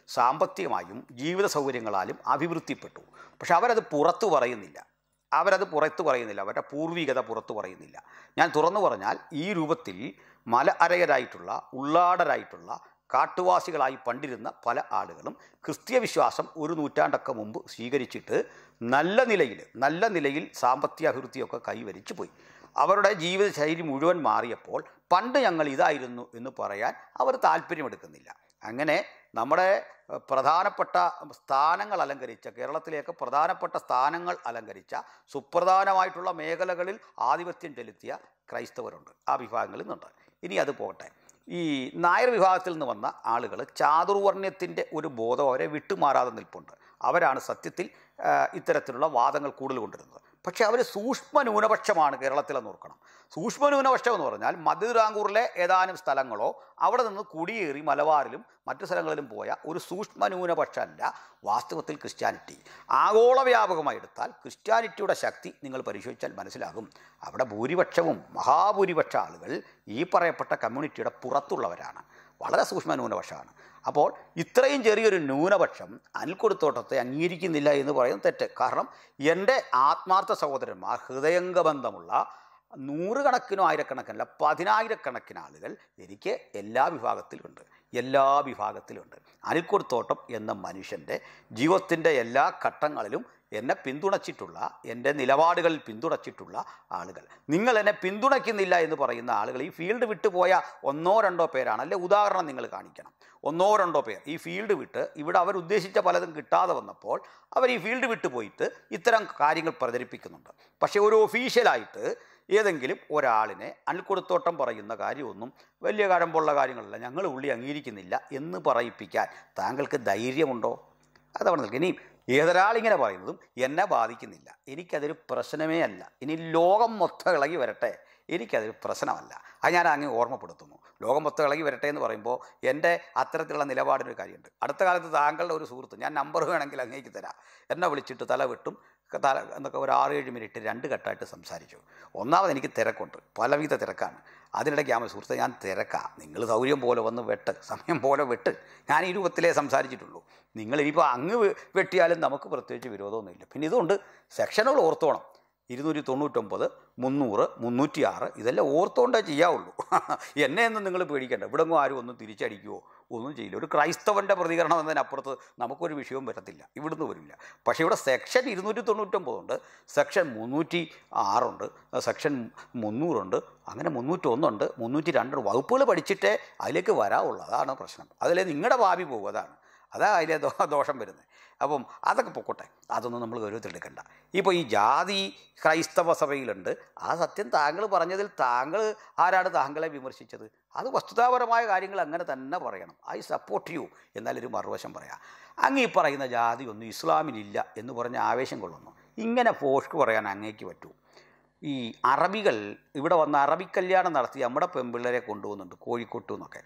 സാമ്പത്തികമായും ജീവിത സൗകര്യങ്ങളാലും അഭിവൃദ്ധിപ്പെട്ടു പക്ഷെ അവരത് പുറത്തു പറയുന്നില്ല അവരത് പുറത്തു പറയുന്നില്ല അവരുടെ പൂർവികത പുറത്തു പറയുന്നില്ല ഞാൻ തുറന്നു പറഞ്ഞാൽ ഈ രൂപത്തിൽ മല അരയരായിട്ടുള്ള ഉള്ളാടരായിട്ടുള്ള കാട്ടുവാസികളായി പണ്ടിരുന്ന പല ആളുകളും ക്രിസ്തീയ വിശ്വാസം ഒരു നൂറ്റാണ്ടൊക്കെ മുമ്പ് സ്വീകരിച്ചിട്ട് നല്ല നിലയിൽ നല്ല നിലയിൽ സാമ്പത്തിക അഭിവൃദ്ധിയൊക്കെ കൈവരിച്ചു പോയി അവരുടെ ജീവിതശൈലി മുഴുവൻ മാറിയപ്പോൾ പണ്ട് ഞങ്ങൾ ഇതായിരുന്നു എന്ന് പറയാൻ അവർ താല്പര്യമെടുക്കുന്നില്ല അങ്ങനെ നമ്മുടെ ഏഹ്, പ്രധാനപ്പെട്ട സ്ഥാനങ്ങൾ അലങ്കരിച്ച കേരളത്തിലേക്ക് പ്രധാനപ്പെട്ട സ്ഥാനങ്ങൾ അലങ്കരിച്ച സുപ്രധാനമായിട്ടുള്ള മേഖലകളിൽ ആധിപത്യം ചെലുത്തിയ ക്രൈസ്തവരുണ്ട് ആ വിഭാഗങ്ങളിൽ നിന്നുണ്ട് ഇനി അത് പോകട്ടെ ഈ നായർ വിഭാഗത്തിൽ നിന്ന് വന്ന ആളുകൾ ചാതുർവർണ്ണ്യത്തിൻ്റെ ഒരു ബോധം അവരെ വിട്ടുമാറാതെ നിൽപ്പുണ്ട് അവരാണ് സത്യത്തിൽ ആ, ഇത്തരത്തിലുള്ള വാദങ്ങൾ കൂടുതൽ കൊണ്ടിരുന്നത് പക്ഷേ അവർ സൂക്ഷ്മ ന്യൂനപക്ഷമാണ് കേരളത്തിലെന്ന് ഓർക്കണം സൂക്ഷ്മ ന്യൂനപക്ഷം എന്ന് പറഞ്ഞാൽ മധ്യതിരാങ്കൂറിലെ ഏതാനും സ്ഥലങ്ങളോ അവിടെ നിന്ന് കുടിയേറി മലബാറിലും മറ്റു സ്ഥലങ്ങളിലും പോയ ഒരു സൂക്ഷ്മ ന്യൂനപക്ഷമല്ല വാസ്തവത്തിൽ ക്രിസ്ത്യാനിറ്റി ആഗോള വ്യാപകമായി എടുത്താൽ ക്രിസ്ത്യാനിറ്റിയുടെ ശക്തി നിങ്ങൾ പരിശോധിച്ചാൽ മനസ്സിലാകും അവിടെ ഭൂരിപക്ഷവും മഹാഭൂരിപക്ഷ ആളുകൾ ഈ പറയപ്പെട്ട കമ്മ്യൂണിറ്റിയുടെ പുറത്തുള്ളവരാണ് വളരെ സൂക്ഷ്മ ന്യൂനപക്ഷമാണ് അപ്പോൾ ഇത്രയും ചെറിയൊരു ന്യൂനപക്ഷം അനിൽക്കൊടുത്തോട്ടത്തെ അംഗീകരിക്കുന്നില്ല എന്ന് പറയുന്നത് തെറ്റ് കാരണം എൻ്റെ ആത്മാർത്ഥ സഹോദരന്മാർ ഹൃദയംഗബന്ധമുള്ള നൂറുകണക്കിനോ ആയിരക്കണക്കിനല്ല പതിനായിരക്കണക്കിന് ആളുകൾ എനിക്ക് എല്ലാ വിഭാഗത്തിലുണ്ട് എല്ലാ വിഭാഗത്തിലുണ്ട് അനിൽക്കൊടുത്തോട്ടം എന്ന മനുഷ്യൻ്റെ ജീവിതത്തിൻ്റെ എല്ലാ ഘട്ടങ്ങളിലും എന്നെ പിന്തുണച്ചിട്ടുള്ള എൻ്റെ നിലപാടുകളിൽ പിന്തുണച്ചിട്ടുള്ള ആളുകൾ നിങ്ങൾ എന്നെ പിന്തുണയ്ക്കുന്നില്ല എന്ന് പറയുന്ന ആളുകൾ ഈ ഫീൽഡ് വിട്ടു പോയ ഒന്നോ രണ്ടോ പേരാണ് അല്ലെ ഉദാഹരണം നിങ്ങൾ കാണിക്കണം ഒന്നോ രണ്ടോ പേർ ഈ ഫീൽഡ് വിട്ട് ഇവിടെ അവർ ഉദ്ദേശിച്ച പലതും കിട്ടാതെ വന്നപ്പോൾ അവർ ഈ ഫീൽഡ് വിട്ടു പോയിട്ട് ഇത്തരം കാര്യങ്ങൾ പ്രചരിപ്പിക്കുന്നുണ്ട് പക്ഷേ ഒരു ഒഫീഷ്യലായിട്ട് ഏതെങ്കിലും ഒരാളിനെ അൽക്കൊടുത്തോട്ടം പറയുന്ന കാര്യമൊന്നും വലിയ കഴമ്പുള്ള കാര്യങ്ങളല്ല ഞങ്ങൾ ഉള്ളി അംഗീകരിക്കുന്നില്ല എന്ന് പറയിപ്പിക്കാൻ താങ്കൾക്ക് ധൈര്യമുണ്ടോ അതവിടെ നിൽക്കുക ഇനി ഏതൊരാളിങ്ങനെ പറയുന്നതും എന്നെ ബാധിക്കുന്നില്ല എനിക്കതൊരു പ്രശ്നമേ അല്ല ഇനി ലോകം മൊത്തം ഇളകി വരട്ടെ എനിക്കതൊരു പ്രശ്നമല്ല അത് ഞാൻ അങ്ങ് ഓർമ്മപ്പെടുത്തുന്നു ലോകം മൊത്തം ഇളകി വരട്ടെ എന്ന് പറയുമ്പോൾ എൻ്റെ അത്തരത്തിലുള്ള നിലപാടിനൊരു കാര്യമുണ്ട് അടുത്ത കാലത്ത് താങ്കളുടെ ഒരു സുഹൃത്ത് ഞാൻ നമ്പർ വേണമെങ്കിൽ അങ്ങേക്ക് തരാം എന്നെ വിളിച്ചിട്ട് തല വെട്ടും തല എന്നൊക്കെ ഒരു ആറ് ഏഴ് മിനിറ്റ് രണ്ട് ഘട്ടമായിട്ട് സംസാരിച്ചു ഒന്നാമത് എനിക്ക് തിരക്കുണ്ട് പലവിധ തിരക്കാണ് അതിനിടയ്ക്ക് ആ സുഹൃത്തെ ഞാൻ തിരക്കാം നിങ്ങൾ സൗകര്യം പോലെ വന്ന് വെട്ട് സമയം പോലെ വെട്ട് ഞാൻ ഈ രൂപത്തിലേ സംസാരിച്ചിട്ടുള്ളൂ നിങ്ങൾ ഇനിയിപ്പോൾ അങ്ങ് വെ- വെട്ടിയാലും നമുക്ക് പ്രത്യേകിച്ച് വിരോധമൊന്നുമില്ല പിന്നെ ഇതുകൊണ്ട് സെക്ഷനുകൾ ഓർത്തോണം ഇരുന്നൂറ്റി തൊണ്ണൂറ്റൊമ്പത് മുന്നൂറ് മുന്നൂറ്റി ആറ് ഇതെല്ലാം ഓർത്തോണ്ടേ ചെയ്യാവുള്ളൂ എന്നെ ഒന്നും നിങ്ങൾ പേടിക്കണ്ട ഇവിടെ ഒന്നും ആരും ഒന്നും തിരിച്ചടിക്കുവോ ഒന്നും ചെയ്യില്ല ഒരു ക്രൈസ്തവൻ്റെ പ്രതികരണം എന്നതിനപ്പുറത്ത് നമുക്കൊരു വിഷയവും വരത്തില്ല ഇവിടുന്ന് വരില്ല പക്ഷേ ഇവിടെ സെക്ഷൻ ഇരുന്നൂറ്റി തൊണ്ണൂറ്റൊമ്പതുണ്ട് സെക്ഷൻ മുന്നൂറ്റി ആറുണ്ട് സെക്ഷൻ മുന്നൂറുണ്ട് അങ്ങനെ മുന്നൂറ്റി ഒന്നുണ്ട് മുന്നൂറ്റി രണ്ടുണ്ട് വകുപ്പുകൾ പഠിച്ചിട്ടേ അതിലേക്ക് വരാവുള്ളൂ അതാണ് പ്രശ്നം അതിലെ നിങ്ങളുടെ ഭാവി പോകും അതാണ് അതാ അതിലെ ദോ ദോഷം വരുന്നത് അപ്പം അതൊക്കെ പൊക്കോട്ടെ അതൊന്നും നമ്മൾ ഗൗരവത്തിലെടുക്കണ്ട ഇപ്പോൾ ഈ ജാതി ക്രൈസ്തവ സഭയിലുണ്ട് ആ സത്യം താങ്കൾ പറഞ്ഞതിൽ താങ്കൾ ആരാണ് താങ്കളെ വിമർശിച്ചത് അത് വസ്തുതാപരമായ കാര്യങ്ങൾ അങ്ങനെ തന്നെ പറയണം ഐ സപ്പോർട്ട് യു എന്നാലൊരു മറുവശം പറയാം അങ്ങ് ഈ പറയുന്ന ജാതി ഒന്നും ഇസ്ലാമിലില്ല എന്ന് പറഞ്ഞ് ആവേശം കൊള്ളുന്നു ഇങ്ങനെ പോഷ്ക്ക് പറയാൻ അങ്ങേക്ക് പറ്റൂ ഈ അറബികൾ ഇവിടെ വന്ന് അറബി കല്യാണം നടത്തി നമ്മുടെ പെൺപിള്ളേരെ കൊണ്ടുപോകുന്നുണ്ട് കോഴിക്കോട്ടു നിന്നൊക്കെ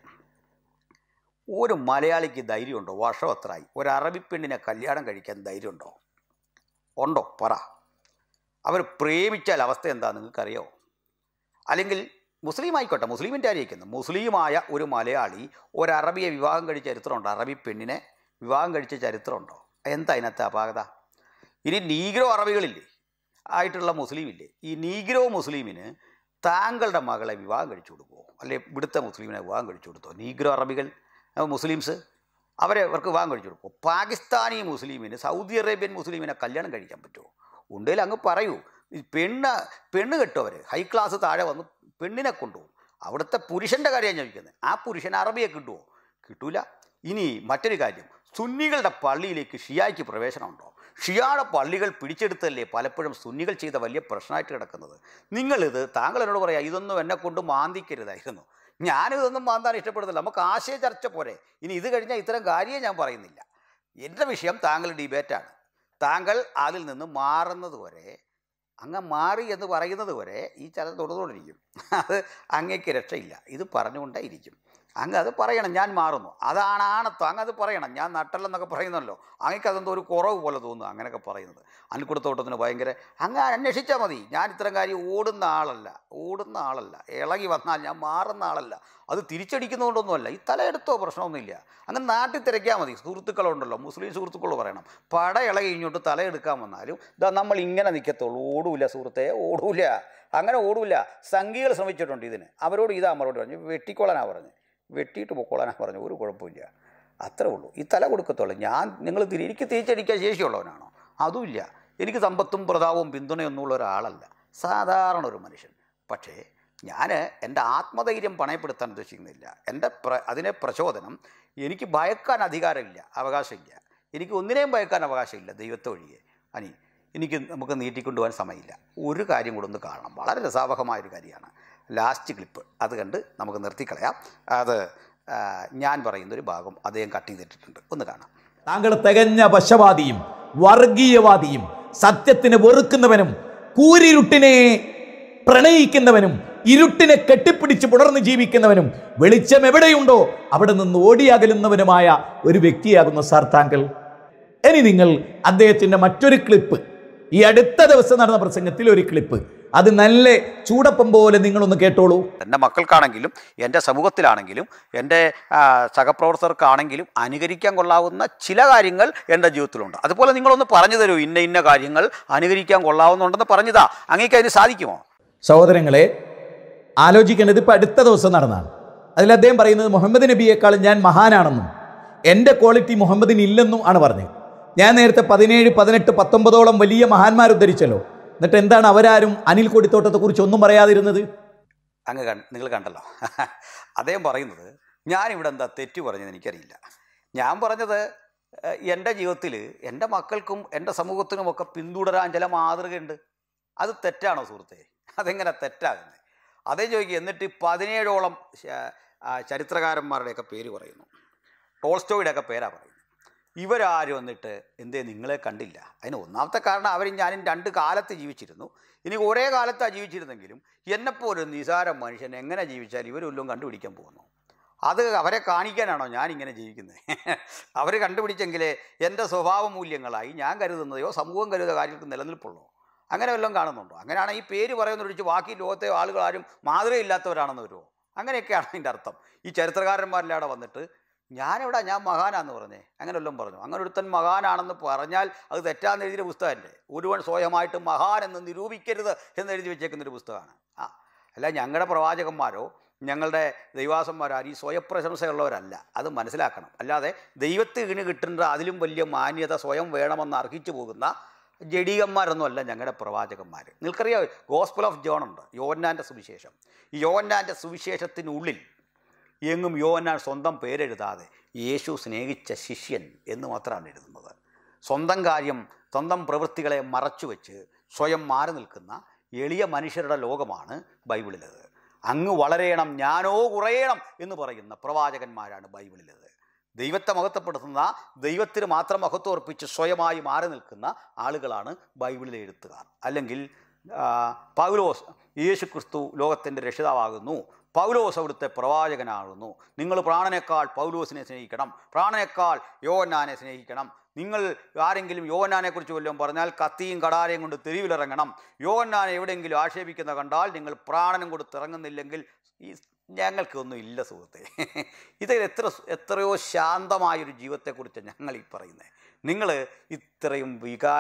ഒരു മലയാളിക്ക് ധൈര്യമുണ്ടോ വർഷം എത്രയായി ഒരു അറബി പെണ്ണിനെ കല്യാണം കഴിക്കാൻ ധൈര്യമുണ്ടോ ഉണ്ടോ പറ അവർ പ്രേമിച്ചാൽ അവസ്ഥ എന്താ നിങ്ങൾക്കറിയോ അല്ലെങ്കിൽ മുസ്ലിം ആയിക്കോട്ടെ മുസ്ലിമിൻ്റെ ആയിരിക്കുന്നു മുസ്ലിമായ ഒരു മലയാളി ഒരു അറബിയെ വിവാഹം കഴിച്ച ചരിത്രമുണ്ടോ അറബി പെണ്ണിനെ വിവാഹം കഴിച്ച ചരിത്രമുണ്ടോ എന്താ അതിനകത്ത് അപാകത ഇനി നീഗ്രോ അറബികളില്ലേ ആയിട്ടുള്ള മുസ്ലിമില്ലേ ഈ നീഗ്രോ മുസ്ലിമിന് താങ്കളുടെ മകളെ വിവാഹം കഴിച്ചു കൊടുക്കുമോ അല്ലെ ഇവിടുത്തെ മുസ്ലിമിനെ വിവാഹം കഴിച്ചു കൊടുത്തോ നീഗ്രോ അറബികൾ അഹ് മുസ്ലിംസ് അവരെ അവർക്ക് വിവാഹം കഴിച്ചു കൊടുക്കും പാകിസ്ഥാനി മുസ്ലിമിന് സൗദി അറേബ്യൻ മുസ്ലിമിനെ കല്യാണം കഴിക്കാൻ പറ്റുമോ ഉണ്ടെങ്കിൽ അങ്ങ് പറയൂ ഈ പെണ്ണ് പെണ്ണ് കെട്ടും ഹൈ ക്ലാസ് താഴെ വന്ന് പെണ്ണിനെ കൊണ്ടുപോകും അവിടുത്തെ പുരുഷൻ്റെ കാര്യം ഞാൻ ചോദിക്കുന്നത് ആ പുരുഷൻ അറബിയെ കിട്ടുമോ കിട്ടൂല ഇനി മറ്റൊരു കാര്യം സുന്നികളുടെ പള്ളിയിലേക്ക് ഷിയായ്ക്ക് പ്രവേശനമുണ്ടോ ഷിയാടെ പള്ളികൾ പിടിച്ചെടുത്തല്ലേ പലപ്പോഴും സുന്നികൾ ചെയ്ത വലിയ പ്രശ്നമായിട്ട് കിടക്കുന്നത് നിങ്ങളിത് താങ്കൾ എന്നോട് പറയാം ഇതൊന്നും എന്നെ കൊണ്ട് മാന്തിക്കരുതായിരുന്നു ഞാനിതൊന്നും മാന്താൻ ഇഷ്ടപ്പെടുന്നില്ല നമുക്ക് ആശയ ചർച്ച പോരെ ഇനി ഇത് കഴിഞ്ഞാൽ ഇത്തരം കാര്യമേ ഞാൻ പറയുന്നില്ല എൻ്റെ വിഷയം താങ്കൾ ഡിബേറ്റാണ് താങ്കൾ അതിൽ നിന്ന് മാറുന്നത് വരെ അങ്ങ് മാറി എന്ന് പറയുന്നത് വരെ ഈ ചലനം തുടർന്നുകൊണ്ടിരിക്കും അത് അങ്ങേക്ക് രക്ഷയില്ല ഇത് പറഞ്ഞുകൊണ്ടേ ഇരിക്കും അങ്ങ് അത് പറയണം ഞാൻ മാറുന്നു അതാണ് ആണത്വം അങ്ങ് അത് പറയണം ഞാൻ നട്ടല്ലെന്നൊക്കെ പറയുന്നല്ലോ അങ്ങക്ക് അതെന്തോ ഒരു കുറവ് പോലെ തോന്നുന്നു അങ്ങനെയൊക്കെ പറയുന്നത് അനിൽക്കുടത്തോട്ടത്തിന് ഭയങ്കര അങ്ങ് അന്വേഷിച്ചാൽ മതി ഞാൻ ഇത്തരം കാര്യം ഓടുന്ന ആളല്ല ഓടുന്ന ആളല്ല ഇളകി വന്നാൽ ഞാൻ മാറുന്ന ആളല്ല അത് തിരിച്ചടിക്കുന്നതുകൊണ്ടൊന്നുമല്ല ഈ തലയെടുത്തോ പ്രശ്നമൊന്നുമില്ല അങ്ങ് നാട്ടിൽ തിരക്കിയാൽ മതി സുഹൃത്തുക്കളുണ്ടല്ലോ മുസ്ലിം സുഹൃത്തുക്കൾ പറയണം പട ഇളകി ഇങ്ങോട്ട് തലയെടുക്കാൻ വന്നാലും ഇതാ നമ്മൾ ഇങ്ങനെ നിൽക്കത്തുള്ളൂ ഓടൂല സുഹൃത്തെ ഓടൂല അങ്ങനെ ഓടൂല സംഘികൾ ശ്രമിച്ചിട്ടുണ്ട് ഇതിന് അവരോട് ഇതാ മറുപടി പറഞ്ഞു വെട്ടിക്കൊള്ളാനാ പറഞ്ഞു വെട്ടിയിട്ട് പൊക്കോളാനാ പറഞ്ഞു ഒരു കുഴപ്പമില്ല അത്രേ ഉള്ളൂ ഈ തല കൊടുക്കത്തുള്ളൂ ഞാൻ നിങ്ങൾ തിരി എനിക്ക് തിരിച്ചടിക്കാൻ ശേഷിയുള്ളവനാണോ അതുമില്ല എനിക്ക് സമ്പത്തും പ്രതാപവും പിന്തുണയൊന്നുമുള്ള ഒരാളല്ല സാധാരണ ഒരു മനുഷ്യൻ പക്ഷേ ഞാൻ എൻ്റെ ആത്മധൈര്യം പണയപ്പെടുത്താൻ ഉദ്ദേശിക്കുന്നില്ല എൻ്റെ പ്ര അതിനെ പ്രചോദനം എനിക്ക് ഭയക്കാൻ അധികാരമില്ല അവകാശമില്ല എനിക്ക് ഒന്നിനെയും ഭയക്കാൻ അവകാശമില്ല ദൈവത്തെ ഒഴികെ അനി എനിക്ക് നമുക്ക് നീട്ടിക്കൊണ്ടുപോകാൻ സമയമില്ല ഒരു കാര്യം കൂടെ ഒന്ന് കാണണം വളരെ രസാവഹമായൊരു കാര്യമാണ് ലാസ്റ്റ് ക്ലിപ്പ് അത് കണ്ട് നമുക്ക് നിർത്തിക്കളയാം അത് ആ, ഞാൻ പറയുന്നൊരു ഭാഗം അദ്ദേഹം കട്ട് ചെയ്തിട്ടിട്ടുണ്ട് ഒന്ന് കാണാം താങ്കൾ തികഞ്ഞ വശവാദിയും വർഗീയവാദിയും സത്യത്തിന് വെറുക്കുന്നവനും കൂരിരുട്ടിനെ പ്രണയിക്കുന്നവനും ഇരുട്ടിനെ കെട്ടിപ്പിടിച്ച് പുണർന്ന് ജീവിക്കുന്നവനും വെളിച്ചം എവിടെയുണ്ടോ അവിടെ നിന്ന് ഓടിയകലുന്നവനുമായ ഒരു വ്യക്തിയാകുന്നു സാർ താങ്കൾ ഇനി നിങ്ങൾ അദ്ദേഹത്തിന്റെ മറ്റൊരു ക്ലിപ്പ് ഈ അടുത്ത ദിവസം നടന്ന പ്രസംഗത്തിൽ ഒരു ക്ലിപ്പ് അത് നല്ല ചൂടപ്പം പോലെ നിങ്ങളൊന്ന് കേട്ടോളൂ എൻ്റെ മക്കൾക്കാണെങ്കിലും എൻ്റെ സമൂഹത്തിലാണെങ്കിലും എൻ്റെ ആ, സഹപ്രവർത്തകർക്കാണെങ്കിലും അനുകരിക്കാൻ കൊള്ളാവുന്ന ചില കാര്യങ്ങൾ എൻ്റെ ജീവിതത്തിലുണ്ട് അതുപോലെ നിങ്ങളൊന്ന് പറഞ്ഞു തരൂ ഇന്ന ഇന്ന കാര്യങ്ങൾ അനുകരിക്കാൻ കൊള്ളാവുന്നുണ്ടെന്ന് പറഞ്ഞതാ അങ്ങേക്ക് അതിന് സാധിക്കുമോ സഹോദരങ്ങളെ ആലോചിക്കേണ്ടത് ഇപ്പം അടുത്ത ദിവസം നടന്നാണ് അതിൽ അദ്ദേഹം പറയുന്നത് മുഹമ്മദ് നബിയേക്കാളും ഞാൻ മഹാനാണെന്നും എൻ്റെ ക്വാളിറ്റി മുഹമ്മദിന് ഇല്ലെന്നും ആണ് പറഞ്ഞത് ഞാൻ നേരത്തെ പതിനേഴ് പതിനെട്ട് പത്തൊമ്പതോളം വലിയ മഹാന്മാർ ഉദ്ധരിച്ചല്ലോ എന്നിട്ട് എന്താണ് അവരാരും അനിൽ കൊടിത്തോട്ടത്തെക്കുറിച്ച് ഒന്നും പറയാതിരുന്നത് അങ്ങ് കൺ നിങ്ങൾ കണ്ടല്ലോ അദ്ദേഹം പറയുന്നത് ഞാനിവിടെ എന്താ തെറ്റ് പറഞ്ഞത് എനിക്കറിയില്ല ഞാൻ പറഞ്ഞത് ഏഹ്, എൻ്റെ ജീവിതത്തിൽ എൻ്റെ മക്കൾക്കും എൻ്റെ സമൂഹത്തിനുമൊക്കെ പിന്തുടരാൻ ചില മാതൃകയുണ്ട് അത് തെറ്റാണോ സുഹൃത്തെ അതെങ്ങനെ തെറ്റാകുന്നത് അതേ ചോദിക്കുക എന്നിട്ട് ഈ പതിനേഴോളം ശ- ആ, ചരിത്രകാരന്മാരുടെയൊക്കെ പേര് പറയുന്നു ടോൾസ്റ്റോയുടെയൊക്കെ പേരാ പറയുന്നത് ഇവരാരും വന്നിട്ട് എന്തേ നിങ്ങളെ കണ്ടില്ല അതിന് ഒന്നാമത്തെ കാരണം അവർ ഞാനും രണ്ട് കാലത്ത് ജീവിച്ചിരുന്നു ഇനി ഒരേ കാലത്താണ് ജീവിച്ചിരുന്നെങ്കിലും എന്നെപ്പോലെ ഒരു നിസാര മനുഷ്യൻ എങ്ങനെ ജീവിച്ചാൽ ഇവരെല്ലാം കണ്ടുപിടിക്കാൻ പോകുന്നു അത് അവരെ കാണിക്കാനാണോ ഞാൻ ഇങ്ങനെ ജീവിക്കുന്നത് അവർ കണ്ടുപിടിച്ചെങ്കിലേ എൻ്റെ സ്വഭാവ മൂല്യങ്ങളായി ഞാൻ കരുതുന്നതയോ സമൂഹം കരുതുന്ന കാര്യങ്ങൾക്ക് നിലനിൽപ്പുള്ളൂ അങ്ങനെ വല്ലതും കാണുന്നുണ്ടോ അങ്ങനെയാണ് ഈ പേര് പറയുന്നൊഴിച്ച് ബാക്കി ലോകത്തെ ആളുകൾ ആരും മാതൃകയില്ലാത്തവരാണെന്ന് വരുമോ അങ്ങനെയൊക്കെയാണ് അതിൻ്റെ അർത്ഥം ഈ ചരിത്രകാരന്മാരിലവിടെ വന്നിട്ട് ഞാനെവിടെ ഞാൻ മഹാനാന്ന് പറഞ്ഞേ അങ്ങനെ വല്ലതും പറഞ്ഞു അങ്ങനെ ഒരുത്തൻ മഹാനാണെന്ന് പറഞ്ഞാൽ അത് തെറ്റാന്ന് എഴുതിയ പുസ്തകമല്ലേ ഒരുവൻ സ്വയമായിട്ട് മഹാൻ എന്ന് നിരൂപിക്കരുത് എന്ന് എഴുതി വെച്ചേക്കുന്നൊരു പുസ്തകമാണ് ആ അല്ല ഞങ്ങളുടെ പ്രവാചകന്മാരോ ഞങ്ങളുടെ ദൈവാസന്മാരോ ആരും ഈ സ്വയപ്രശംസയുള്ളവരല്ല അത് മനസ്സിലാക്കണം അല്ലാതെ ദൈവത്തിന് കിട്ടേണ്ട അതിലും വലിയ മാന്യത സ്വയം വേണമെന്ന് അർഹിച്ചു പോകുന്ന ജഡീകന്മാരൊന്നുമല്ല ഞങ്ങളുടെ പ്രവാചകന്മാർ നിങ്ങൾക്കറിയാം ഗോസ്പൽ ഓഫ് ജോൺ ഉണ്ട് യോവന്നാൻ്റെ സുവിശേഷം ഈ യോവന്നാൻ്റെ സുവിശേഷത്തിനുള്ളിൽ എങ്ങും യോവന്നാൻ സ്വന്തം പേരെഴുതാതെ യേശു സ്നേഹിച്ച ശിഷ്യൻ എന്ന് മാത്രമാണ് എഴുതുന്നത് സ്വന്തം കാര്യം സ്വന്തം പ്രവൃത്തികളെ മറച്ചുവെച്ച് സ്വയം മാറി നിൽക്കുന്ന എളിയ മനുഷ്യരുടെ ലോകമാണ് ബൈബിളിലത് അങ്ങ് വളരേണം ഞാനോ കുറയണം എന്ന് പറയുന്ന പ്രവാചകന്മാരാണ് ബൈബിളിലത് ദൈവത്തെ മഹത്വപ്പെടുത്തുന്ന ദൈവത്തിന് മാത്രം മഹത്വം അർപ്പിച്ച് സ്വയമായി മാറി നിൽക്കുന്ന ആളുകളാണ് ബൈബിളിലെ എഴുത്തുകാർ അല്ലെങ്കിൽ ആ, പൗലോസ് യേശു ക്രിസ്തു ലോകത്തിൻ്റെ രക്ഷിതാവാകുന്നു പൗലോസ് അവിടുത്തെ പ്രവാചകനാകുന്നു നിങ്ങൾ പ്രാണനേക്കാൾ പൗലോസിനെ സ്നേഹിക്കണം പ്രാണനേക്കാൾ യോവന്നാനെ സ്നേഹിക്കണം നിങ്ങൾ ആരെങ്കിലും യോവന്നാനെക്കുറിച്ച് വല്ലതും പറഞ്ഞാൽ കത്തിയും കടാരയും കൊണ്ട് തെരുവിലിറങ്ങണം യോവന്നാനെ എവിടെയെങ്കിലും ആക്ഷേപിക്കുന്ന കണ്ടാൽ നിങ്ങൾ പ്രാണനം കൊടുത്ത് ഇറങ്ങുന്നില്ലെങ്കിൽ ഈ ഞങ്ങൾക്കൊന്നും ഇല്ല സുഹൃത്തെ ഇത് എത്ര എത്രയോ ശാന്തമായൊരു ജീവിതത്തെക്കുറിച്ച് ഞങ്ങൾ ഈ പറയുന്നത് നിങ്ങൾ ഇത്രയും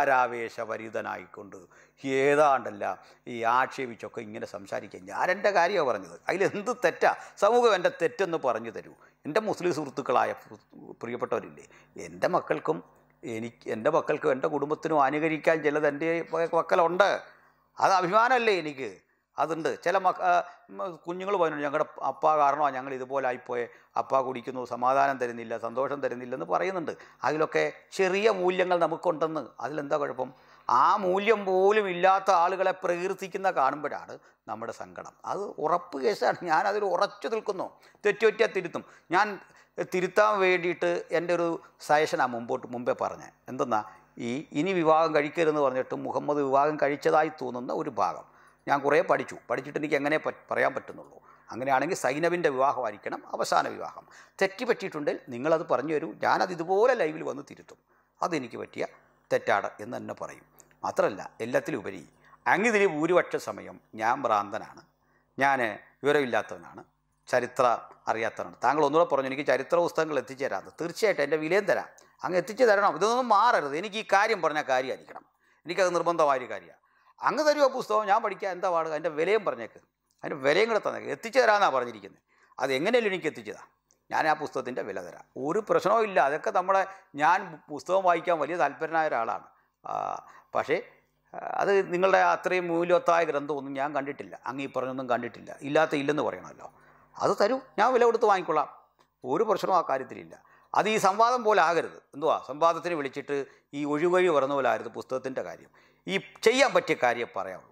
വികാരാവേശഭരിതനായിക്കൊണ്ട് ഏതാണ്ടല്ല ഈ ആക്ഷേപിച്ചൊക്കെ ഇങ്ങനെ സംസാരിക്കുക ഞാൻ എൻ്റെ കാര്യമാണ് പറഞ്ഞത് അതിലെന്ത് തെറ്റാ സമൂഹം എൻ്റെ തെറ്റെന്ന് പറഞ്ഞു തരൂ എൻ്റെ മുസ്ലിം സുഹൃത്തുക്കളായ പ്രിയപ്പെട്ടവരില്ലേ എൻ്റെ മക്കൾക്കും എനിക്ക് എൻ്റെ മക്കൾക്കും എൻ്റെ കുടുംബത്തിനും അനുകരിക്കാൻ ചിലത് എൻ്റെ മക്കളുണ്ട് അത് അഭിമാനമല്ലേ എനിക്ക് അതുണ്ട് ചില മക്ക കുഞ്ഞുങ്ങൾ പറഞ്ഞു ഞങ്ങളുടെ അപ്പ കാരണമാണ് ഞങ്ങൾ ഇതുപോലെ ആയിപ്പോയെ അപ്പ കുടിക്കുന്നു സമാധാനം തരുന്നില്ല സന്തോഷം തരുന്നില്ലെന്ന് പറയുന്നുണ്ട് അതിലൊക്കെ ചെറിയ മൂല്യങ്ങൾ നമുക്കുണ്ടെന്ന് അതിലെന്താ കുഴപ്പം ആ മൂല്യം പോലും ഇല്ലാത്ത ആളുകളെ പ്രകീർത്തിക്കുന്ന കാണുമ്പോഴാണ് നമ്മുടെ സങ്കടം അത് ഉറപ്പ് കേസാണ് ഞാൻ അതിൽ ഉറച്ചു നിൽക്കുന്നു തെറ്റുപറ്റിയ തിരുത്തും ഞാൻ തിരുത്താൻ വേണ്ടിയിട്ട് എൻ്റെ ഒരു സജഷനാണ് മുമ്പോട്ട് മുമ്പേ പറഞ്ഞത് എന്തെന്നാ ഈ ഇനി വിവാഹം കഴിക്കരുതെന്ന് പറഞ്ഞിട്ട് മുഹമ്മദ് വിവാഹം കഴിച്ചതായി തോന്നുന്ന ഒരു ഭാഗം ഞാൻ കുറേ പഠിച്ചു പഠിച്ചിട്ട് എനിക്ക് എങ്ങനെ പ- പറയാൻ പറ്റുന്നുള്ളൂ അങ്ങനെയാണെങ്കിൽ സൈനവിൻ്റെ വിവാഹമായിരിക്കണം അവസാന വിവാഹം തെറ്റ് പറ്റിയിട്ടുണ്ടെങ്കിൽ നിങ്ങളത് പറഞ്ഞു തരൂ ഞാനത് ഇതുപോലെ ലൈവിൽ വന്ന് തിരുത്തും അതെനിക്ക് പറ്റിയ തെറ്റാണ് എന്ന് തന്നെ പറയും മാത്രമല്ല എല്ലാത്തിലും ഉപരി അങ്ങിതിന് ഭൂരിപക്ഷ സമയം ഞാൻ ഭ്രാന്തനാണ് ഞാൻ വിവരമില്ലാത്തവനാണ് ചരിത്രം അറിയാത്തവനാണ് താങ്കൾ ഒന്നുകൂടെ പറഞ്ഞു എനിക്ക് ചരിത്ര പുസ്തകങ്ങൾ എത്തിച്ചു തരാമെന്ന് തീർച്ചയായിട്ടും എൻ്റെ വിലയും തരാം അങ്ങ് എത്തിച്ചു തരണം ഇതൊന്നും മാറരുത് എനിക്ക് ഈ കാര്യം പറഞ്ഞ കാര്യമായിരിക്കണം എനിക്കത് നിർബന്ധമായൊരു കാര്യമാണ് അങ്ങ് തരുമോ പുസ്തകം ഞാൻ പഠിക്കാം എന്താ പാടുക അതിൻ്റെ വിലയും പറഞ്ഞേക്ക് അതിൻ്റെ വിലയും കൂടെ തന്നേക്ക് എത്തിച്ചു തരാമെന്നാണ് പറഞ്ഞിരിക്കുന്നത് അത് എങ്ങനെയല്ലോ എനിക്ക് എത്തിച്ചതാ ഞാൻ ആ പുസ്തകത്തിൻ്റെ വില തരാം ഒരു പ്രശ്നവും ഇല്ല അതൊക്കെ നമ്മളെ ഞാൻ പുസ്തകം വായിക്കാൻ വലിയ താല്പര്യനായ ഒരാളാണ് ആ, പക്ഷേ ആ, അത് നിങ്ങളുടെ അത്രയും മൂല്യവത്തായ ഗ്രന്ഥമൊന്നും ഞാൻ കണ്ടിട്ടില്ല അങ്ങ് ഈ പറഞ്ഞൊന്നും കണ്ടിട്ടില്ല ഇല്ലാത്ത ഇല്ലെന്ന് പറയണമല്ലോ അത് തരൂ ഞാൻ വില കൊടുത്ത് വാങ്ങിക്കൊള്ളാം ഒരു പ്രശ്നവും ആ കാര്യത്തിലില്ല അത് ഈ സംവാദം പോലെ ആകരുത് എന്തുവാ സംവാദത്തിന് വിളിച്ചിട്ട് ഈ ഒഴിവഴി പറഞ്ഞ പോലെ ആയിരുന്നു പുസ്തകത്തിൻ്റെ കാര്യം ഈ ചെയ്യാൻ പറ്റിയ കാര്യം പറയാവുള്ളൂ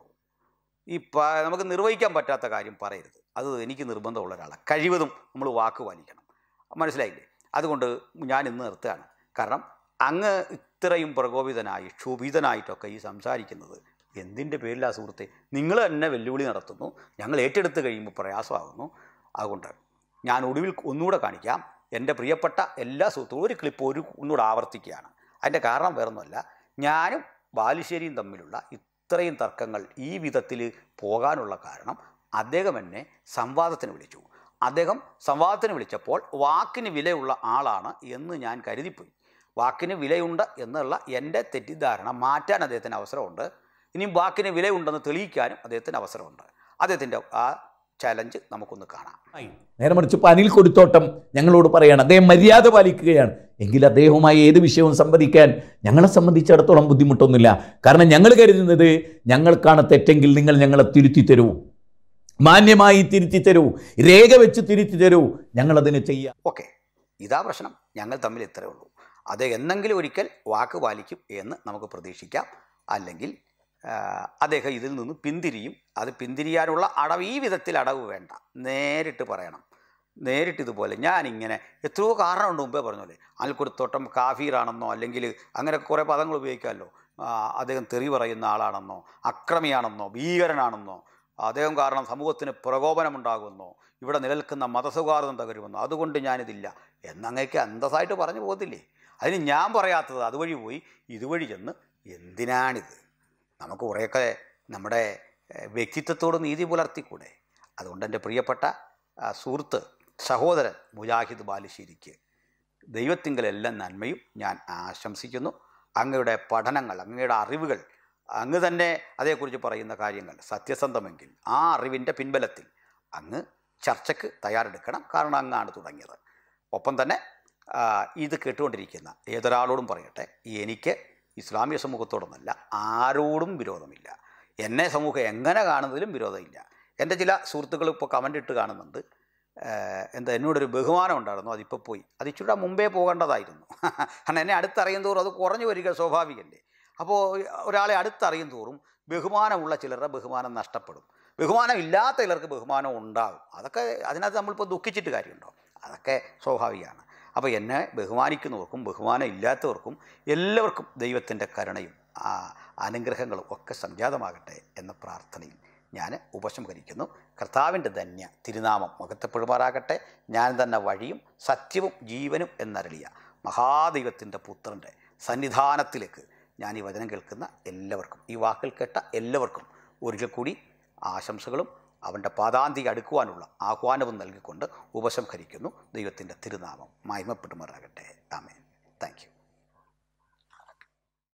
ഈ പ നമുക്ക് നിർവഹിക്കാൻ പറ്റാത്ത കാര്യം പറയരുത് അത് എനിക്ക് നിർബന്ധമുള്ള ഒരാളാണ് കഴിവതും നമ്മൾ വാക്ക് പാലിക്കണം മനസ്സിലായില്ലേ അതുകൊണ്ട് ഞാൻ ഇന്ന് നിർത്തുകയാണ് കാരണം അങ്ങ് ഇത്രയും പ്രകോപിതനായി ക്ഷോഭിതനായിട്ടൊക്കെ ഈ സംസാരിക്കുന്നത് എന്തിൻ്റെ പേരിലാ സുഹൃത്തെ നിങ്ങൾ തന്നെ വെല്ലുവിളി നടത്തുന്നു ഞങ്ങൾ ഏറ്റെടുത്ത് കഴിയുമ്പോൾ പ്രയാസമാകുന്നു അതുകൊണ്ട് ഞാൻ ഒടുവിൽ ഒന്നുകൂടെ കാണിക്കാം എൻ്റെ പ്രിയപ്പെട്ട എല്ലാ സുഹൃത്തുക്കളും ഒരു ക്ലിപ്പ് ഒരു ഒന്നുകൂടെ ആവർത്തിക്കുകയാണ് അതിൻ്റെ കാരണം വേറൊന്നുമല്ല ഞാനും ബാലുശ്ശേരിയും തമ്മിലുള്ള ഇത്രയും തർക്കങ്ങൾ ഈ വിധത്തിൽ പോകാനുള്ള കാരണം അദ്ദേഹം എന്നെ സംവാദത്തിന് വിളിച്ചു അദ്ദേഹം സംവാദത്തിന് വിളിച്ചപ്പോൾ വാക്കിന് വിലയുള്ള ആളാണ് എന്ന് ഞാൻ കരുതിപ്പോയി വാക്കിന് വിലയുണ്ട് എന്നുള്ള എൻ്റെ തെറ്റിദ്ധാരണ മാറ്റാൻ അദ്ദേഹത്തിന് അവസരമുണ്ട് ഇനിയും വാക്കിന് വിലയുണ്ടെന്ന് തെളിയിക്കാനും അദ്ദേഹത്തിന് അവസരമുണ്ട് അദ്ദേഹത്തിൻ്റെ ആ ചലഞ്ച് നമുക്കൊന്ന് കാണാം നേരെ മറിച്ച് ഇപ്പം അനിൽ കൊടുത്തോട്ടം ഞങ്ങളോട് പറയാണ് അദ്ദേഹം മര്യാദ പാലിക്കുകയാണ് എങ്കിൽ അദ്ദേഹവുമായി ഏത് വിഷയവും സംവദിക്കാൻ ഞങ്ങളെ സംബന്ധിച്ചിടത്തോളം ബുദ്ധിമുട്ടൊന്നുമില്ല കാരണം ഞങ്ങൾ കരുതുന്നത് ഞങ്ങൾക്കാണ് തെറ്റെങ്കിൽ നിങ്ങൾ ഞങ്ങളെ തിരുത്തി തരൂ മാന്യമായി തിരുത്തി തരൂ രേഖ വെച്ച് തിരുത്തി തരൂ ഞങ്ങളതിന് ചെയ്യാം ഓക്കെ ഇതാ പ്രശ്നം ഞങ്ങൾ തമ്മിൽ ഇത്രയേ ഉള്ളൂ അത് എന്നെങ്കിലും ഒരിക്കൽ വാക്ക് പാലിക്കും എന്ന് നമുക്ക് പ്രതീക്ഷിക്കാം അല്ലെങ്കിൽ ആ, അദ്ദേഹം ഇതിൽ നിന്ന് പിന്തിരിയും അത് പിന്തിരിയാനുള്ള അടവ് ഈ വിധത്തിൽ അടവ് വേണ്ട നേരിട്ട് പറയണം നേരിട്ട് ഇതുപോലെ ഞാനിങ്ങനെ എത്രയോ കാരണമുണ്ട് മുമ്പേ പറഞ്ഞോലെ അൽക്കുടത്തോട്ടം കാഫീറാണെന്നോ അല്ലെങ്കിൽ അങ്ങനെ കുറേ പദങ്ങൾ ഉപയോഗിക്കാമല്ലോ ആ, അദ്ദേഹം തെറി പറയുന്ന ആളാണെന്നോ അക്രമിയാണെന്നോ ഭീകരനാണെന്നോ അദ്ദേഹം കാരണം സമൂഹത്തിന് പ്രകോപനമുണ്ടാകുമെന്നോ ഇവിടെ നിലനിൽക്കുന്ന മതസൗഹാർദ്ദം തകരുമെന്നോ അതുകൊണ്ട് ഞാനിതില്ല എന്നങ്ങേക്ക് അന്തസ്സായിട്ട് പറഞ്ഞു പോകത്തില്ലേ അതിന് ഞാൻ പറയാത്തത് അതുവഴി പോയി ഇതുവഴി ചെന്ന് എന്തിനാണിത് നമുക്ക് കുറേയൊക്കെ നമ്മുടെ ഏഹ്, വ്യക്തിത്വത്തോട് നീതി പുലർത്തിക്കൂടെ അതുകൊണ്ട് എൻ്റെ പ്രിയപ്പെട്ട ആ, സുഹൃത്ത് സഹോദരൻ മുജാഹിദ് ബാലുശ്ശേരിക്ക് ദൈവത്തിങ്കലെല്ലാം നന്മയും ഞാൻ ആശംസിക്കുന്നു അങ്ങയുടെ പഠനങ്ങൾ അങ്ങയുടെ അറിവുകൾ അങ്ങ് തന്നെ അതേക്കുറിച്ച് പറയുന്ന കാര്യങ്ങൾ സത്യസന്ധമെങ്കിൽ ആ അറിവിൻ്റെ പിൻബലത്തിൽ അങ്ങ് ചർച്ചയ്ക്ക് തയ്യാറെടുക്കണം കാരണം അങ്ങാണ് തുടങ്ങിയത് ഒപ്പം തന്നെ ആ, ഇത് കേട്ടുകൊണ്ടിരിക്കുന്ന ഏതൊരാളോടും പറയട്ടെ എനിക്ക് ഇസ്ലാമിക സമൂഹത്തോടൊന്നല്ല ആരോടും വിരോധമില്ല എന്നെ സമൂഹം എങ്ങനെ കാണുന്നതിലും വിരോധമില്ല എൻ്റെ ചില സുഹൃത്തുക്കൾ ഇപ്പോൾ കമൻ്റ് ഇട്ട് കാണുന്നുണ്ട് ഏഹ് എന്താ എന്നോടൊരു ബഹുമാനം ഉണ്ടായിരുന്നു അതിപ്പോൾ പോയി അത് ഇച്ചിരി മുമ്പേ പോകേണ്ടതായിരുന്നു കാരണം എന്നെ അടുത്തറിയും തോറും അത് കുറഞ്ഞു വരിക സ്വാഭാവികമല്ലേ അപ്പോൾ ഒരാളെ അടുത്തറിയും തോറും ബഹുമാനമുള്ള ചിലരുടെ ബഹുമാനം നഷ്ടപ്പെടും ബഹുമാനം ഇല്ലാത്ത ചിലർക്ക് ബഹുമാനം ഉണ്ടാകും അതൊക്കെ അതിനകത്ത് നമ്മളിപ്പോൾ ദുഃഖിച്ചിട്ട് കാര്യമുണ്ടോ അതൊക്കെ സ്വാഭാവികമാണ് അപ്പോൾ എന്നെ ബഹുമാനിക്കുന്നവർക്കും ബഹുമാനം ഇല്ലാത്തവർക്കും എല്ലാവർക്കും ദൈവത്തിൻ്റെ കരുണയും ആ, അനുഗ്രഹങ്ങളും ഒക്കെ സംജാതമാകട്ടെ എന്ന പ്രാർത്ഥനയിൽ ഞാൻ ഉപസംഹരിക്കുന്നു കർത്താവിൻ്റെ ധന്യ തിരുനാമം മുഖത്തെപ്പെടുമാറാകട്ടെ ഞാൻ തന്നെ വഴിയും സത്യവും ജീവനും എന്നരളിയ മഹാദൈവത്തിൻ്റെ പുത്രൻ്റെ സന്നിധാനത്തിലേക്ക് ഞാൻ ഈ വചനം കേൾക്കുന്ന എല്ലാവർക്കും ഈ വാക്കിൽ കേട്ട എല്ലാവർക്കും ഒരിക്കൽ കൂടി ആശംസകളും അവൻ്റെ പാതാന്തി അടുക്കുവാനുള്ള ആഹ്വാനവും നൽകിക്കൊണ്ട് ഉപസംഹരിക്കുന്നു ദൈവത്തിൻ്റെ തിരുനാമം മഹിമപ്പെടുമാറാകട്ടെ ആമേൻ താങ്ക് യു